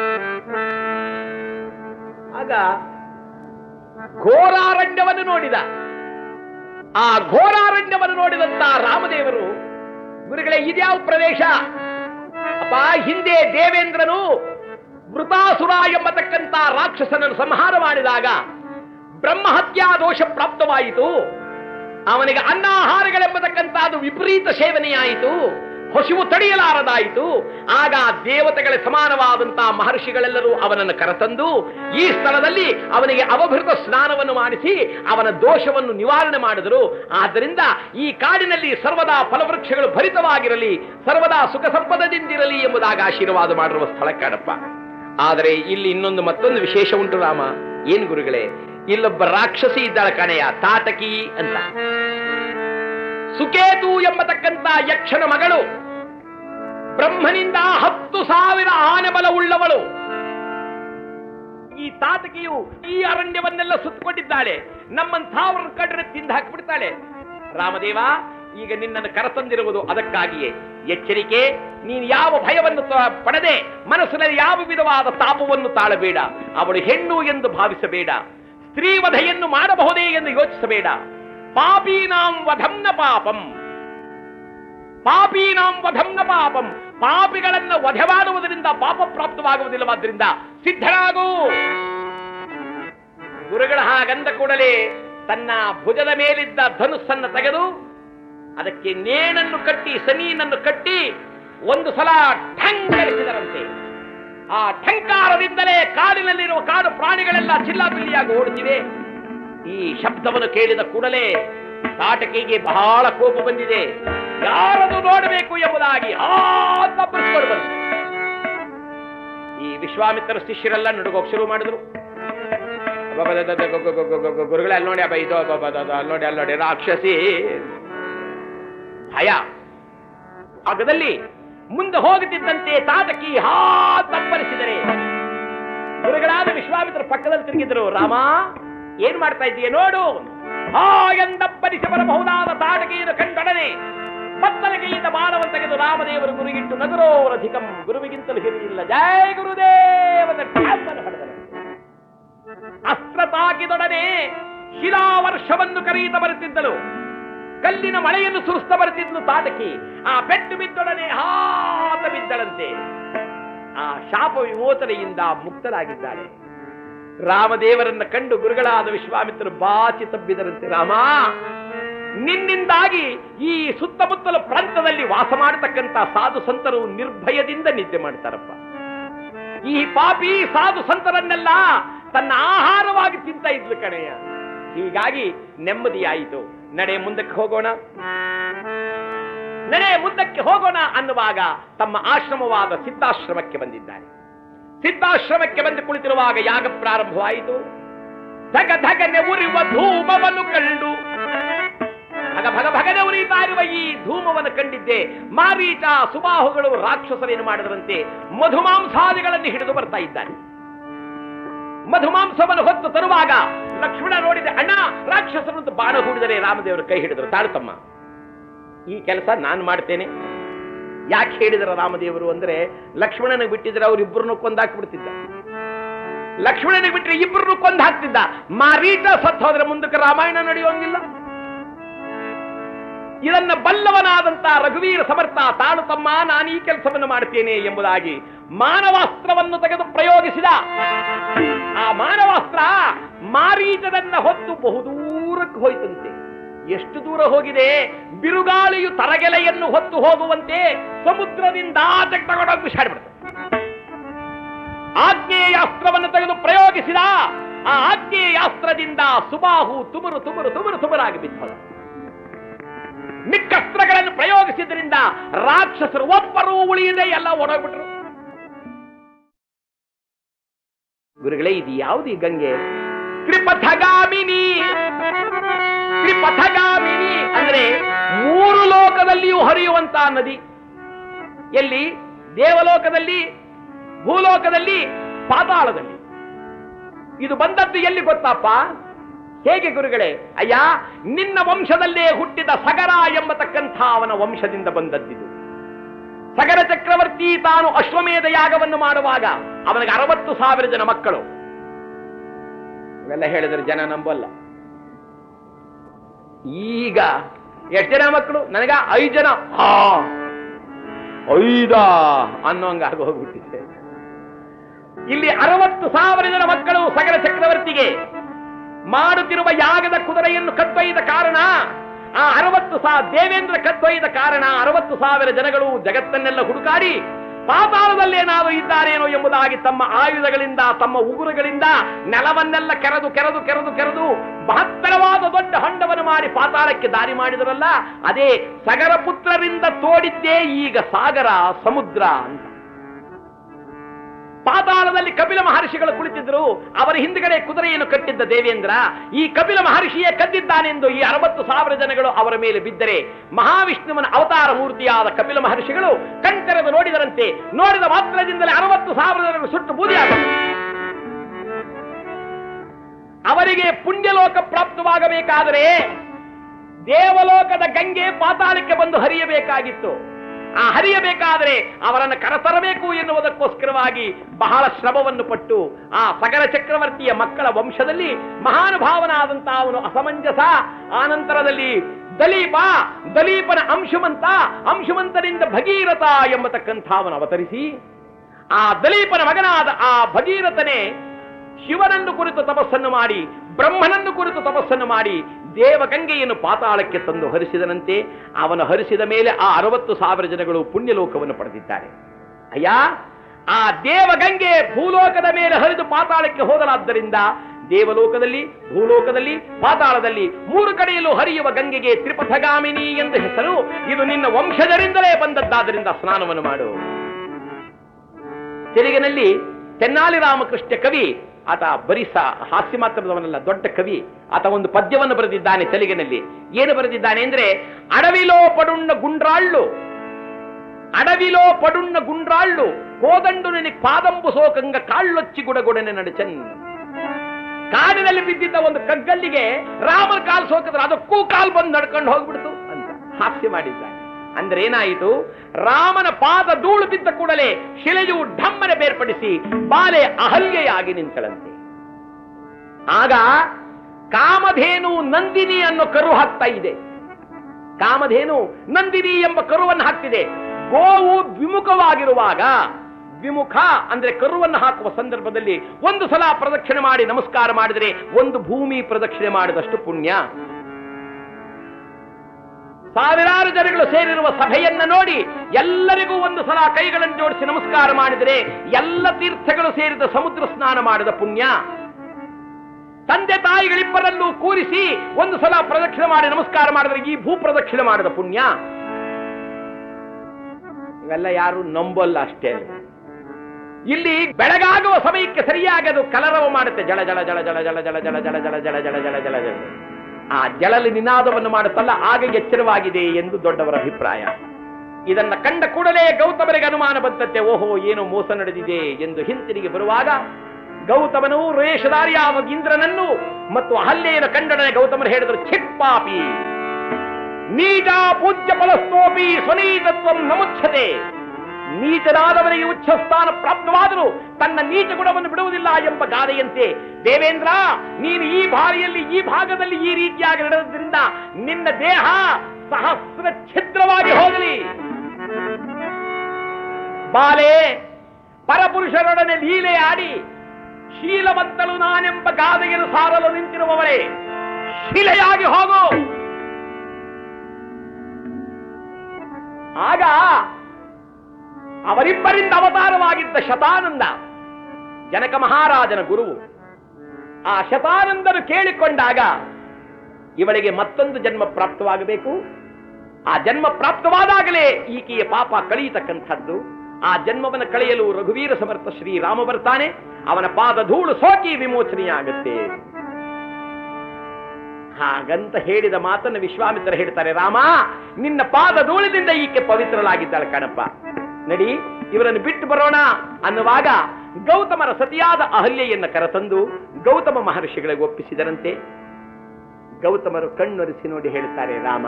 ಆಗ ಘೋರಾರಣ್ಯವನ್ನು ನೋಡಿದ ಆ ಘೋರಾರಣ್ಯವನ್ನು ನೋಡಿದಂತ ರಾಮದೇವರು ಗುರುಗಳೇ ಇದ್ಯಾವ ಪ್ರದೇಶ ಅಪ್ಪ ಹಿಂದೆ ದೇವೇಂದ್ರನು ವೃತಾಸುರ ಎಂಬತಕ್ಕಂತ ರಾಕ್ಷಸನನ್ನು ಸಂಹಾರ ಮಾಡಿದಾಗ ಬ್ರಹ್ಮಹತ್ಯಾ ದೋಷ ಪ್ರಾಪ್ತವಾಯಿತು ಅವನಿಗೆ ಅನ್ನಾಹಾರಗಳೆಂಬತಕ್ಕಂಥದ್ದು ವಿಪರೀತ ಸೇವನೆಯಾಯಿತು ಹಸಿವು ತಡೆಯಲಾರದಾಯಿತು ಆಗ ದೇವತೆಗಳ ಸಮಾನವಾದಂತಹ ಮಹರ್ಷಿಗಳೆಲ್ಲರೂ ಅವನನ್ನು ಕರೆತಂದು ಈ ಸ್ಥಳದಲ್ಲಿ ಅವನಿಗೆ ಅವಭೃತ ಸ್ನಾನವನ್ನು ಮಾಡಿಸಿ ಅವನ ದೋಷವನ್ನು ನಿವಾರಣೆ ಮಾಡಿದರು ಆದ್ದರಿಂದ ಈ ಕಾಡಿನಲ್ಲಿ ಸರ್ವದಾ ಫಲವೃಕ್ಷಗಳು ಭರಿತವಾಗಿರಲಿ ಸರ್ವದಾ ಸುಖ ಸಂಪದದಿಂದಿರಲಿ ಎಂಬುದಾಗಿ ಆಶೀರ್ವಾದ ಮಾಡಿರುವ ಸ್ಥಳ ಕಾಡಪ್ಪ ಆದರೆ ಇಲ್ಲಿ ಇನ್ನೊಂದು ಮತ್ತೊಂದು ವಿಶೇಷ ಉಂಟು ರಾಮ ಏನ್ ಗುರುಗಳೇ ಇಲ್ಲೊಬ್ಬ ರಾಕ್ಷಸಿ ಇದ್ದಾಳೆ ಕಣೆಯ ತಾಟಕಿ ಅಂತ ಸುಕೇತು ಎಂಬತಕ್ಕಂತ ಯಕ್ಷನ ಮಗಳು ಬ್ರಹ್ಮನಿಂದ ಹತ್ತು ಸಾವಿರ ಆನೆ ಬಲವುಳ್ಳವಳು ಈ ತಾಟಕಿಯು ಈ ಅರಣ್ಯವನ್ನೆಲ್ಲ ಸುತ್ತಕೊಂಡಿದ್ದಾಳೆ ನಮ್ಮಂಥವ್ರನ್ನ ಕಂಡ್ರೆ ತಿಂದು ಹಾಕಿಬಿಡ್ತಾಳೆ ರಾಮದೇವ ಈಗ ನಿನ್ನನ್ನು ಕರೆತಂದಿರುವುದು ಅದಕ್ಕಾಗಿಯೇ ಎಚ್ಚರಿಕೆ ನೀನು ಯಾವ ಭಯವನ್ನು ತ- ಪಡದೆ ಮನಸ್ಸಿನಲ್ಲಿ ಯಾವ ವಿಧವಾದ ತಾಪವನ್ನು ತಾಳಬೇಡ ಅವಳು ಹೆಣ್ಣು ಎಂದು ಭಾವಿಸಬೇಡ ಸ್ತ್ರೀವಧೆಯನ್ನು ಮಾಡಬಹುದೇ ಎಂದು ಯೋಚಿಸಬೇಡ ಪಾಪೀನಾಂ ವಧಂನ ಪಾಪಂ ಪಾಪೀನಾಂ ವಧಂನ ಪಾಪಂ ಪಾಪಿಗಳನ್ನ ವಧೆ ಮಾಡುವುದರಿಂದ ಪಾಪ ಪ್ರಾಪ್ತವಾಗುವುದಿಲ್ಲವಾದ್ರಿಂದ ಸಿದ್ಧರಾಗು ಗುರುಗಳ ಹಾಗಂದ ಕೂಡಲೇ ತನ್ನ ಭುಜದ ಮೇಲಿದ್ದ ಧನುಸ್ಸನ್ನು ತೆಗೆದು ಅದಕ್ಕೆ ನೇಣನ್ನು ಕಟ್ಟಿ ಸನೀನನ್ನು ಕಟ್ಟಿ ಒಂದು ಸಲ ಠಂಕರಿಸಿದರಂತೆ ಆ ಠಂಕಾರದಿಂದಲೇ ಕಾಡಿನಲ್ಲಿರುವ ಕಾಡು ಪ್ರಾಣಿಗಳೆಲ್ಲ ಚಿಲ್ಲಾಪಿಲ್ಲಿಯಾಗಿ ಓಡುತ್ತಿವೆ ಈ ಶಬ್ದವನ್ನು ಕೇಳಿದ ಕೂಡಲೇ ತಾಟಕಿಗೆ ಬಹಳ ಕೋಪ ಬಂದಿದೆ ಯಾರದು ನೋಡಬೇಕು ಎಂಬುದಾಗಿ ಆ ತಪ್ಪಿಸ್ಕೊಂಡು ಬಂತು ಈ ವಿಶ್ವಾಮಿತ್ರ ಶಿಷ್ಯರೆಲ್ಲ ನಡುಗೋಕ್ ಶುರು ಮಾಡಿದ್ರು ಗುರುಗಳೇ ಅಲ್ಲಿ ನೋಡಿ ಅಬ್ಬ ಇದು ಅಬ್ಬ ಅಬ್ಬ ಅದು ಅಲ್ಲಿ ನೋಡಿ ಅಲ್ಲಿ ನೋಡಿ ರಾಕ್ಷಸಿ ಭಯ ಆಗದಲ್ಲಿ ಮುಂದೆ ಹೋಗುತ್ತಿದ್ದಂತೆ ತಾಟಕಿ ಹಾ ತಪ್ಪರಿಸಿದರೆ ಗುರುಗಳಾದ ವಿಶ್ವಾಮಿತ್ರ ಪಕ್ಕದಲ್ಲಿ ತಿರುಗಿದ್ರು ರಾಮ ಏನ್ ಮಾಡ್ತಾ ಇದ್ದೀಯ ನೋಡು ಹಾ ಎಂದಪ್ಪರಿಸಿ ಬರಬಹುದಾದ ತಾಟಕಿಯನ್ನು ಕಂಡೊಡನೆ ಬತ್ತಲಗೆಯಿಂದ ಬಾಣವನ್ನು ತೆಗೆದು ರಾಮದೇವರು ಗುರುಗಿಟ್ಟು ನಗರೋರಧಿಕಂ ಗುರುವಿಗಿಂತಲೂ ಹಿರಿಯಿಲ್ಲ ಜಯ ಗುರುದೇವನ ಠಾಮನ್ನು ಹೊಡೆದನು ಅಸ್ತ್ರ ತಾಕಿದೊಡನೆ ಶಿಲಾವರ್ಷವನ್ನು ಕರೆಯುತ್ತಾ ಬರುತ್ತಿದ್ದಳು ಕಲ್ಲಿನ ಮಳೆಯನ್ನು ಸುರಿಸ್ತಾ ಬರುತ್ತಿದ್ಲು ತಾಟಕಿ ಆ ಪೆಟ್ಟು ಬಿದ್ದೊಡನೆ ಹಾತ ಬಿದ್ದಳಂತೆ ಆ ಶಾಪ ವಿಮೋಚನೆಯಿಂದ ಮುಕ್ತರಾಗಿದ್ದಾಳೆ ರಾಮದೇವರನ್ನ ಕಂಡು ಗುರುಗಳಾದ ವಿಶ್ವಾಮಿತ್ರರು ಬಾಚಿ ತಬ್ಬಿದರಂತೆ ರಾಮ ನಿನ್ನಿಂದಾಗಿ ಈ ಸುತ್ತಮುತ್ತಲ ಪ್ರಾಂತದಲ್ಲಿ ವಾಸ ಮಾಡತಕ್ಕಂತ ಸಾಧು ಸಂತರು ನಿರ್ಭಯದಿಂದ ನಿದ್ದೆ ಮಾಡ್ತಾರಪ್ಪ ಈ ಪಾಪಿ ಸಾಧು ಸಂತರನ್ನೆಲ್ಲ ತನ್ನ ಆಹಾರವಾಗಿ ತಿಂತ ಇದ್ಲು ಕಣೆಯ ಹೀಗಾಗಿ ನೆಮ್ಮದಿಯಾಯಿತು ನಡೆ ಮುಂದಕ್ಕೆ ಹೋಗೋಣ ನಡೆ ಮುಂದಕ್ಕೆ ಹೋಗೋಣ ಅನ್ನುವಾಗ ತಮ್ಮ ಆಶ್ರಮವಾದ ಸಿದ್ಧಾಶ್ರಮಕ್ಕೆ ಬಂದಿದ್ದಾರೆ ಸಿದ್ಧಾಶ್ರಮಕ್ಕೆ ಬಂದು ಕುಳಿತಿರುವಾಗ ಯಾಗ ಪ್ರಾರಂಭವಾಯಿತು ಧಗ ಧಗನೆ ಉರಿಯುವ ಧೂಮವನ್ನು ಕಂಡು ಭಗ ಭಗ ಭಗನೆ ಉರಿಯುತ್ತಾ ಇರುವ ಈ ಧೂಮವನ್ನು ಕಂಡಿದ್ದೆ ಮಾರೀಚ ಸುಬಾಹುಗಳು ರಾಕ್ಷಸರೇನು ಮಾಡಿದರಂತೆ ಮಧುಮಾಂಸಾದಿಗಳನ್ನು ಹಿಡಿದು ಬರ್ತಾ ಇದ್ದಾನೆ ಮಧುಮಾಂಸವನ್ನು ಹೊತ್ತು ತರುವಾಗ ಲಕ್ಷ್ಮಣ ನೋಡಿದೆ ಅಣ್ಣ ರಾಕ್ಷಸರಂತ ಬಾಣ ಹೂಡಿದರೆ ರಾಮದೇವರು ಕೈ ಹಿಡಿದರು ತಾಳ್ತಮ್ಮ ಈ ಕೆಲಸ ನಾನು ಮಾಡ್ತೇನೆ ಯಾಕೆ ಹೇಳಿದ್ರ ರಾಮದೇವರು ಅಂದ್ರೆ ಲಕ್ಷ್ಮಣನಿಗೆ ಬಿಟ್ಟಿದ್ರೆ ಅವರಿಬ್ಬರನ್ನು ಕೊಂದಾಕ್ಬಿಡ್ತಿದ್ದ ಲಕ್ಷ್ಮಣನಿಗೆ ಬಿಟ್ಟರೆ ಇಬ್ಬರನ್ನು ಕೊಂದು ಹಾಕ್ತಿದ್ದ ಮಾರೀಟ ಸತ್ ಹೋದ್ರೆ ಮುಂದಕ್ಕೆ ರಾಮಾಯಣ ನಡೆಯೋಂಗಿಲ್ಲ ಇದನ್ನ ಬಲ್ಲವನಾದಂತ ರಘುವೀರ ಸಮರ್ಥ ತಾನು ತಮ್ಮ ನಾನು ಈ ಕೆಲಸವನ್ನು ಮಾಡ್ತೇನೆ ಎಂಬುದಾಗಿ ಮಾನವಾಸ್ತ್ರವನ್ನು ತೆಗೆದು ಪ್ರಯೋಗಿಸಿದ ಆ ಮಾನವಾಸ್ತ್ರ ಮಾರೀಚದನ್ನ ಹೊತ್ತು ಬಹುದೂರಕ್ಕೆ ಹೋಯ್ತಂತೆ ಎಷ್ಟು ದೂರ ಹೋಗಿದೆ ಬಿರುಗಾಳಿಯು ತರಗೆಲೆಯನ್ನು ಹೊತ್ತು ಹೋಗುವಂತೆ ಸಮುದ್ರದಿಂದ ಆಚೆಗೆ ತಗೊಂಡೋಗಿ ಬಿಸಾಡ್ಬಿಡ್ತು ಆಗ್ನೇಯಾಸ್ತ್ರವನ್ನು ತೆಗೆದು ಪ್ರಯೋಗಿಸಿದ ಆ ಆಗ್ನೇಯಾಸ್ತ್ರದಿಂದ ಸುಬಾಹು ತುಮರು ತುಮರು ತುಮರು ತುಮರಾಗಿ ಬಿದ್ದೋದ ಮಿಕ್ಕಸ್ತ್ರಗಳನ್ನು ಪ್ರಯೋಗಿಸಿದ್ರಿಂದ ರಾಕ್ಷಸರು ಒಬ್ಬರೂ ಉಳಿಯದೆ ಎಲ್ಲ ಓಡೋಗ್ಬಿಟ್ರು ಗುರುಗಳೇ ಇದು ಯಾವುದು ಈ ಗಂಗೆ ತ್ರಿಪಥಗಾಮಿನಿ ತ್ರಿಪಥಗಾಮಿನಿ ಅಂದ್ರೆ ಮೂರು ಲೋಕದಲ್ಲಿಯೂ ಹರಿಯುವಂತಹ ನದಿ ಎಲ್ಲಿ ದೇವಲೋಕದಲ್ಲಿ ಭೂಲೋಕದಲ್ಲಿ ಪಾತಾಳದಲ್ಲಿ ಇದು ಬಂದದ್ದು ಎಲ್ಲಿ ಗೊತ್ತಪ್ಪ ಹೇಗೆ ಗುರುಗಳೇ ಅಯ್ಯ ನಿನ್ನ ವಂಶದಲ್ಲೇ ಹುಟ್ಟಿದ ಸಗರ ಎಂಬತಕ್ಕಂಥ ಅವನ ವಂಶದಿಂದ ಬಂದದ್ದಿದು ಸಗರ ಚಕ್ರವರ್ತಿ ತಾನು ಅಶ್ವಮೇಧ ಯಾಗವನ್ನು ಮಾಡುವಾಗ ಅವನಿಗೆ ಅರವತ್ತು ಸಾವಿರ ಜನ ಮಕ್ಕಳು ಇವೆಲ್ಲ ಹೇಳಿದ್ರೆ ಜನ ನಂಬಲ್ಲ ಈಗ ಎಷ್ಟು ಜನ ಮಕ್ಕಳು ನನಗ ಐದು ಜನ ಹಾ ಐದಾ ಅನ್ನೋಂಗಾಗ ಹೋಗ್ಬಿಟ್ಟಿದೆ ಇಲ್ಲಿ ಅರವತ್ತು ಸಾವಿರ ಜನ ಮಕ್ಕಳು ಸಗರ ಚಕ್ರವರ್ತಿಗೆ ಮಾಡುತ್ತಿರುವ ಯಾಗದ ಕುದುರೆಯನ್ನು ಕದ್ದೊಯ್ದ ಕಾರಣ ಆ ಅರವತ್ತು ಸಾ ದೇವೇಂದ್ರ ಕದ್ದೊಯ್ದ ಕಾರಣ ಅರವತ್ತು ಸಾವಿರ ಜನಗಳು ಜಗತ್ತನ್ನೆಲ್ಲ ಹುಡುಕಾಡಿ ಪಾತಾಳದಲ್ಲೇನಾದರೂ ಇದ್ದಾರೇನೋ ಎಂಬುದಾಗಿ ತಮ್ಮ ಆಯುಧಗಳಿಂದ ತಮ್ಮ ಉಗುರುಗಳಿಂದ ನೆಲವನ್ನೆಲ್ಲ ಕೆರೆದು ಕೆರೆದು ಕೆರೆದು ಕೆರೆದು ಮಹತ್ತರವಾದ ದೊಡ್ಡ ಹೊಂಡವನ್ನು ಮಾಡಿ ಪಾತಾಳಕ್ಕೆ ದಾರಿ ಮಾಡಿದರಲ್ಲ ಅದೇ ಸಗರ ಪುತ್ರರಿಂದ ತೋಡಿದ್ದೇ ಈಗ ಸಾಗರ ಸಮುದ್ರ ಅಂತ ಪಾತಾಳದಲ್ಲಿ ಕಪಿಲ ಮಹರ್ಷಿಗಳು ಕುಳಿತಿದ್ರು ಅವರ ಹಿಂದ್ಗಡೆ ಕುದುರೆಯನ್ನು ಕಟ್ಟಿದ್ದ ದೇವೇಂದ್ರ ಈ ಕಪಿಲ ಮಹರ್ಷಿಯೇ ಕದ್ದಿದ್ದಾನೆಂದು ಈ ಅರವತ್ತು ಸಾವಿರ ಜನಗಳು ಅವರ ಮೇಲೆ ಬಿದ್ದರೆ ಮಹಾವಿಷ್ಣುವನ ಅವತಾರ ಮೂರ್ತಿಯಾದ ಕಪಿಲ ಮಹರ್ಷಿಗಳು ಕಣ್ತೆರೆದು ನೋಡಿದರಂತೆ ನೋಡಿದ ಮಾತ್ರದಿಂದಲೇ ಅರವತ್ತು ಸಾವಿರ ಜನಗಳು ಸುಟ್ಟು ಬೂದಿಯಾದರು ಅವರಿಗೆ ಪುಣ್ಯಲೋಕ ಪ್ರಾಪ್ತವಾಗಬೇಕಾದರೆ ದೇವಲೋಕದ ಗಂಗೆ ಪಾತಾಳಕ್ಕೆ ಬಂದು ಹರಿಯಬೇಕಾಗಿತ್ತು ಆ ಹರಿಯಬೇಕಾದರೆ ಅವರನ್ನು ಕರತರಬೇಕು ಎನ್ನುವುದಕ್ಕೋಸ್ಕರವಾಗಿ ಬಹಳ ಶ್ರಮವನ್ನು ಪಟ್ಟು ಆ ಸಗರ ಚಕ್ರವರ್ತಿಯ ಮಕ್ಕಳ ವಂಶದಲ್ಲಿ ಮಹಾನುಭಾವನಾದಂತ ಅವನು ಅಸಮಂಜಸ ಆನಂತರದಲ್ಲಿ ದಲೀಪ ದಲೀಪನ ಅಂಶುಮಂತ ಅಂಶುಮಂತನಿಂದ ಭಗೀರಥ ಎಂಬತಕ್ಕಂಥ ಅವನು ಅವತರಿಸಿ ಆ ದಲೀಪನ ಮಗನಾದ ಆ ಭಗೀರಥನೇ ಶಿವನನ್ನು ಕುರಿತು ತಪಸ್ಸನ್ನು ಮಾಡಿ ಬ್ರಹ್ಮನನ್ನು ಕುರಿತು ತಪಸ್ಸನ್ನು ಮಾಡಿ ದೇವಗಂಗೆಯನ್ನು ಪಾತಾಳಕ್ಕೆ ತಂದು ಹರಿಸಿದನಂತೆ ಅವನು ಹರಿಸಿದ ಮೇಲೆ ಆ ಅರವತ್ತು ಸಾವಿರ ಜನಗಳು ಪುಣ್ಯಲೋಕವನ್ನು ಪಡೆದಿದ್ದಾರೆ ಅಯ್ಯ ಆ ದೇವಗಂಗೆ ಭೂಲೋಕದ ಮೇಲೆ ಹರಿದು ಪಾತಾಳಕ್ಕೆ ಹೋದಲಾದ್ದರಿಂದ ದೇವಲೋಕದಲ್ಲಿ ಭೂಲೋಕದಲ್ಲಿ ಪಾತಾಳದಲ್ಲಿ ಮೂರು ಕಡೆಯಲ್ಲೂ ಹರಿಯುವ ಗಂಗೆಗೆ ತ್ರಿಪಥಗಾಮಿನಿ ಎಂದು ಹೆಸರು ಇದು ನಿನ್ನ ವಂಶಜರಿಂದಲೇ ಬಂದದ್ದಾದ್ದರಿಂದ ಸ್ನಾನವನ್ನು ಮಾಡು ತೆಲುಗಿನಲ್ಲಿ ತೆನ್ನಾಲಿ ರಾಮಕೃಷ್ಣ ಕವಿ ಆತ ಬರೀ ಸ ಹಾಸ್ಯ ಮಾತ್ರದವನಲ್ಲ ದೊಡ್ಡ ಕವಿ ಆತ ಒಂದು ಪದ್ಯವನ್ನು ಬರೆದಿದ್ದಾನೆ ತೆಲುಗಿನಲ್ಲಿ ಏನು ಬರೆದಿದ್ದಾನೆ ಅಂದ್ರೆ ಅಡವಿಲೋ ಪಡುಣ್ಣ ಗುಂಡ್ರಾళ్ళు ಅಡವಿಲೋ ಪಡುಣ್ಣ ಗುಂಡ್ರಾళ్ళు ಕೋದಂಡು ನಿನಗೆ ಪಾದಂಬು ಸೋಕಂಗ ಕಾಳ್ಳೊಚ್ಚಿ ಗುಡಗುಡನೆ ನಡಚನ್ ಕಾಡಿನಲ್ಲಿ ಬಿದ್ದಿದ್ದ ಒಂದು ಕಗ್ಗಲ್ಲಿಗೆ ರಾಮನ ಕಾಲ್ ಸೋಕಿದ್ರೆ ಅದಕ್ಕೂ ಕಾಲ್ ಬಂದು ನಡ್ಕೊಂಡು ಹೋಗ್ಬಿಡ್ತು ಅಂತ ಹಾಸ್ಯ ಮಾಡಿದ್ದಾನೆ ಅಂದ್ರೆ ಏನಾಯಿತು ರಾಮನ ಪಾದ ಧೂಳು ಬಿದ್ದ ಕೂಡಲೇ ಶಿಲೆಯು ಢಮ್ಮನೆ ಬೇರ್ಪಡಿಸಿ ಬಾಲೆ ಅಹಲ್ಯೆಯಾಗಿ ನಿಂತಳಂತೆ ಆಗ ಕಾಮಧೇನು ನಂದಿನಿ ಅನ್ನೋ ಕರು ಹಾಕ್ತಾ ಇದೆ ಕಾಮಧೇನು ನಂದಿನಿ ಎಂಬ ಕರುವನ್ನು ಹಾಕ್ತಿದೆ ಗೋವು ದ್ವಿಮುಖವಾಗಿರುವಾಗ ದ್ವಿಮುಖ ಅಂದ್ರೆ ಕರುವನ್ನು ಹಾಕುವ ಸಂದರ್ಭದಲ್ಲಿ ಒಂದು ಸಲ ಪ್ರದಕ್ಷಿಣೆ ಮಾಡಿ ನಮಸ್ಕಾರ ಮಾಡಿದರೆ ಒಂದು ಭೂಮಿ ಪ್ರದಕ್ಷಿಣೆ ಮಾಡಿದಷ್ಟು ಪುಣ್ಯ ಸಾವಿರಾರು ಜನಗಳು ಸೇರಿರುವ ಸಭೆಯನ್ನ ನೋಡಿ ಎಲ್ಲರಿಗೂ ಒಂದು ಸಲ ಕೈಗಳನ್ನು ಜೋಡಿಸಿ ನಮಸ್ಕಾರ ಮಾಡಿದರೆ ಎಲ್ಲ ತೀರ್ಥಗಳು ಸೇರಿದ ಸಮುದ್ರ ಸ್ನಾನ ಮಾಡಿದ ಪುಣ್ಯ ತಂದೆ ತಾಯಿಗಳಿಬ್ಬರಲ್ಲೂ ಕೂರಿಸಿ ಒಂದು ಸಲ ಪ್ರದಕ್ಷಿಣೆ ಮಾಡಿ ನಮಸ್ಕಾರ ಮಾಡಿದ್ರೆ ಈ ಭೂ ಪ್ರದಕ್ಷಿಣೆ ಮಾಡಿದ ಪುಣ್ಯ ಇವೆಲ್ಲ ಯಾರು ನಂಬಲ್ಲ ಅಷ್ಟೇ ಇಲ್ಲಿ ಬೆಳಗಾಗುವ ಸಮಯಕ್ಕೆ ಸರಿಯಾಗಿ ಅದು ಕಲರವ ಮಾಡುತ್ತೆ ಜಳ ಜಳ ಜಳ ಜಳ ಜಳ ಜಳ ಜಳ ಜಳ ಜಳ ಜಳ ಜಳ ಜಳ ಜಳ ಜಳ ಆ ಜಳಲಿ ನಿನಾದವನ್ನು ಮಾಡುತ್ತಲ್ಲ ಆಗ ಎಚ್ಚರವಾಗಿದೆ ಎಂದು ದೊಡ್ಡವರ ಅಭಿಪ್ರಾಯ ಇದನ್ನ ಕಂಡ ಕೂಡಲೇ ಗೌತಮರಿಗೆ ಅನುಮಾನ ಬಂತಂತೆ ಓಹೋ ಏನೋ ಮೋಸ ನಡೆದಿದೆ ಎಂದು ಹಿಂತಿರುಗಿ ಬರುವಾಗ ಗೌತಮನು ರೇಷಧಾರಿಯಾದ ಇಂದ್ರನನ್ನು ಮತ್ತು ಅಹಲ್ಯೆಯನ್ನು ಕಂಡೊಡನೆ ಗೌತಮರು ಹೇಳಿದರು ಚಿಕ್ಪಾಪಿ ನೀಚ ಪೂಜ್ಯ ಫಲಸ್ತೋಪಿ ಸ್ವನೀತತ್ವಂ ನಮುಚ್ಛತೆ ನೀಚರಾದವನಿಗೆ ಉಚ್ಚ ಸ್ಥಾನ ಪ್ರಾಪ್ತವಾದರೂ ತನ್ನ ನೀಚ ಗುಣವನ್ನು ಬಿಡುವುದಿಲ್ಲ ಎಂಬ ಗಾದೆಯಂತೆ ದೇವೇಂದ್ರ ನೀನು ಈ ಬಾರಿಯಲ್ಲಿ ಈ ಭಾಗದಲ್ಲಿ ಈ ರೀತಿಯಾಗಿ ನಡೆದದ್ರಿಂದ ನಿನ್ನ ದೇಹ ಸಹಸ್ರ ಛಿದ್ರವಾಗಿ ಹೋಗಲಿ ಬಾಲೆ ಪರಪುರುಷರೊಡನೆ ಲೀಲೆ ಆಡಿ ಶೀಲವಂತಳು ನಾನೆಂಬ ಗಾದೆಯನ್ನು ಸಾರಲು ನಿಂತಿರುವವರೇ ಶಿಲೆಯಾಗಿ ಹೋಗು ಆಗ ಅವರಿಬ್ಬರಿಂದ ಅವತಾರವಾಗಿದ್ದ ಶತಾನಂದ ಜನಕ ಮಹಾರಾಜನ ಗುರುವು ಆ ಶತಾನಂದನು ಕೇಳಿಕೊಂಡಾಗ ಇವಳಿಗೆ ಮತ್ತೊಂದು ಜನ್ಮ ಪ್ರಾಪ್ತವಾಗಬೇಕು ಆ ಜನ್ಮ ಪ್ರಾಪ್ತವಾದಾಗಲೇ ಈಕೆಯ ಪಾಪ ಕಳೆಯತಕ್ಕಂಥದ್ದು ಆ ಜನ್ಮವನ್ನು ಕಳೆಯಲು ರಘುವೀರ ಸಮರ್ಥ ಶ್ರೀರಾಮ ಬರ್ತಾನೆ ಅವನ ಪಾದ ಧೂಳು ಸೋಕಿ ವಿಮೋಚನೆಯಾಗುತ್ತೆ ಹಾಗಂತ ಹೇಳಿದ ಮಾತನ್ನು ವಿಶ್ವಾಮಿತ್ರ ಹೇಳ್ತಾರೆ ರಾಮ ನಿನ್ನ ಪಾದ ಧೂಳಿನಿಂದ ಈಕೆ ಪವಿತ್ರಳಾಗಿದ್ದಾಳೆ ಕಣಪ್ಪ ನಡಿ ಇವರನ್ನು ಬಿಟ್ಟು ಬರೋಣ ಅನ್ನುವಾಗ ಗೌತಮರ ಸತಿಯಾದ ಅಹಲ್ಯೆಯನ್ನು ಕರೆತಂದು ಗೌತಮ ಮಹರ್ಷಿಗಳಿಗೆ ಒಪ್ಪಿಸಿದರಂತೆ ಗೌತಮರು ಕಣ್ಣೊರೆಸಿ ನೋಡಿ ಹೇಳ್ತಾರೆ ರಾಮ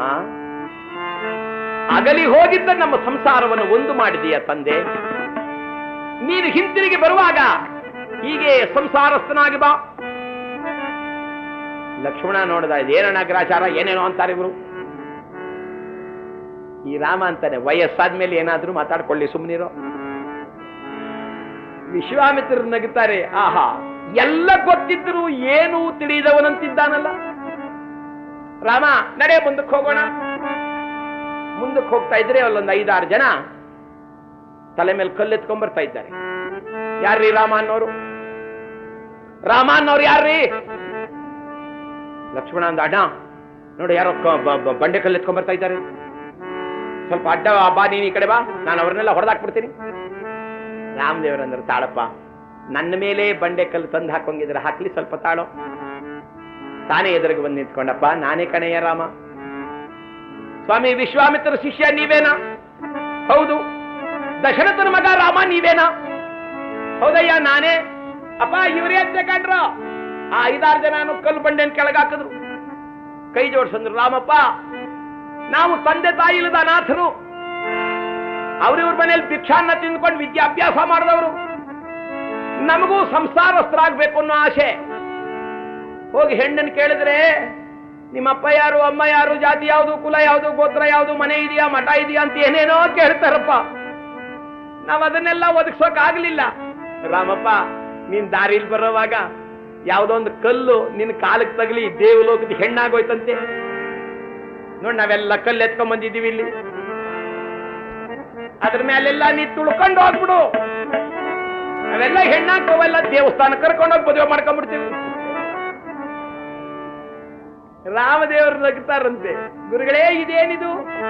ಅಗಲಿ ಹೋಗಿದ್ದ ನಮ್ಮ ಸಂಸಾರವನ್ನು ಒಂದು ಮಾಡಿದೆಯ ತಂದೆ ನೀನು ಹಿಂತಿರುಗಿ ಬರುವಾಗ ಹೀಗೆ ಸಂಸಾರಸ್ಥನಾಗಿ ಬಾ ಲಕ್ಷ್ಮಣ ನೋಡಿದ ಇದೇನಣ್ಣ ಗ್ರಾಚಾರ ಏನೇನೋ ಅಂತಾರೆ ಇವರು ಈ ರಾಮ ಅಂತಾನೆ ವಯಸ್ಸಾದ್ಮೇಲೆ ಏನಾದ್ರೂ ಮಾತಾಡ್ಕೊಳ್ಳಿ ಸುಮ್ಮನಿರೋ ವಿಶ್ವಾಮಿತ್ರರು ನಗುತ್ತಾರೆ ಆಹಾ ಎಲ್ಲ ಗೊತ್ತಿದ್ರು ಏನೂ ತಿಳಿದವನಂತಿದ್ದಾನಲ್ಲ ರಾಮ ನಡೆ ಮುಂದಕ್ಕೆ ಹೋಗೋಣ ಮುಂದಕ್ಕೆ ಹೋಗ್ತಾ ಇದ್ರೆ ಅಲ್ಲೊಂದು ಐದಾರು ಜನ ತಲೆ ಮೇಲೆ ಕಲ್ಲೆತ್ಕೊಂಡ್ ಬರ್ತಾ ಇದ್ದಾರೆ ಯಾರ್ರೀ ರಾಮ ಅನ್ನೋರು ರಾಮ ಅನ್ನೋರು ಯಾರ್ರೀ ಲಕ್ಷ್ಮಣ ಅಂದ ಅಣ್ಣ ನೋಡಿ ಯಾರೋ ಕ- ಬ- ಬ- ಬಂಡೆ ಕಲ್ಲು ಎತ್ಕೊಂಡ್ ಬರ್ತಾ ಇದ್ದಾರೆ ಸ್ವಲ್ಪ ಅಡ್ಡ ಬಾ ನೀನ್ ಈ ಕಡೆ ಬಾ ನಾನು ಅವ್ರನ್ನೆಲ್ಲ ಹೊಡೆದಾಕ್ಬಿಡ್ತೀನಿ ರಾಮದೇವರಂದ್ರೆ ತಾಳಪ್ಪ ನನ್ನ ಮೇಲೆ ಬಂಡೆ ಕಲ್ಲು ತಂದು ಹಾಕೊಂಗಿದ್ರೆ ಹಾಕ್ಲಿ ಸ್ವಲ್ಪ ತಾಳೋ ತಾನೇ ಎದುರಿಗೆ ಬಂದು ನಿಂತ್ಕೊಂಡಪ್ಪ ನಾನೇ ಕಣಯ್ಯ ರಾಮ ಸ್ವಾಮಿ ವಿಶ್ವಾಮಿತ್ರ ಶಿಷ್ಯ ನೀವೇನಾ ಹೌದು ದಶರಥನ ಮಗ ರಾಮ ನೀವೇನಾ ಹೌದಯ್ಯ ನಾನೇ ಅಪ್ಪ ಇವರೇ ಅಂತ ಕಂಡ್ರ ಆ ಐದಾರು ಜನ ಕಲ್ಲು ಬಂಡೆನ್ ಕೆಳಗಾಕಿದ್ರು ಕೈ ಜೋಡಿಸಂದ್ರು ರಾಮಪ್ಪ ನಾವು ತಂದೆ ತಾಯಿ ಇಲ್ಲದ ಅನಾಥರು ಅವ್ರಿವ್ರ ಮನೇಲಿ ಭಿಕ್ಷಾನ್ನ ತಿಂದ್ಕೊಂಡು ವಿದ್ಯಾಭ್ಯಾಸ ಮಾಡಿದವರು ನಮಗೂ ಸಂಸಾರಸ್ಥರಾಗ್ಬೇಕು ಅನ್ನೋ ಆಸೆ ಹೋಗಿ ಹೆಣ್ಣನ್ನು ಕೇಳಿದ್ರೆ ನಿಮ್ಮ ಅಪ್ಪ ಯಾರು ಅಮ್ಮ ಯಾರು ಜಾತಿ ಯಾವುದು ಕುಲ ಯಾವುದು ಗೋತ್ರ ಯಾವುದು ಮನೆ ಇದೆಯಾ ಮಠ ಇದೆಯಾ ಅಂತ ಏನೇನೋ ಕೇಳ್ತಾರಪ್ಪ ನಾವ್ ಅದನ್ನೆಲ್ಲ ಒದಗಿಸೋಕ್ ಆಗ್ಲಿಲ್ಲ ರಾಮಪ್ಪ ನೀನ್ ದಾರಿಲಿ ಬರೋವಾಗ ಯಾವ್ದೋ ಒಂದು ಕಲ್ಲು ನಿನ್ನ ಕಾಲಕ್ಕೆ ತಗಲಿ ದೇವಲೋಕದ ಹೆಣ್ಣಾಗೋಯ್ತಂತೆ ನೋಡ್ ನಾವೆಲ್ಲ ಕಲ್ಲು ಎತ್ಕೊಂಡ್ ಬಂದಿದ್ದೀವಿ ಇಲ್ಲಿ ಅದ್ರ ಮೇಲೆಲ್ಲ ನೀ ತುಳ್ಕೊಂಡು ಹೋಗ್ಬಿಡು ನಾವೆಲ್ಲ ಹೆಣ್ಣಾಕೋವೆಲ್ಲ ದೇವಸ್ಥಾನ ಕರ್ಕೊಂಡೋಗಿ ಮದುವೆ ಮಾಡ್ಕೊಂಡ್ಬಿಡ್ತೀವಿ ರಾಮದೇವರು ನಗ್ತಾರಂತೆ ಗುರುಗಳೇ ಇದೇನಿದು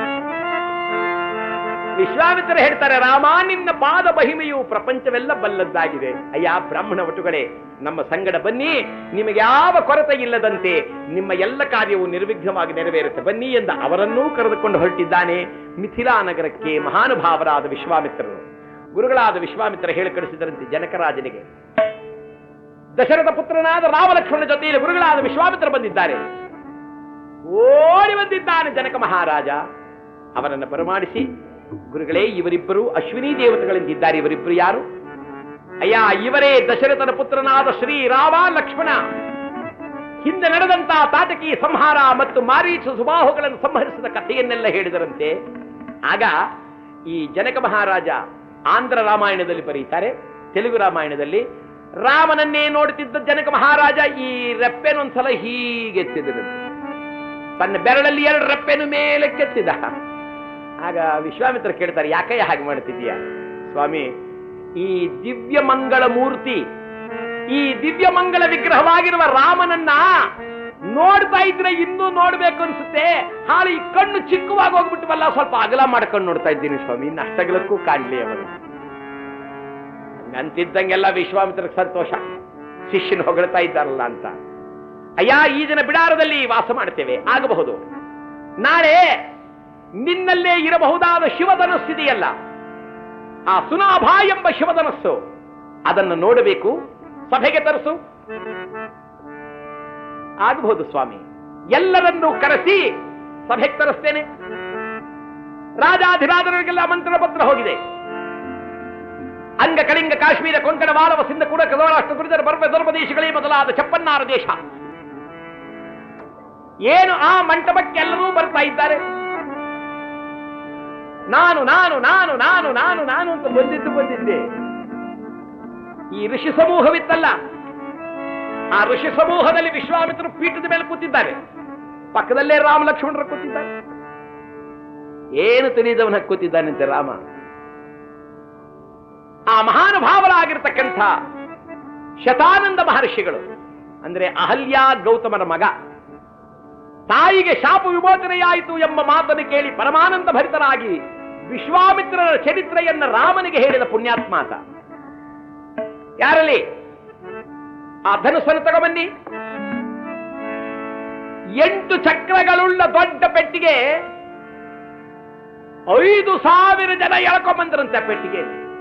ವಿಶ್ವಾಮಿತ್ರ ಹೇಳ್ತಾರೆ ರಾಮ ನಿನ್ನ ಪಾದ ಮಹಿಮೆಯು ಪ್ರಪಂಚವೆಲ್ಲ ಬಲ್ಲದ್ದಾಗಿದೆ ಅಯ್ಯ ಬ್ರಾಹ್ಮಣ ವಟುಗಳೇ ನಮ್ಮ ಸಂಗಡ ಬನ್ನಿ ನಿಮಗೆ ಯಾವ ಕೊರತೆ ಇಲ್ಲದಂತೆ ನಿಮ್ಮ ಎಲ್ಲ ಕಾರ್ಯವು ನಿರ್ವಿಘ್ನವಾಗಿ ನೆರವೇರುತ್ತೆ ಬನ್ನಿ ಎಂದ ಅವರನ್ನೂ ಕರೆದುಕೊಂಡು ಹೊರಟಿದ್ದಾನೆ ಮಿಥಿಲಾ ನಗರಕ್ಕೆ ಮಹಾನುಭಾವರಾದ ವಿಶ್ವಾಮಿತ್ರರು ಗುರುಗಳಾದ ವಿಶ್ವಾಮಿತ್ರ ಹೇಳಿ ಕಳಿಸಿದರಂತೆ ಜನಕರಾಜನಿಗೆ ದಶರಥ ಪುತ್ರನಾದ ರಾಮಲಕ್ಷ್ಮಣ ಜೊತೆಯಲ್ಲಿ ಗುರುಗಳಾದ ವಿಶ್ವಾಮಿತ್ರ ಬಂದಿದ್ದಾರೆ ಓಡಿ ಬಂದಿದ್ದಾನೆ ಜನಕ ಮಹಾರಾಜ ಅವರನ್ನು ಬರಮಾಡಿಸಿ ಗುರುಗಳೇ ಇವರಿಬ್ಬರು ಅಶ್ವಿನಿ ದೇವತೆಗಳಿಂದಿದ್ದಾರೆ ಇವರಿಬ್ಬರು ಯಾರು ಅಯ್ಯ ಇವರೇ ದಶರಥನ ಪುತ್ರನಾದ ಶ್ರೀರಾಮ ಲಕ್ಷ್ಮಣ ಹಿಂದೆ ನಡೆದಂತಹ ತಾಟಕಿ ಸಂಹಾರ ಮತ್ತು ಮಾರೀಚ ಸುಬಾಹುಗಳನ್ನು ಸಂಹರಿಸಿದ ಕಥೆಯನ್ನೆಲ್ಲ ಹೇಳಿದರಂತೆ ಆಗ ಈ ಜನಕ ಮಹಾರಾಜ ಆಂಧ್ರ ರಾಮಾಯಣದಲ್ಲಿ ಬರೀತಾರೆ ತೆಲುಗು ರಾಮಾಯಣದಲ್ಲಿ ರಾಮನನ್ನೇ ನೋಡುತ್ತಿದ್ದ ಜನಕ ಮಹಾರಾಜ ಈ ರೆಪ್ಪೆನೊಂದ್ಸಲ ಹೀಗೆತ್ತಿದರಂತೆ ತನ್ನ ಬೆರಳಲ್ಲಿ ಎರಡು ರೆಪ್ಪೆನು ಮೇಲೆ ಕೆತ್ತಿದ ಆಗ ವಿಶ್ವಾಮಿತ್ರ ಕೇಳ್ತಾರೆ ಯಾಕಯ್ಯ ಹಾಗೆ ಮಾಡ್ತಿದ್ದೀಯ ಸ್ವಾಮಿ ಈ ದಿವ್ಯ ಮಂಗಳ ಮೂರ್ತಿ ಈ ದಿವ್ಯ ಮಂಗಳ ವಿಗ್ರಹವಾಗಿರುವ ರಾಮನನ್ನ ನೋಡ್ತಾ ಇದ್ರೆ ಇನ್ನೂ ನೋಡ್ಬೇಕು ಅನ್ಸುತ್ತೆ ಹಾಳು ಈ ಕಣ್ಣು ಚಿಕ್ಕವಾಗಿ ಹೋಗ್ಬಿಟ್ಟವಲ್ಲ ಸ್ವಲ್ಪ ಅಗಲ ಮಾಡ್ಕೊಂಡು ನೋಡ್ತಾ ಇದ್ದೀನಿ ಸ್ವಾಮಿ ಇನ್ನು ಅಷ್ಟಗಲಕ್ಕೂ ಕಾಣ್ಲಿ ಅವನು ಅಂತಿದ್ದಂಗೆಲ್ಲ ವಿಶ್ವಾಮಿತ್ರಕ್ಕೆ ಸಂತೋಷ ಶಿಷ್ಯನ ಹೊಗಳ್ತಾ ಇದ್ದಾರಲ್ಲ ಅಂತ ಅಯ್ಯ ಈ ದಿನ ಬಿಡಾರದಲ್ಲಿ ವಾಸ ಮಾಡ್ತೇವೆ ಆಗಬಹುದು ನಾಳೆ ನಿನ್ನಲ್ಲೇ ಇರಬಹುದಾದ ಶಿವಧನಸ್ಸಿದೆಯಲ್ಲ ಆ ಸುನಾಭ ಎಂಬ ಶಿವಧನಸ್ಸು ಅದನ್ನು ನೋಡಬೇಕು ಸಭೆಗೆ ತರಿಸು ಆಗಬಹುದು ಸ್ವಾಮಿ ಎಲ್ಲರನ್ನೂ ಕರೆಸಿ ಸಭೆಗೆ ತರಿಸ್ತೇನೆ ರಾಜಾಧಿರಾಜರಿಗೆಲ್ಲ ಮಂತ್ರ ಪತ್ರ ಹೋಗಿದೆ ಅಂಗ ಕಳಿಂಗ ಕಾಶ್ಮೀರ ಕೊಂಕಣ ಮಾಲವ ಸಿಂಧ ಕೂಡ ಕದೋರಾಷ್ಟ್ರ ಗುರಿದರ ಬರ್ಬ ಧರ್ಮ ದೇಶಗಳೇ ಮೊದಲಾದ ಚಪ್ಪನ್ನಾರ ದೇಶ ಏನು ಆ ಮಂಟಪಕ್ಕೆ ಎಲ್ಲರೂ ಬರ್ತಾ ಇದ್ದಾರೆ ನಾನು ನಾನು ನಾನು ನಾನು ನಾನು ನಾನು ಅಂತ ಬಂದಿದ್ದು ಬಂದಿದ್ದೆ ಈ ಋಷಿ ಸಮೂಹವಿತ್ತಲ್ಲ ಆ ಋಷಿ ಸಮೂಹದಲ್ಲಿ ವಿಶ್ವಾಮಿತ್ರರು ಪೀಠದ ಮೇಲೆ ಕೂತಿದ್ದಾರೆ ಪಕ್ಕದಲ್ಲೇ ರಾಮ ಲಕ್ಷ್ಮಣರು ಕೂತಿದ್ದಾರೆ ಏನು ತಿಳಿದವನ ಕೂತಿದ್ದಾನಂತೆ ರಾಮ ಆ ಮಹಾನುಭಾವರಾಗಿರ್ತಕ್ಕಂಥ ಶತಾನಂದ ಮಹರ್ಷಿಗಳು ಅಂದ್ರೆ ಅಹಲ್ಯ ಗೌತಮನ ಮಗ ತಾಯಿಗೆ ಶಾಪ ವಿಮೋಚನೆಯಾಯಿತು ಎಂಬ ಮಾತನ್ನು ಕೇಳಿ ಪರಮಾನಂದ ಭರಿತರಾಗಿ ವಿಶ್ವಾಮಿತ್ರರ ಚರಿತ್ರೆಯನ್ನ ರಾಮನಿಗೆ ಹೇಳಿದ ಪುಣ್ಯಾತ್ಮಾತ ಯಾರಲ್ಲಿ ಆ ಧನುಸ್ಸನ್ನು ತಗೊಂಬನ್ನಿ ಎಂಟು ಚಕ್ರಗಳುಳ್ಳ ದೊಡ್ಡ ಪೆಟ್ಟಿಗೆ ಐದು ಸಾವಿರ ಜನ ಎಳ್ಕೊಂಬಂದ್ರಂತೆ ಆ ಪೆಟ್ಟಿಗೆ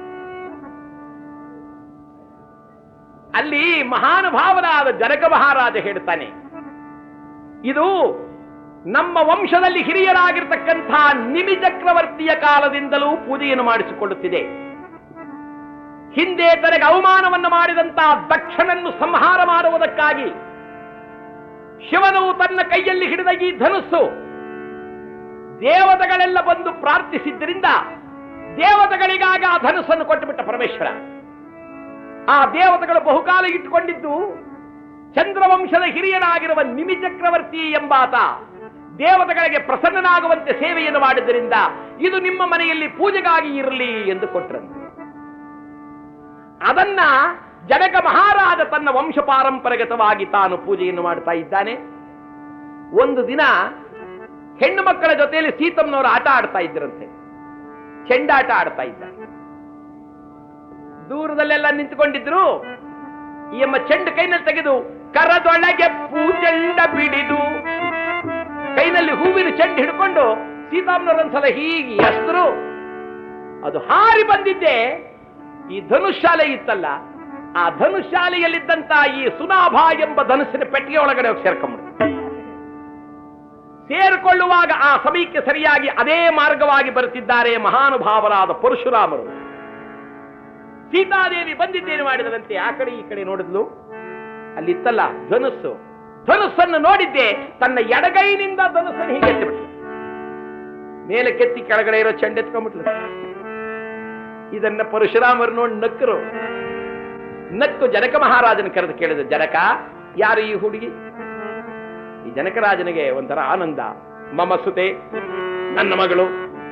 ಅಲ್ಲಿ ಮಹಾನುಭಾವನಾದ ಜನಕ ಮಹಾರಾಜ ಹೇಳ್ತಾನೆ ಇದು ನಮ್ಮ ವಂಶದಲ್ಲಿ ಹಿರಿಯರಾಗಿರ್ತಕ್ಕಂಥ ನಿಮಿ ಚಕ್ರವರ್ತಿಯ ಕಾಲದಿಂದಲೂ ಪೂಜೆಯನ್ನು ಮಾಡಿಸಿಕೊಳ್ಳುತ್ತಿದೆ ಹಿಂದೆ ತನಗೆ ಅವಮಾನವನ್ನು ಮಾಡಿದಂತಹ ದಕ್ಷನನ್ನು ಸಂಹಾರ ಮಾಡುವುದಕ್ಕಾಗಿ ಶಿವನು ತನ್ನ ಕೈಯಲ್ಲಿ ಹಿಡಿದ ಈ ಧನುಸ್ಸು ದೇವತೆಗಳೆಲ್ಲ ಬಂದು ಪ್ರಾರ್ಥಿಸಿದ್ದರಿಂದ ದೇವತೆಗಳಿಗಾಗ ಆ ಧನುಸ್ಸನ್ನು ಕೊಟ್ಟುಬಿಟ್ಟ ಪರಮೇಶ್ವರ ಆ ದೇವತೆಗಳು ಬಹುಕಾಲ ಇಟ್ಟುಕೊಂಡಿದ್ದು ಚಂದ್ರವಂಶದ ಹಿರಿಯನಾಗಿರುವ ನಿಮಿ ಚಕ್ರವರ್ತಿ ಎಂಬಾತ ದೇವತೆಗಳಿಗೆ ಪ್ರಸನ್ನನಾಗುವಂತೆ ಸೇವೆಯನ್ನು ಮಾಡಿದ್ದರಿಂದ ಇದು ನಿಮ್ಮ ಮನೆಯಲ್ಲಿ ಪೂಜೆಗಾಗಿ ಇರಲಿ ಎಂದು ಕೊಟ್ಟರಂತೆ ಅದನ್ನ ಜನಕ ಮಹಾರಾಜ ತನ್ನ ವಂಶ ಪಾರಂಪರಗತವಾಗಿ ತಾನು ಪೂಜೆಯನ್ನು ಮಾಡ್ತಾ ಇದ್ದಾನೆ ಒಂದು ದಿನ ಹೆಣ್ಣು ಮಕ್ಕಳ ಜೊತೆಯಲ್ಲಿ ಸೀತಮ್ಮನವರು ಆಟ ಆಡ್ತಾ ಇದ್ರಂತೆ ಚೆಂಡಾಟ ಆಡ್ತಾ ಇದ್ದಾರೆ ದೂರದಲ್ಲೆಲ್ಲ ನಿಂತುಕೊಂಡಿದ್ರು ಈ ಅಮ್ಮ ಚೆಂಡು ಕೈನಲ್ಲಿ ತೆಗೆದು ಕರದೊಳಗೆ ಪೂಚೆಂಡ ಬಿಡಿದು ಕೈನಲ್ಲಿ ಹೂವಿನ ಚೆಂಡು ಹಿಡ್ಕೊಂಡು ಸೀತಾಮ್ನವರೊಂದ್ಸಲ ಹೀಗೆ ಎಸ್ತರು ಅದು ಹಾರಿ ಬಂದಿದ್ದೆ ಈ ಧನುಶಾಲೆ ಇತ್ತಲ್ಲ ಆ ಧನುಶಾಲೆಯಲ್ಲಿದ್ದಂತ ಈ ಸುನಾಭ ಎಂಬ ಧನುಸ್ಸಿನ ಪೆಟ್ಟಿಗೆ ಒಳಗಡೆ ಹೋಗಿ ಸೇರ್ಕೊಂಡ್ಬಿಡು ಸೇರಿಕೊಳ್ಳುವಾಗ ಆ ಸಮಯಕ್ಕೆ ಸರಿಯಾಗಿ ಅದೇ ಮಾರ್ಗವಾಗಿ ಬರುತ್ತಿದ್ದಾರೆ ಮಹಾನುಭಾವರಾದ ಪರಶುರಾಮರು ಸೀತಾದೇವಿ ಬಂದಿದ್ದೇನೆ ಮಾಡಿದರಂತೆ ಆ ಕಡೆ ಈ ಕಡೆ ನೋಡಿದ್ಲು ಅಲ್ಲಿತ್ತಲ್ಲ ಧನುಸ್ಸು ಧನುಸ್ಸನ್ನು ನೋಡಿದ್ದೆ ತನ್ನ ಎಡಗೈನಿಂದ ಧನುಸ್ಸನ್ನು ಹೀಗೆ ಎತ್ತಿಬಿಟ್ಲು ಮೇಲೆ ಕೆತ್ತಿ ಕೆಳಗಡೆ ಇರೋ ಚೆಂಡೆತ್ಕೊಂಡ್ಬಿಟ್ಲು ಇದನ್ನ ಪರಶುರಾಮರು ನೋಡಿ ನಕ್ಕರು ನಕ್ಕು ಜನಕ ಮಹಾರಾಜನ ಕರೆದು ಕೇಳಿದ ಜನಕ ಯಾರು ಈ ಹುಡುಗಿ ಈ ಜನಕರಾಜನಿಗೆ ಒಂಥರ ಆನಂದ ಮಮ ಸುತೆ ನನ್ನ ಮಗಳು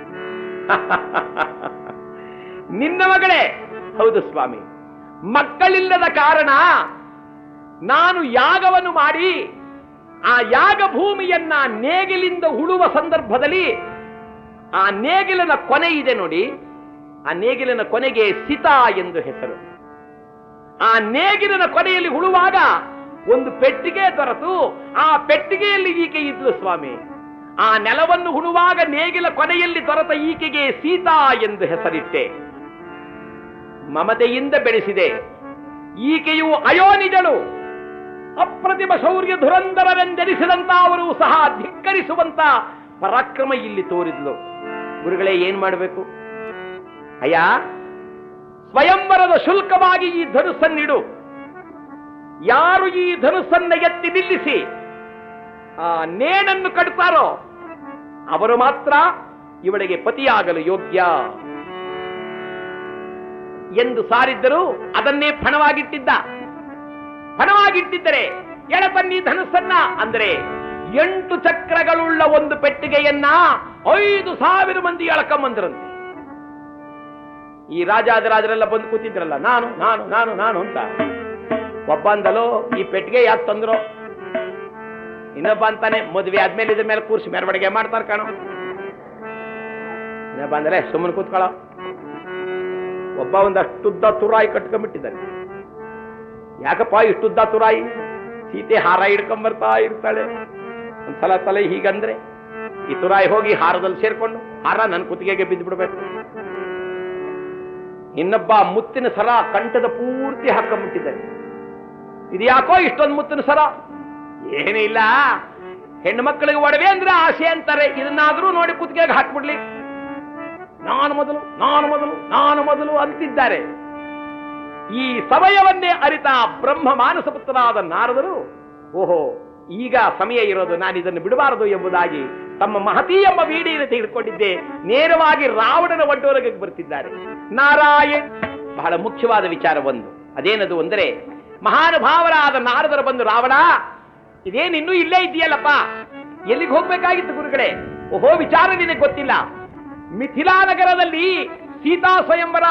ನಿನ್ನ ಮಗಳೇ ಹೌದು ಸ್ವಾಮಿ ಮಕ್ಕಳಿಲ್ಲದ ಕಾರಣ ನಾನು ಯಾಗವನ್ನು ಮಾಡಿ ಆ ಯಾಗ ಭೂಮಿಯನ್ನ ನೇಗಿಲಿಂದ ಉಳುವ ಸಂದರ್ಭದಲ್ಲಿ ಆ ನೇಗಿಲಿನ ಕೊನೆ ಇದೆ ನೋಡಿ ಆ ನೇಗಿಲಿನ ಕೊನೆಗೆ ಸಿತಾ ಎಂದು ಹೆಸರು ಆ ನೇಗಿಲಿನ ಕೊನೆಯಲ್ಲಿ ಉಳುವಾಗ ಒಂದು ಪೆಟ್ಟಿಗೆ ದೊರೆತು ಆ ಪೆಟ್ಟಿಗೆಯಲ್ಲಿ ಈಕೆ ಇದ್ಲು ಸ್ವಾಮಿ ಆ ನೆಲವನ್ನು ಹುಡುವಾಗ ನೇಗಿಲ ಕೊನೆಯಲ್ಲಿ ದೊರೆತ ಈಕೆಗೆ ಸೀತಾ ಎಂದು ಹೆಸರಿಟ್ಟೆ ಮಮತೆಯಿಂದ ಬೆಳೆಸಿದೆ ಈಕೆಯು ಅಯೋನಿಜಳು ಅಪ್ರತಿಮ ಶೌರ್ಯ ಧುರಂಧರವೆಂದೆನಿಸಿದಂತ ಅವರು ಸಹ ಧಿಕ್ಕರಿಸುವಂತ ಪರಾಕ್ರಮ ಇಲ್ಲಿ ತೋರಿದ್ಲು ಗುರುಗಳೇ ಏನ್ ಮಾಡಬೇಕು ಅಯ್ಯ ಸ್ವಯಂವರದ ಶುಲ್ಕವಾಗಿ ಈ ಧನುಸ್ಸನ್ನಿಡು ಯಾರು ಈ ಧನುಸ್ಸನ್ನ ಎತ್ತಿ ನಿಲ್ಲಿಸಿ ಆ ನೇಣನ್ನು ಕಟ್ತಾರೋ ಅವರು ಮಾತ್ರ ಇವಳಿಗೆ ಪತಿಯಾಗಲು ಯೋಗ್ಯ ಎಂದು ಸಾರಿದ್ದರು ಅದನ್ನೇ ಫಣವಾಗಿಟ್ಟಿದ್ದ ಫಣವಾಗಿಟ್ಟಿದ್ದರೆ ಎಳತನ್ನಿ ಧನುಸ್ಸನ್ನ ಅಂದರೆ ಎಂಟು ಚಕ್ರಗಳುಳ್ಳ ಒಂದು ಪೆಟ್ಟಿಗೆಯನ್ನ ಐದು ಸಾವಿರ ಮಂದಿ ಎಳಕೊಂಬಂದ್ರಂತೆ ಈ ರಾಜಾದಿರಾಜರೆಲ್ಲ ಬಂದು ಕೂತಿದ್ರಲ್ಲ ನಾನು ನಾನು ನಾನು ನಾನು ಅಂತ ಒಬ್ಬ ಅಂದಲೋ ಈ ಪೆಟ್ಟಿಗೆ ಯಾಕೆ ತಂದ್ರು ಇನ್ನೊಬ್ಬ ಅಂತಾನೆ ಮದುವೆ ಆದ್ಮೇಲೆ ಇದ್ರ ಮೇಲೆ ಕೂರ್ಸಿ ಮೆರವಣಿಗೆ ಮಾಡ್ತಾರ ಕಾಣೋ ಇನ್ನೊಬ್ಬ ಅಂದ್ರೆ ಸುಮ್ಮನೆ ಕೂತ್ಕೊಳ್ಳೋ ಒಬ್ಬ ಒಂದಷ್ಟುದ್ದ ತುರಾಯಿ ಕಟ್ಕೊಂಡ್ಬಿಟ್ಟಿದ್ದಾನೆ ಯಾಕಪ್ಪ ಇಷ್ಟುದ್ದ ತುರಾಯಿ ಸೀತೆ ಹಾರ ಹಿಡ್ಕೊಂಬರ್ತಾ ಇರ್ತಾಳೆ ಒಂದ್ಸಲ ತಲೆ ಹೀಗಂದ್ರೆ ಈ ತುರಾಯಿ ಹೋಗಿ ಹಾರದಲ್ಲಿ ಸೇರ್ಕೊಂಡು ಹಾರ ನನ್ನ ಕುತ್ತಿಗೆಗೆ ಬಿದ್ದು ಬಿಡ್ಬೇಕು ಇನ್ನೊಬ್ಬ ಮುತ್ತಿನ ಸರ ಕಂಠದ ಪೂರ್ತಿ ಹಾಕೊಂಡ್ಬಿಟ್ಟಿದ್ದಾನೆ ಇದು ಯಾಕೋ ಇಷ್ಟೊಂದು ಮುತ್ತಿನ ಸರ ಏನೂ ಇಲ್ಲ ಹೆಣ್ಣು ಮಕ್ಕಳಿಗೆ ಒಡವೆ ಅಂದ್ರೆ ಆಸೆ ಅಂತಾರೆ ಇದನ್ನಾದ್ರೂ ನೋಡಿ ಕುತ್ತಿಗೆಗೆ ಹಾಕ್ಬಿಡ್ಲಿ ನಾನು ಮೊದಲು ನಾನು ಮೊದಲು ನಾನು ಮೊದಲು ಅಂತಿದ್ದಾರೆ ಈ ಸಮಯವನ್ನೇ ಅರಿತ ಬ್ರಹ್ಮ ಮಾನಸ ಪುತ್ರರಾದ ನಾರದರು ಓಹೋ ಈಗ ಸಮಯ ಇರೋದು ನಾನು ಇದನ್ನು ಬಿಡಬಾರದು ಎಂಬುದಾಗಿ ತಮ್ಮ ಮಹತಿ ಎಂಬ ವೀಡಿಯನ್ನು ತೆಗೆದುಕೊಂಡಿದ್ದೆ ನೇರವಾಗಿ ರಾವಣನ ಒಡ್ಡೋರಗೆ ಬರ್ತಿದ್ದಾರೆ ನಾರಾಯಣ್ ಬಹಳ ಮುಖ್ಯವಾದ ವಿಚಾರ ಒಂದು ಅದೇನದು ಅಂದರೆ ಮಹಾನುಭಾವರಾದ ನಾರದರು ಬಂದು ರಾವಣ ಇದೇನು ಇನ್ನೂ ಇಲ್ಲೇ ಇದೆಯಲ್ಲಪ್ಪ ಎಲ್ಲಿಗೆ ಹೋಗ್ಬೇಕಾಗಿತ್ತು ಗುರುಗಳೇ ಓಹೋ ವಿಚಾರ ನಿನಗೆ ಗೊತ್ತಿಲ್ಲ ಮಿಥಿಲಾ ನಗರದಲ್ಲಿ ಸೀತಾ ಸ್ವಯಂವರ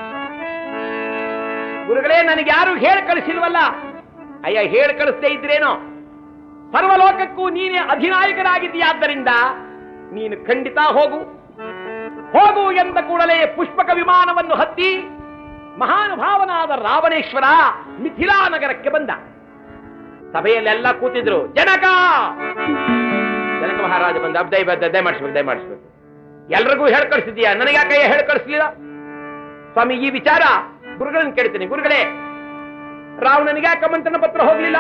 ಗುರುಗಳೇ ನನಗೆ ಯಾರು ಹೇಳಿ ಕಳಿಸಿಲ್ವಲ್ಲ ಅಯ್ಯ ಹೇಳಿ ಕಳಿಸ್ತೇ ಇದ್ರೇನೋ ಸರ್ವಲೋಕಕ್ಕೂ ನೀನೇ ಅಧಿನಾಯಕನಾಗಿದ್ದೀಯಾದ್ದರಿಂದ ನೀನು ಖಂಡಿತ ಹೋಗು ಹೋಗು ಎಂದ ಕೂಡಲೇ ಪುಷ್ಪಕ ವಿಮಾನವನ್ನು ಹತ್ತಿ ಮಹಾನುಭಾವನಾದ ರಾವಣೇಶ್ವರ ಮಿಥಿಲಾ ನಗರಕ್ಕೆ ಬಂದ ಸಭೆಯಲ್ಲೆಲ್ಲ ಕೂತಿದ್ರು ಜನಕ ಜನಕ ಮಹಾರಾಜ ಬಂದ ದಯ ದಯ ಮಾಡಿಸ್ಬೇಕು ದಯ ಮಾಡಿಸ್ಬೇಕು ಎಲ್ರಿಗೂ ಹೇಳ್ ಕಳಿಸಿದ್ಯಾ ನನಗೆ ಯಾಕೆ ಹೇಳ್ ಕಳಿಸ್ಲಿಲ್ಲ ಸ್ವಾಮಿ ಈ ವಿಚಾರ ಗುರುಗಳನ್ನ ಕೇಳ್ತೀನಿ ಗುರುಗಳೇ ರಾವಣನಿಗೆ ಯಾಕೆ ಮಂತ್ರನ ಪತ್ರ ಹೋಗ್ಲಿಲ್ಲ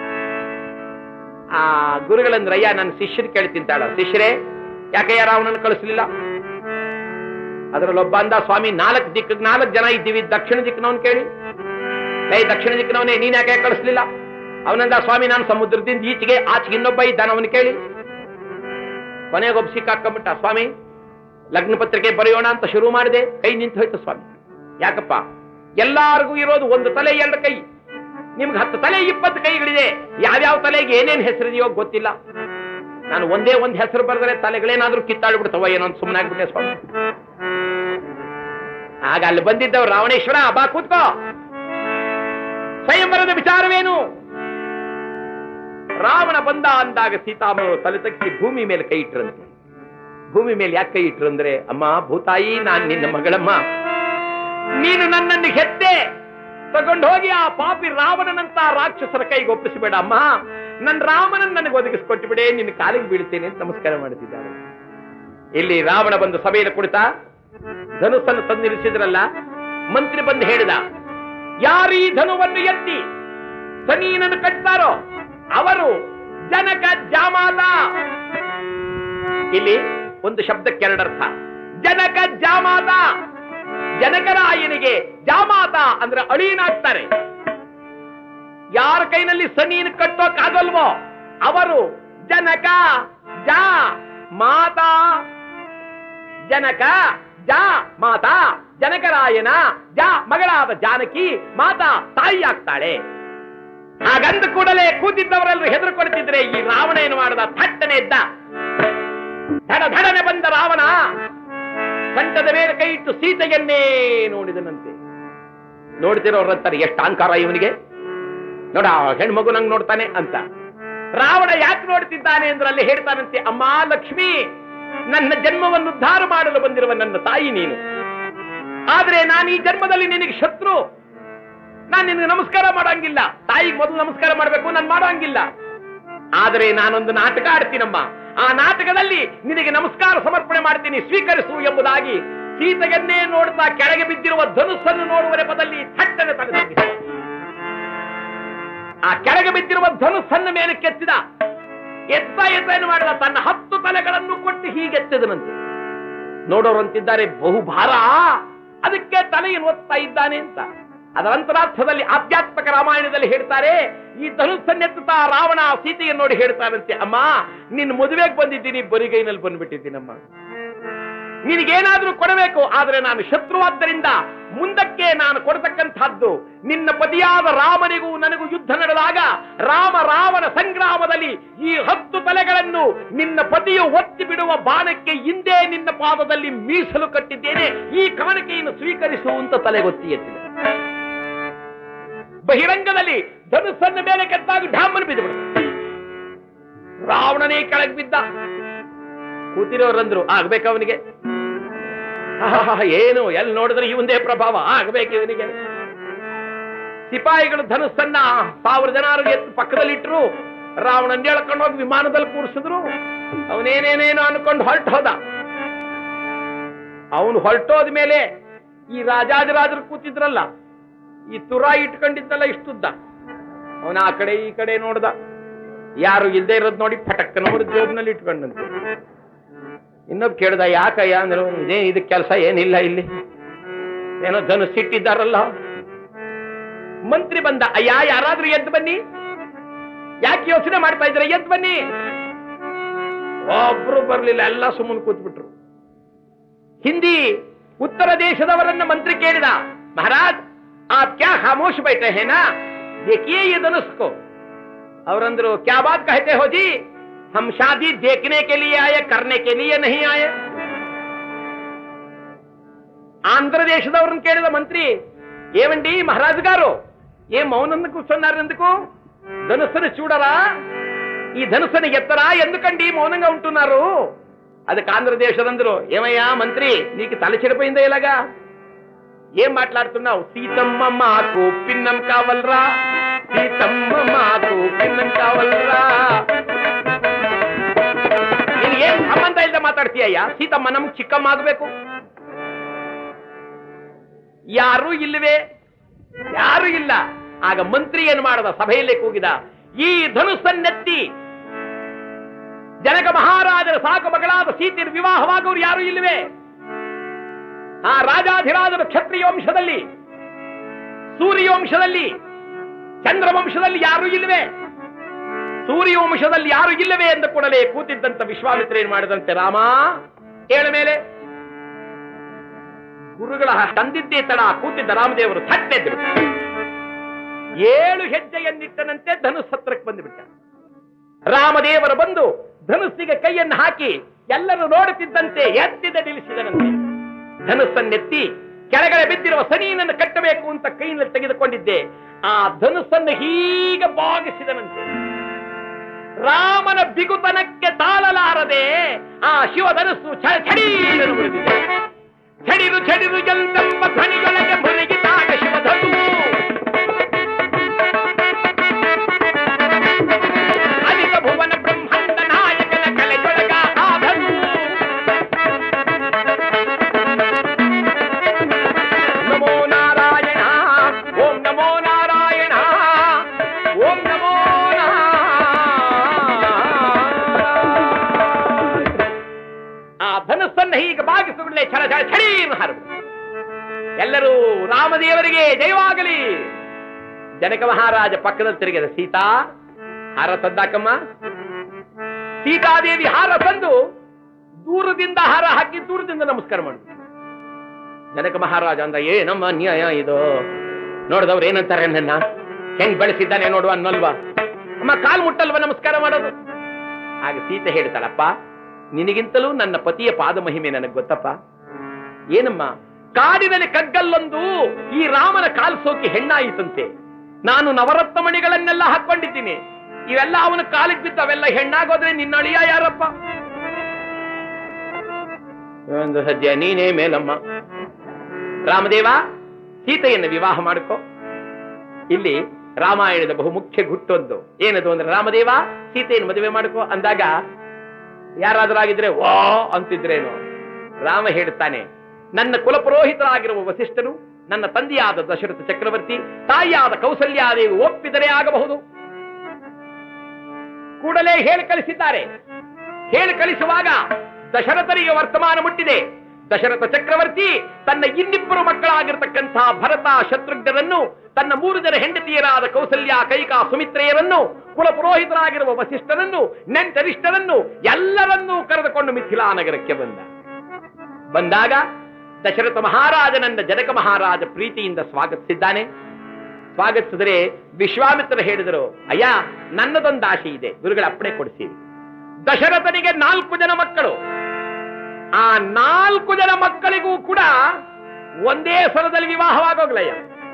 ಆ ಗುರುಗಳಂದ್ರಯ್ಯ ನನ್ನ ಶಿಷ್ಯರು ಕೇಳ್ತಿಂತಾಳ ಶಿಷ್ಯರೇ ಯಾಕಯ್ಯ ರಾವಣನ ಕಳಿಸ್ಲಿಲ್ಲ ಅದರಲ್ಲೊಬ್ಬ ಅಂದ ಸ್ವಾಮಿ ನಾಲ್ಕು ದಿಕ್ಕ ನಾಲ್ಕು ಜನ ಇದ್ದೀವಿ ದಕ್ಷಿಣ ದಿಕ್ಕಿನವನ್ ಕೇಳಿ ಏ ದಕ್ಷಿಣ ದಿಕ್ಕಿನವನೇ ನೀನ್ ಯಾಕೆ ಕಳಿಸ್ಲಿಲ್ಲ ಅವನಂದ ಸ್ವಾಮಿ ನಾನು ಸಮುದ್ರದಿಂದ ಈಚೆಗೆ ಆಚೆಗೆ ಇನ್ನೊಬ್ಬ ಇದ್ದಾನ ಅವನು ಕೇಳಿ ಕೊನೆಗೊಬ್ಬ ಸಿಕ್ಕಾಕೊಂಬಿಟ್ಟ ಸ್ವಾಮಿ ಲಗ್ನ ಪತ್ರಿಕೆ ಬರೆಯೋಣ ಅಂತ ಶುರು ಮಾಡಿದೆ ಕೈ ನಿಂತು ಹೋಯ್ತು ಸ್ವಾಮಿ ಯಾಕಪ್ಪ ಎಲ್ಲಾರ್ಗೂ ಇರೋದು ಒಂದು ತಲೆ ಎರಡು ಕೈ ನಿಮ್ಗೆ ಹತ್ತು ತಲೆ ಇಪ್ಪತ್ತು ಕೈಗಳಿದೆ ಯಾವ್ಯಾವ ತಲೆಗೆ ಏನೇನ್ ಹೆಸರಿದೆಯೋ ಗೊತ್ತಿಲ್ಲ ನಾನು ಒಂದೇ ಒಂದು ಹೆಸರು ಬರೆದ್ರೆ ತಲೆಗಳೇನಾದ್ರೂ ಕಿತ್ತಾಡ್ಬಿಡ್ತವ ಏನೋ ಅಂತ ಸುಮ್ಮನೆ ಆಗ್ಬಿಟ್ಟೆ ಸ್ವಾಮಿ ಆಗ ಅಲ್ಲಿ ಬಂದಿದ್ದವ್ ರಾವಣೇಶ್ವರ ಬಾ ಕೂತ್ಕೋ ಸ್ವಯಂವರದ ವಿಚಾರವೇನು ರಾವಣ ಬಂದ ಅಂದಾಗ ಸೀತಾಮರು ತಲೆ ತಗ್ಸಿ ಭೂಮಿ ಮೇಲೆ ಕೈ ಇಟ್ರಂತೆ ಭೂಮಿ ಮೇಲೆ ಯಾಕೆ ಕೈ ಇಟ್ರು ಅಂದ್ರೆ ಅಮ್ಮ ಭೂತಾಯಿ ನಾನ್ ನಿನ್ನ ಮಗಳಮ್ಮ ನೀನು ನನ್ನನ್ನು ಹೆತ್ತೆ ತಗೊಂಡು ಹೋಗಿ ಆ ಪಾಪಿ ರಾವಣನಂತ ರಾಕ್ಷಸರ ಕೈಗೆ ಒಪ್ಪಿಸಬೇಡ ಅಮ್ಮ ನನ್ನ ರಾಮನನ್ನು ನನಗೆ ಒದಗಿಸ್ಕೊಟ್ಟು ಬಿಡೆ ನಿನ್ನ ಕಾಲಿಗೆ ಬೀಳ್ತೇನೆ ಅಂತ ನಮಸ್ಕಾರ ಮಾಡುತ್ತಿದ್ದಾರೆ ಇಲ್ಲಿ ರಾವಣ ಬಂದು ಸಭೆಯಲ್ಲಿ ಕುಳಿತ ಧನುಸ್ಸನ್ನು ತಂದು ನಿಲ್ಲಿಸಿದ್ರಲ್ಲ ಮಂತ್ರಿ ಬಂದು ಹೇಳಿದ ಯಾರು ಈ ಧನುವನ್ನು ಎತ್ತಿ ಸನೀನನ್ನು ಕಟ್ತಾರೋ ಅವರು ಜನಕ ಜಾಮಾತ ಇಲ್ಲಿ ಒಂದು ಶಬ್ದಕ್ಕೆ ಎರಡರ್ಥ ಜನಕ ಜಾಮಾತ ಜನಕರಾಯನಿಗೆ ಜಾಮಾತ ಅಂದ್ರೆ ಅಳೀನಾಗ್ತಾರೆ ಯಾರ ಕೈನಲ್ಲಿ ಸನೀನ್ ಕಟ್ಟೋಕ್ಕಾಗಲ್ವೋ ಅವರು ಜನಕ ಜಾ ಮಾತಾ ಜನಕ ಜಾ ಮಾತಾ ಜನಕರಾಯನ ಜಾ ಮಗಳಾದ ಜಾನಕಿ ಮಾತಾ ತಾಯಿ ಆಗ್ತಾಳೆ ಹಾಗಂದ ಕೂಡಲೇ ಕೂತಿದ್ದವರೆಲ್ಲರೂ ಹೆದರ್ಕೊಳ್ತಿದ್ರೆ ಈ ರಾವಣ ಏನು ಮಾಡದ ಥಟ್ಟನೆ ಇದ್ದ ಧಡ ಧಡನೆ ಬಂದ ರಾವಣ ಕಂಠದ ಮೇಲೆ ಕೈ ಇಟ್ಟು ಸೀತೆಯನ್ನೇ ನೋಡಿದನಂತೆ ನೋಡ್ತಿರೋರಂತಾರೆ ಎಷ್ಟು ಅಹಂಕಾರ ಇವನಿಗೆ ನೋಡ ಹೆಣ್ಮಗು ನಂಗೆ ನೋಡ್ತಾನೆ ಅಂತ ರಾವಣ ಯಾಕೆ ನೋಡ್ತಿದ್ದಾನೆ ಅಂದ್ರೆ ಅಲ್ಲಿ ಹೇಳ್ತಾನಂತೆ ಅಮ್ಮ ಲಕ್ಷ್ಮಿ ನನ್ನ ಜನ್ಮವನ್ನು ಉದ್ಧಾರ ಮಾಡಲು ಬಂದಿರುವ ನನ್ನ ತಾಯಿ ನೀನು ಆದ್ರೆ ನಾನು ಈ ಜನ್ಮದಲ್ಲಿ ನಿನಗೆ ಶತ್ರು ನಾನು ನಿನಗೆ ನಮಸ್ಕಾರ ಮಾಡಂಗಿಲ್ಲ ತಾಯಿಗೆ ಮೊದಲು ನಮಸ್ಕಾರ ಮಾಡಬೇಕು ನಾನು ಮಾಡಂಗಿಲ್ಲ ಆದರೆ ನಾನೊಂದು ನಾಟಕ ಆಡ್ತೀನಮ್ಮ ಆ ನಾಟಕದಲ್ಲಿ ನಿನಗೆ ನಮಸ್ಕಾರ ಸಮರ್ಪಣೆ ಮಾಡ್ತೀನಿ ಸ್ವೀಕರಿಸು ಎಂಬುದಾಗಿ ಸೀತೆಯನ್ನೇ ನೋಡ್ತಾ ಕೆಳಗೆ ಬಿದ್ದಿರುವ ಧನುಸ್ಸನ್ನು ನೋಡುವ ನೆಪದಲ್ಲಿ ಥಟ್ಟನೆ ತಲೆದೂಗಿದ ಆ ಕೆಳಗೆ ಬಿದ್ದಿರುವ ಧನುಸ್ಸನ್ನು ಮೇಲೆ ಕೆತ್ತಿದ ಎತ್ತ ಎತ್ತ ಏನು ಮಾಡಿದ ತನ್ನ ಹತ್ತು ತಲೆಗಳನ್ನು ಕೊಟ್ಟು ಹೀಗೆತ್ತಿದನಂತೆ ನೋಡೋರು ಅಂತಿದ್ದಾರೆ ಬಹು ಭಾರ ಅದಕ್ಕೆ ತಲೆಯನ್ನು ಒತ್ತಾ ಇದ್ದಾನೆ ಅಂತ ಅದರ ಅಂತರಾರ್ಥದಲ್ಲಿ ಆಧ್ಯಾತ್ಮಕ ರಾಮಾಯಣದಲ್ಲಿ ಹೇಳ್ತಾರೆ ಈ ಧನುಸ್ಸನ್ನೆತ್ತುತ್ತಾ ರಾವಣ ಸೀತೆಯನ್ನು ನೋಡಿ ಹೇಳ್ತಾರಂತೆ ಅಮ್ಮ ನಿನ್ನ ಮದುವೆಗೆ ಬಂದಿದ್ದೀನಿ ಬರಿಗೈನಲ್ಲಿ ಬಂದ್ಬಿಟ್ಟಿದ್ದೀನಮ್ಮ ನಿನಗೇನಾದ್ರೂ ಕೊಡಬೇಕು ಆದ್ರೆ ನಾನು ಶತ್ರುವಾದ್ದರಿಂದ ಮುಂದಕ್ಕೆ ನಾನು ಕೊಡತಕ್ಕಂಥದ್ದು ನಿನ್ನ ಪತಿಯಾದ ರಾಮನಿಗೂ ನನಗೂ ಯುದ್ಧ ನಡೆದಾಗ ರಾಮ ರಾವಣ ಸಂಗ್ರಾಮದಲ್ಲಿ ಈ ಹತ್ತು ತಲೆಗಳನ್ನು ನಿನ್ನ ಪತಿಯು ಒತ್ತಿ ಬಿಡುವ ಬಾಣಕ್ಕೆ ಹಿಂದೆ ನಿನ್ನ ಪಾದದಲ್ಲಿ ಮೀಸಲು ಕಟ್ಟಿದ್ದೇನೆ ಈ ಕಾಣಿಕೆಯನ್ನು ಸ್ವೀಕರಿಸು ಅಂತ ತಲೆಗೊತ್ತಿ ಎತ್ತಿದೆ ಬಹಿರಂಗದಲ್ಲಿ ಧನುಸ್ಸನ್ನ ಮೇಲೆ ಕೆತ್ತಾಗಿ ಢಾಮನ್ ಬಿದ್ದು ರಾವಣನೇ ಕೆಳಗೆ ಬಿದ್ದ ಕೂತಿರೋರಂದ್ರು ಆಗ್ಬೇಕು ಅವನಿಗೆ ಆಹಾಹಾ, ಏನು ಎಲ್ಲಿ ನೋಡಿದ್ರೆ ಇವಂದೇ ಪ್ರಭಾವ ಆಗ್ಬೇಕು ಇವನಿಗೆ ಸಿಪಾಯಿಗಳು ಧನುಸ್ಸನ್ನ ಸಾವಿರ ಜನ ಎತ್ತು ಪಕ್ಕದಲ್ಲಿಟ್ರು ರಾವಣನ್ ಎಳ್ಕೊಂಡು ಹೋಗಿ ವಿಮಾನದಲ್ಲಿ ಕೂರಿಸಿದ್ರು ಅವನೇನೇನೇನೋ ಅನ್ಕೊಂಡು ಹೊರಟು ಹೋದ ಅವನು ಹೊರಟೋದ ಮೇಲೆ ಈ ರಾಜಾದಿರಾಜರು ಕೂತಿದ್ರಲ್ಲ ಈ ತುರ ಇಟ್ಕೊಂಡಿದ್ದಲ್ಲ ಇಷ್ಟುದ್ದ ಅವನ ಆ ಕಡೆ ಈ ಕಡೆ ನೋಡ್ದ ಯಾರು ಇಲ್ದೇ ಇರೋದ್ ನೋಡಿ ಪಟಕ್ಕ ನೋಡಿ ಜೋಬ್ನಲ್ಲಿ ಇಟ್ಕೊಂಡಂತೆ ಇನ್ನೊಬ್ಬ ಕೇಳ್ದ ಯಾಕಯ್ಯ ಅಂದ್ರು ಇದೇ ಇದಕ್ಕೆ ಕೆಲಸ ಏನಿಲ್ಲ ಇಲ್ಲಿ ಏನೋ ಧನುಸ್ ಇಟ್ಟಿದ್ದಾರಲ್ಲ ಮಂತ್ರಿ ಬಂದ ಅಯ್ಯ ಯಾರಾದ್ರೂ ಎದ್ದು ಬನ್ನಿ ಯಾಕೆ ಯೋಚನೆ ಮಾಡ್ತಾ ಇದ್ರೆ ಎದ್ದು ಬನ್ನಿ ಒಬ್ರು ಬರ್ಲಿಲ್ಲ ಎಲ್ಲ ಸುಮ್ಮನೆ ಕೂತ್ಬಿಟ್ರು ಹಿಂದಿ ಉತ್ತರ ದೇಶದವರನ್ನ ಮಂತ್ರಿ ಕೇಳಿದ ಮಹಾರಾಜ್ आप क्या खामोश बैठे हैं ना देखिए ये धनुष को ಅವರಂದ್ರು क्या बात कहते हो जी हम शादी देखने के लिए आए करने के लिए नहीं आए ఆంధ్ర దేశదవరని కేಳಿದ మంత్రి ఏమండి మహారాజు గారు ఏ మౌనందు కూర్చున్నారు ఎందుకు ధనుస్సును చూడరా ఈ ధనుస్సును ఎత్తరా ఎందుకండి మౌనంగా ఉంటున్నారు అది ఆంధ్రదేశదందరూ ఏమయ్యా మంత్రి నీకు తల చెడిపోయిందా ఇలాగా ఏం మాట్లాడుతున్నావు సీతమ్మ మాకు పిన్నం కావలరా ಸೀತಮ್ಮ ಮಾತು ಕಿನ್ನಂತಾವಲ್ಲ ನೀನ್ ಏನ್ ಸಂಬಂಧ ಇಲ್ಲದೆ ಮಾತಾಡ್ತೀಯಯ್ಯ ಸೀತಮ್ಮ ನಮ್ಗ್ ಚಿಕ್ಕಮ್ಮ ಆಗ್ಬೇಕು ಯಾರೂ ಇಲ್ಲವೇ ಯಾರು ಇಲ್ಲ ಆಗ ಮಂತ್ರಿ ಏನು ಮಾಡದ ಸಭೆಯಲ್ಲೇ ಕೂಗಿದ ಈ ಧನುಸ್ಸನ್ನೆತ್ತಿ ಜನಕ ಮಹಾರಾಜರ ಸಾಕು ಮಗಳಾದ ಸೀತೆಯ ವಿವಾಹವಾಗುವರು ಯಾರು ಇಲ್ಲವೇ ಆ ರಾಜಾಧಿರಾಜರ ಕ್ಷತ್ರಿಯ ವಂಶದಲ್ಲಿ ಸೂರ್ಯವಂಶದಲ್ಲಿ ಚಂದ್ರವಂಶದಲ್ಲಿ ಯಾರು ಇಲ್ಲವೇ ಸೂರ್ಯವಂಶದಲ್ಲಿ ಯಾರು ಇಲ್ಲವೇ ಎಂದು ಕೂಡಲೇ ಕೂತಿದ್ದಂತ ವಿಶ್ವಾಮಿತ್ರ ಏನ್ ಮಾಡಿದಂತೆ ರಾಮ ಏಳ ಮೇಲೆ ಗುರುಗಳ ತಂದಿದ್ದೇ ತಡ ಕೂತಿದ್ದ ರಾಮದೇವರು ಥಟ್ಟೆದ್ರು ಏಳು ಹೆಜ್ಜೆಯನ್ನಿಟ್ಟನಂತೆ ಧನುಸ್ ಹತ್ರಕ್ಕೆ ಬಂದುಬಿಟ್ಟ ರಾಮದೇವರು ಬಂದು ಧನುಸ್ಸಿಗೆ ಕೈಯನ್ನು ಹಾಕಿ ಎಲ್ಲರೂ ನೋಡುತ್ತಿದ್ದಂತೆ ಎತ್ತಿದ ನಿಲ್ಲಿಸಿದನಂತೆ ಧನುಸ್ಸನ್ನೆತ್ತಿ ಕೆಳಗಡೆ ಬಿದ್ದಿರುವ ಸನೀನನ್ನು ಕಟ್ಟಬೇಕು ಅಂತ ಕೈಯಲ್ಲಿ ತೆಗೆದುಕೊಂಡಿದ್ದೆ ಆ ಧನುಸ್ಸನ್ನು ಹೀಗೆ ಬಾಗಿಸಿದನಂತೆ ರಾಮನ ಬಿಗುತನಕ್ಕೆ ತಾಳಲಾರದೆ ಆ ಶಿವಧನುಸ್ಸು ಛ- ಛಡೀರನು ಮುರಿದಿದೆ ಛಡಿರು ಛಡಿರು ಎಂದೆಂಬ ಧ್ವನಿಯೊಳಗೆ ಮುರುಗಿದಾಗ ಶಿವಧನು ಅನಿತ ಭುವನ ಬ್ರಹ್ಮಾಂಡ ನಾಯಕನ ಕಲೆಯೊಳಗ ಆಧನು ನಮೋ ನಾರಾಯಣ ಓಂ ನಮೋ ನಾರಾಯಣ ಓಂ ನಮೋ ನಾರಾಯಣ ಆ ಧನುಸ್ಸನ್ನು ಹೀಗೆ ಬಾಗಿಸುಗಳೇ ಛಳ ಛಳ ಛಡೀನು ಹರಡು ಎಲ್ಲರೂ ರಾಮದೇವರಿಗೆ ಜಯವಾಗಲಿ ಜನಕ ಮಹಾರಾಜ ಪಕ್ಕದಲ್ಲಿ ತಿರುಗಿದ ಸೀತಾ ಹಾರ ತಂದಾಕಮ್ಮ ಸೀತಾದೇವಿ ಹಾರ ತಂದು ದೂರದಿಂದ ಹಾರ ಹಾಕಿ ದೂರದಿಂದ ನಮಸ್ಕಾರ ಮಾಡು ಜನಕ ಮಹಾರಾಜ ಅಂದ ಏನಮ್ಮ ಅನ್ಯಾಯ ಇದು ನೋಡಿದವ್ರು ಏನಂತಾರೆ ನನ್ನ ಹೆಂಗ್ ಬೆಳೆಸಿದ್ದಾನೆ ನೋಡುವ ಅನ್ನಲ್ವಾ ಅಮ್ಮ ಕಾಲ್ ಮುಟ್ಟಲ್ವ ನಮಸ್ಕಾರ ಮಾಡೋದು ಆಗ ಸೀತೆ ಹೇಳ್ತಾಳಪ್ಪ ನಿನಗಿಂತಲೂ ನನ್ನ ಪತಿಯ ಪಾದ ಮಹಿಮೆ ನನಗೆ ಗೊತ್ತಪ್ಪ ಏನಮ್ಮ ಕಾಡಿನಲ್ಲಿ ಕಗ್ಗಲ್ಲೊಂದು ಈ ರಾಮನ ಕಾಲ್ ಸೋಕಿ ಹೆಣ್ಣಾಯಿತಂತೆ ನಾನು ನವರತ್ನ ಮಣಿಗಳನ್ನೆಲ್ಲ ಹಾಕೊಂಡಿದ್ದೀನಿ ಇವೆಲ್ಲ ಅವನ ಕಾಲಿಗೆ ಬಿದ್ದು ಅವೆಲ್ಲ ಹೆಣ್ಣಾಗೋದ್ರೆ ನಿನ್ನ ಅಳಿಯ ಯಾರಪ್ಪ ಒಂದು ಸದ್ಯ ನೀನೇ ಮೇಲಮ್ಮ ರಾಮದೇವ ಸೀತೆಯನ್ನು ವಿವಾಹ ಮಾಡಿಕೊ ಇಲ್ಲಿ ರಾಮಾಯಣದ ಬಹುಮುಖ್ಯ ಗುಟ್ಟೊಂದು ಏನದು ಅಂದ್ರೆ ರಾಮದೇವ ಸೀತೆಯನ್ನು ಮದುವೆ ಮಾಡಿಕೊ ಅಂದಾಗ ಯಾರಾದರಾಗಿದ್ರೆ ವಾ ಅಂತಿದ್ರೇನು ರಾಮ ಹೇಳುತ್ತಾನೆ ನನ್ನ ಕುಲಪುರೋಹಿತರಾಗಿರುವ ವಸಿಷ್ಠನು ನನ್ನ ತಂದೆಯಾದ ದಶರಥ ಚಕ್ರವರ್ತಿ ತಾಯಿಯಾದ ಕೌಸಲ್ಯಾದೇವಿ ಒಪ್ಪಿದರೆ ಆಗಬಹುದು ಕೂಡಲೇ ಹೇಳಿ ಕಳಿಸಿದ್ದಾರೆ ಹೇಳಿ ಕಳಿಸುವಾಗ ದಶರಥರಿಗೆ ವರ್ತಮಾನ ಮುಟ್ಟಿದೆ ದಶರಥ ಚಕ್ರವರ್ತಿ ತನ್ನ ಇನ್ನಿಬ್ಬರು ಮಕ್ಕಳಾಗಿರ್ತಕ್ಕಂತಹ ಭರತ ಶತ್ರುಘ್ನರನ್ನು ತನ್ನ ಮೂರು ಜನ ಹೆಂಡತಿಯರಾದ ಕೌಸಲ್ಯ ಕೈಕಾ ಸುಮಿತ್ರೆಯರನ್ನು ಕುಲಪುರೋಹಿತರಾಗಿರುವ ವಸಿಷ್ಠರನ್ನು ನೆಂಟರಿಷ್ಠರನ್ನು ಎಲ್ಲರನ್ನೂ ಕರೆದುಕೊಂಡು ಮಿಥಿಲಾ ನಗರಕ್ಕೆ ಬಂದ ಬಂದಾಗ ದಶರಥ ಮಹಾರಾಜನನ್ನ ಜನಕ ಮಹಾರಾಜ ಪ್ರೀತಿಯಿಂದ ಸ್ವಾಗತಿಸಿದ್ದಾನೆ ಸ್ವಾಗತಿಸಿದರೆ ವಿಶ್ವಾಮಿತ್ರ ಹೇಳಿದರು ಅಯ್ಯ ನನ್ನದೊಂದು ಆಶೆ ಇದೆ ಗುರುಗಳ ಅಪ್ಪಣೆ ಕೊಡಿಸಿರಿ ದಶರಥನಿಗೆ ನಾಲ್ಕು ಜನ ಮಕ್ಕಳು ಆ ನಾಲ್ಕು ಜನ ಮಕ್ಕಳಿಗೂ ಕೂಡ ಒಂದೇ ಸ್ವರದಲ್ಲಿ ವಿವಾಹವಾಗೋಗ್ಲಯ್ಯ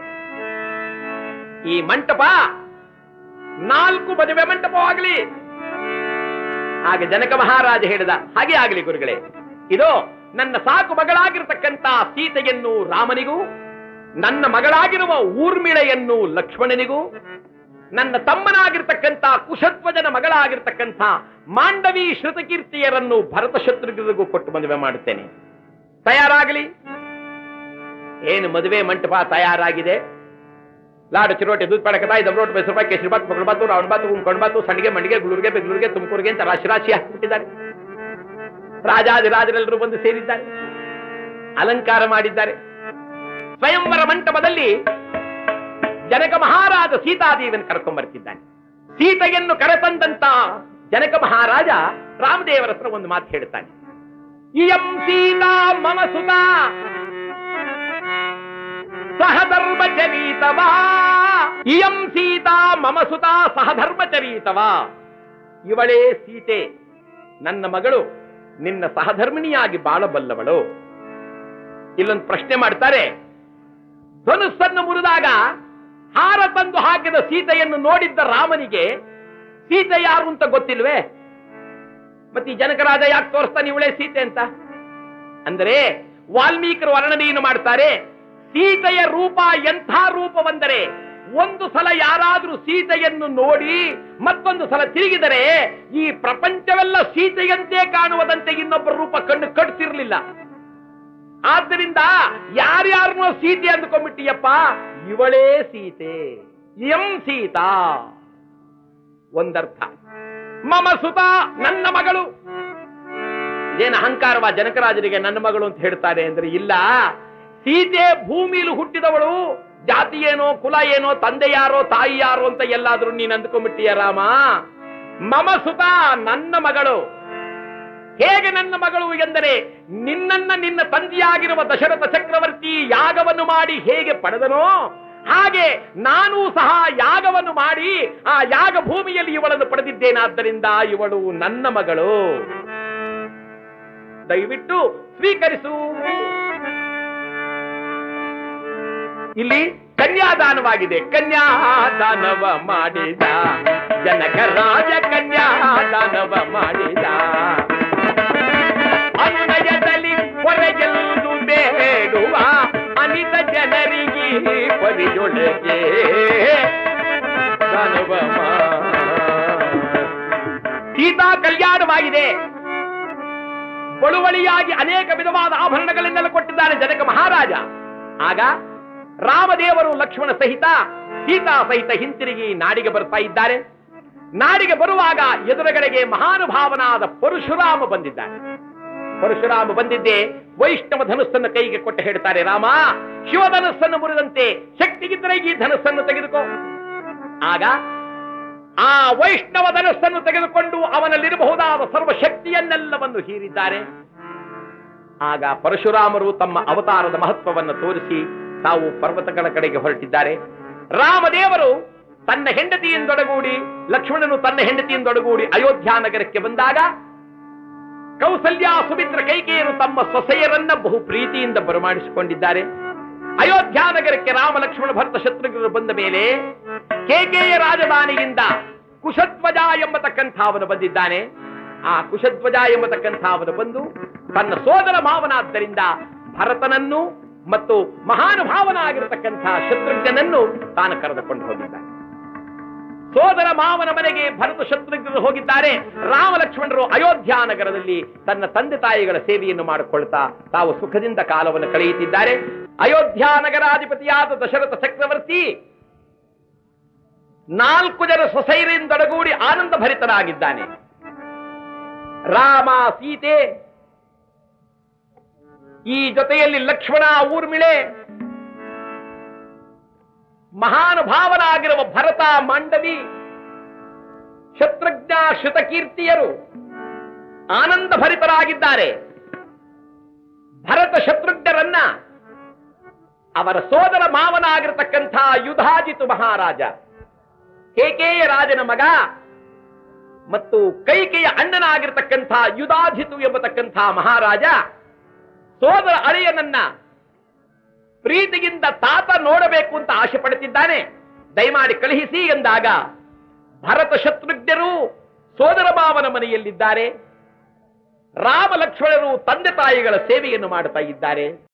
ಈ ಮಂಟಪ ನಾಲ್ಕು ಮದುವೆ ಮಂಟಪವಾಗಲಿ ಹಾಗೆ ಜನಕ ಮಹಾರಾಜ ಹೇಳಿದ ಹಾಗೆ ಆಗಲಿ ಗುರುಗಳೇ ಇದು ನನ್ನ ಸಾಕು ಮಗಳಾಗಿರ್ತಕ್ಕಂಥ ಸೀತೆಯನ್ನು ರಾಮನಿಗೂ ನನ್ನ ಮಗಳಾಗಿರುವ ಊರ್ಮಿಳೆಯನ್ನು ಲಕ್ಷ್ಮಣನಿಗೂ ನನ್ನ ತಮ್ಮನಾಗಿರ್ತಕ್ಕಂಥ ಕುಶಧ್ವಜನ ಮಗಳಾಗಿರ್ತಕ್ಕಂಥ ಮಾಂಡವಿ ಶ್ರುತಕೀರ್ತಿಯರನ್ನು ಭರತ ಶತ್ರುಘ್ನಿಗೂ ಕೊಟ್ಟು ಮದುವೆ ಮಾಡುತ್ತೇನೆ ತಯಾರಾಗಲಿ ಏನು ಮದುವೆ ಮಂಟಪ ತಯಾರಾಗಿದೆ ಲಾಡು ಚಿರೋಟೆ ದೂದ್ ಪಡಕದ ಐದು ರೋಟ್ ಮೈಸೂರು ರೂಪಾಯಿ ಕೇಸರಿ ಬಾತ್ ಮಗಳು ಬಾತು ರಾವಣ ಬಾತು ಉಂಕೊಂಡು ಬಾತು ಸಂಡಿಗೆ ಮಂಡಿಗೆ ಗುಳೂರಿಗೆ ಬೆಂಗಳೂರಿಗೆ ತುಮಕೂರಿಗೆ ಅಂತ ರಾಶಿ ರಾಶಿ ಹಾಕಿಬಿಟ್ಟಿದ್ದಾರೆ ರಾಜಾದಿರಾಜರೆಲ್ಲರೂ ಬಂದು ಸೇರಿದ್ದಾರೆ ಅಲಂಕಾರ ಮಾಡಿದ್ದಾರೆ ಸ್ವಯಂವರ ಮಂಟಪದಲ್ಲಿ ಜನಕ ಮಹಾರಾಜ ಸೀತಾದೇವಿಯನ್ನು ಕರ್ಕೊಂಡ್ ಬರ್ತಿದ್ದಾನೆ ಸೀತೆಯನ್ನು ಕರೆತಂದಂತ ಜನಕ ಮಹಾರಾಜ ರಾಮದೇವರ ಹತ್ರ ಒಂದು ಮಾತು ಹೇಳ್ತಾನೆ ಇಯಂ ಸೀತಾ ಮಮ ಸುತ ಸಹಧರ್ಮಚರೀತವಾ ಇಯಂ ಸೀತಾ ಮಮ ಸುತ ಸಹಧರ್ಮಚರೀತವಾ ಇವಳೇ ಸೀತೆ ನನ್ನ ಮಗಳು ನಿನ್ನ ಸಹಧರ್ಮಿಣಿಯಾಗಿ ಬಾಳಬಲ್ಲವಳು ಇಲ್ಲೊಂದು ಪ್ರಶ್ನೆ ಮಾಡ್ತಾರೆ ಧನುಸ್ಸನ್ನು ಮುರಿದಾಗ ಹಾರ ತಂದು ಹಾಕಿದ ಸೀತೆಯನ್ನು ನೋಡಿದ್ದ ರಾಮನಿಗೆ ಸೀತೆ ಯಾರು ಅಂತ ಗೊತ್ತಿಲ್ವೇ ಮತ್ತೆ ಈ ಜನಕರಾಜ ಯಾಕೆ ತೋರಿಸ್ತಾನೆ ಇವಳೇ ಸೀತೆ ಅಂತ ಅಂದರೆ ವಾಲ್ಮೀಕರು ವರ್ಣನೆಯನ್ನು ಮಾಡ್ತಾರೆ ಸೀತೆಯ ರೂಪ ಎಂಥ ರೂಪವೆಂದರೆ ಒಂದು ಸಲ ಯಾರಾದ್ರೂ ಸೀತೆಯನ್ನು ನೋಡಿ ಮತ್ತೊಂದು ಸಲ ತಿರುಗಿದರೆ ಈ ಪ್ರಪಂಚವೆಲ್ಲ ಸೀತೆಯಂತೆ ಕಾಣುವುದಂತೆ ಇನ್ನೊಬ್ಬರ ರೂಪ ಕಣ್ಣು ಕಟ್ತಿರ್ಲಿಲ್ಲ ಆದ್ದರಿಂದ ಯಾರ್ಯಾರನ್ನೋ ಸೀತೆ ಅಂದ್ಕೊಂಡ್ಬಿಟ್ಟಿಯಪ್ಪ ಇವಳೇ ಸೀತೆ ಎಂ ಸೀತಾ ಒಂದರ್ಥ ಮಮ ಸುತ ನನ್ನ ಮಗಳು ಇದೇನು ಅಹಂಕಾರವ ಜನಕರಾಜರಿಗೆ ನನ್ನ ಮಗಳು ಅಂತ ಹೇಳ್ತಾರೆ ಅಂದ್ರೆ ಇಲ್ಲ ಸೀತೆ ಭೂಮಿಲಿ ಹುಟ್ಟಿದವಳು ಜಾತಿ ಏನೋ ಕುಲ ಏನೋ ತಂದೆ ಯಾರೋ ತಾಯಿ ಯಾರೋ ಅಂತ ಎಲ್ಲಾದ್ರೂ ನೀನ್ ಅಂದ್ಕೊಂಡ್ಬಿಟ್ಟಿಯ ರಾಮ ಮಮ ಸುತ ನನ್ನ ಮಗಳು ಹೇಗೆ ನನ್ನ ಮಗಳು ಎಂದರೆ ನಿನ್ನನ್ನ ನಿನ್ನ ತಂದೆಯಾಗಿರುವ ದಶರಥ ಚಕ್ರವರ್ತಿ ಯಾಗವನ್ನು ಮಾಡಿ ಹೇಗೆ ಪಡೆದನೋ ಹಾಗೆ ನಾನೂ ಸಹ ಯಾಗವನ್ನು ಮಾಡಿ ಆ ಯಾಗ ಭೂಮಿಯಲ್ಲಿ ಇವಳನ್ನು ಪಡೆದಿದ್ದೇನಾದ್ದರಿಂದ ಇವಳು ನನ್ನ ಮಗಳು ದಯವಿಟ್ಟು ಸ್ವೀಕರಿಸು ಇಲ್ಲಿ ಕನ್ಯಾದಾನವಾಗಿದೆ ಕನ್ಯಾದಾನವ ಮಾಡಿದ ಜನಕ ರಾಜ ಕನ್ಯಾದಾನವ ಮಾಡಿದ ಅನುನಯದಲ್ಲಿ ಹೊರಗೆಲ್ದು ಬೇಡುವ ಅನಿತ ಜನರಿಗೆ ಪರಿಯೊಳಗೆ ದಾನವ ಮಾ- ಸೀತಾ ಕಲ್ಯಾಣವಾಗಿದೆ ಬಳುವಳಿಯಾಗಿ ಅನೇಕ ವಿಧವಾದ ಆಭರಣಗಳನ್ನೆಲ್ಲ ಕೊಟ್ಟಿದ್ದಾನೆ ಜನಕ ಮಹಾರಾಜ ಆಗ ರಾಮದೇವರು ಲಕ್ಷ್ಮಣ ಸಹಿತ ಸೀತಾ ಸಹಿತ ಹಿಂತಿರುಗಿ ನಾಡಿಗೆ ಬರ್ತಾ ಇದ್ದಾರೆ ನಾಡಿಗೆ ಬರುವಾಗ ಎದುರುಗಡೆಗೆ ಮಹಾನುಭಾವನಾದ ಪರಶುರಾಮ ಬಂದಿದ್ದಾನೆ ಪರಶುರಾಮ ಬಂದಿದ್ದೆ ವೈಷ್ಣವ ಧನುಸ್ಸನ್ನು ಕೈಗೆ ಕೊಟ್ಟು ಹೇಳ್ತಾರೆ ರಾಮ ಶಿವಧನಸ್ಸನ್ನು ಮುರಿದಂತೆ ಶಕ್ತಿಗಿದ್ದರೆ ಈ ಧನಸ್ಸನ್ನು ತೆಗೆದುಕೋ ಆಗ ಆ ವೈಷ್ಣವ ಧನಸ್ಸನ್ನು ತೆಗೆದುಕೊಂಡು ಅವನಲ್ಲಿರಬಹುದಾದ ಸರ್ವ ಶಕ್ತಿಯನ್ನೆಲ್ಲವನ್ನು ಹೀರಿದ್ದಾರೆ ಆಗ ಪರಶುರಾಮರು ತಮ್ಮ ಅವತಾರದ ಮಹತ್ವವನ್ನು ತೋರಿಸಿ ತಾವು ಪರ್ವತಗಳ ಕಡೆಗೆ ಹೊರಟಿದ್ದಾರೆ ರಾಮದೇವರು ತನ್ನ ಹೆಂಡತಿಯಿಂದೊಡಗೂಡಿ ಲಕ್ಷ್ಮಣನು ತನ್ನ ಹೆಂಡತಿಯಿಂದೊಡಗೂಡಿ ಅಯೋಧ್ಯ ನಗರಕ್ಕೆ ಬಂದಾಗ ಕೌಸಲ್ಯ ಸುಮಿತ್ರ ಕೈಕೇಯರು ತಮ್ಮ ಸೊಸೆಯರನ್ನ ಬಹು ಪ್ರೀತಿಯಿಂದ ಬರಮಾಡಿಸಿಕೊಂಡಿದ್ದಾರೆ ಅಯೋಧ್ಯ ನಗರಕ್ಕೆ ರಾಮ ಲಕ್ಷ್ಮಣ ಭರತ ಶತ್ರುಘ್ನರು ಬಂದ ಮೇಲೆ ಕೇಕೆಯ ರಾಜಧಾನಿಯಿಂದ ಕುಶಧ್ವಜ ಎಂಬತಕ್ಕಂಥ ಅವನು ಬಂದಿದ್ದಾನೆ ಆ ಕುಶಧ್ವಜ ಎಂಬತಕ್ಕಂಥ ಅವನು ಬಂದು ತನ್ನ ಸೋದರ ಮಾವನಾದ್ದರಿಂದ ಭರತನನ್ನು ಮತ್ತು ಮಹಾನುಭಾವನಾಗಿರತಕ್ಕಂಥ ಶತ್ರುಘ್ನನನ್ನು ತಾನು ಕರೆದುಕೊಂಡು ಹೋಗಿದ್ದಾನೆ ಸೋದರ ಮಾವನ ಮನೆಗೆ ಭರತ ಶತ್ರುಘ್ನರು ಹೋಗಿದ್ದಾರೆ ರಾಮ ಲಕ್ಷ್ಮಣರು ಅಯೋಧ್ಯ ನಗರದಲ್ಲಿ ತನ್ನ ತಂದೆ ತಾಯಿಗಳ ಸೇವೆಯನ್ನು ಮಾಡಿಕೊಳ್ತಾ ತಾವು ಸುಖದಿಂದ ಕಾಲವನ್ನು ಕಳೆಯುತ್ತಿದ್ದಾರೆ ಅಯೋಧ್ಯ ನಗರಾಧಿಪತಿಯಾದ ದಶರಥ ಚಕ್ರವರ್ತಿ ನಾಲ್ಕು ಜನ ಸೊಸೈರಿಂದೊಡಗೂಡಿ ಆನಂದ ಭರಿತರಾಗಿದ್ದಾನೆ ರಾಮ ಸೀತೆ ಈ ಜೊತೆಯಲ್ಲಿ ಲಕ್ಷ್ಮಣ ಊರ್ಮಿಳೆ ಮಹಾನುಭಾವನಾಗಿರುವ ಭರತ ಮಾಂಡವಿ ಶತ್ರುಘ್ನ ಶ್ರುತಕೀರ್ತಿಯರು ಆನಂದ ಭರಿತರಾಗಿದ್ದಾರೆ ಭರತ ಶತ್ರುಘ್ನರನ್ನ ಅವರ ಸೋದರ ಮಾವನಾಗಿರತಕ್ಕಂಥ ಯುಧಾಜಿತು ಮಹಾರಾಜ ಕೇಕೆಯ ರಾಜನ ಮಗ ಮತ್ತು ಕೈಕೆಯ ಅಣ್ಣನಾಗಿರ್ತಕ್ಕಂಥ ಯುಧಾಜಿತು ಎಂಬತಕ್ಕಂಥ ಮಹಾರಾಜ ಸೋದರ ಅಳಿಯನನ್ನ ಪ್ರೀತಿಗಿಂತ ತಾತ ನೋಡಬೇಕು ಅಂತ ಆಶೆ ಪಡುತ್ತಿದ್ದಾನೆ ದಯಮಾಡಿ ಕಳುಹಿಸಿ ಎಂದಾಗ ಭರತ ಶತ್ರುಘ್ನರು ಸೋದರ ಮಾವನ ಮನೆಯಲ್ಲಿದ್ದಾರೆ ರಾಮ ಲಕ್ಷ್ಮಣರು ತಂದೆ ತಾಯಿಗಳ ಸೇವೆಯನ್ನು ಮಾಡುತ್ತಾ ಇದ್ದಾರೆ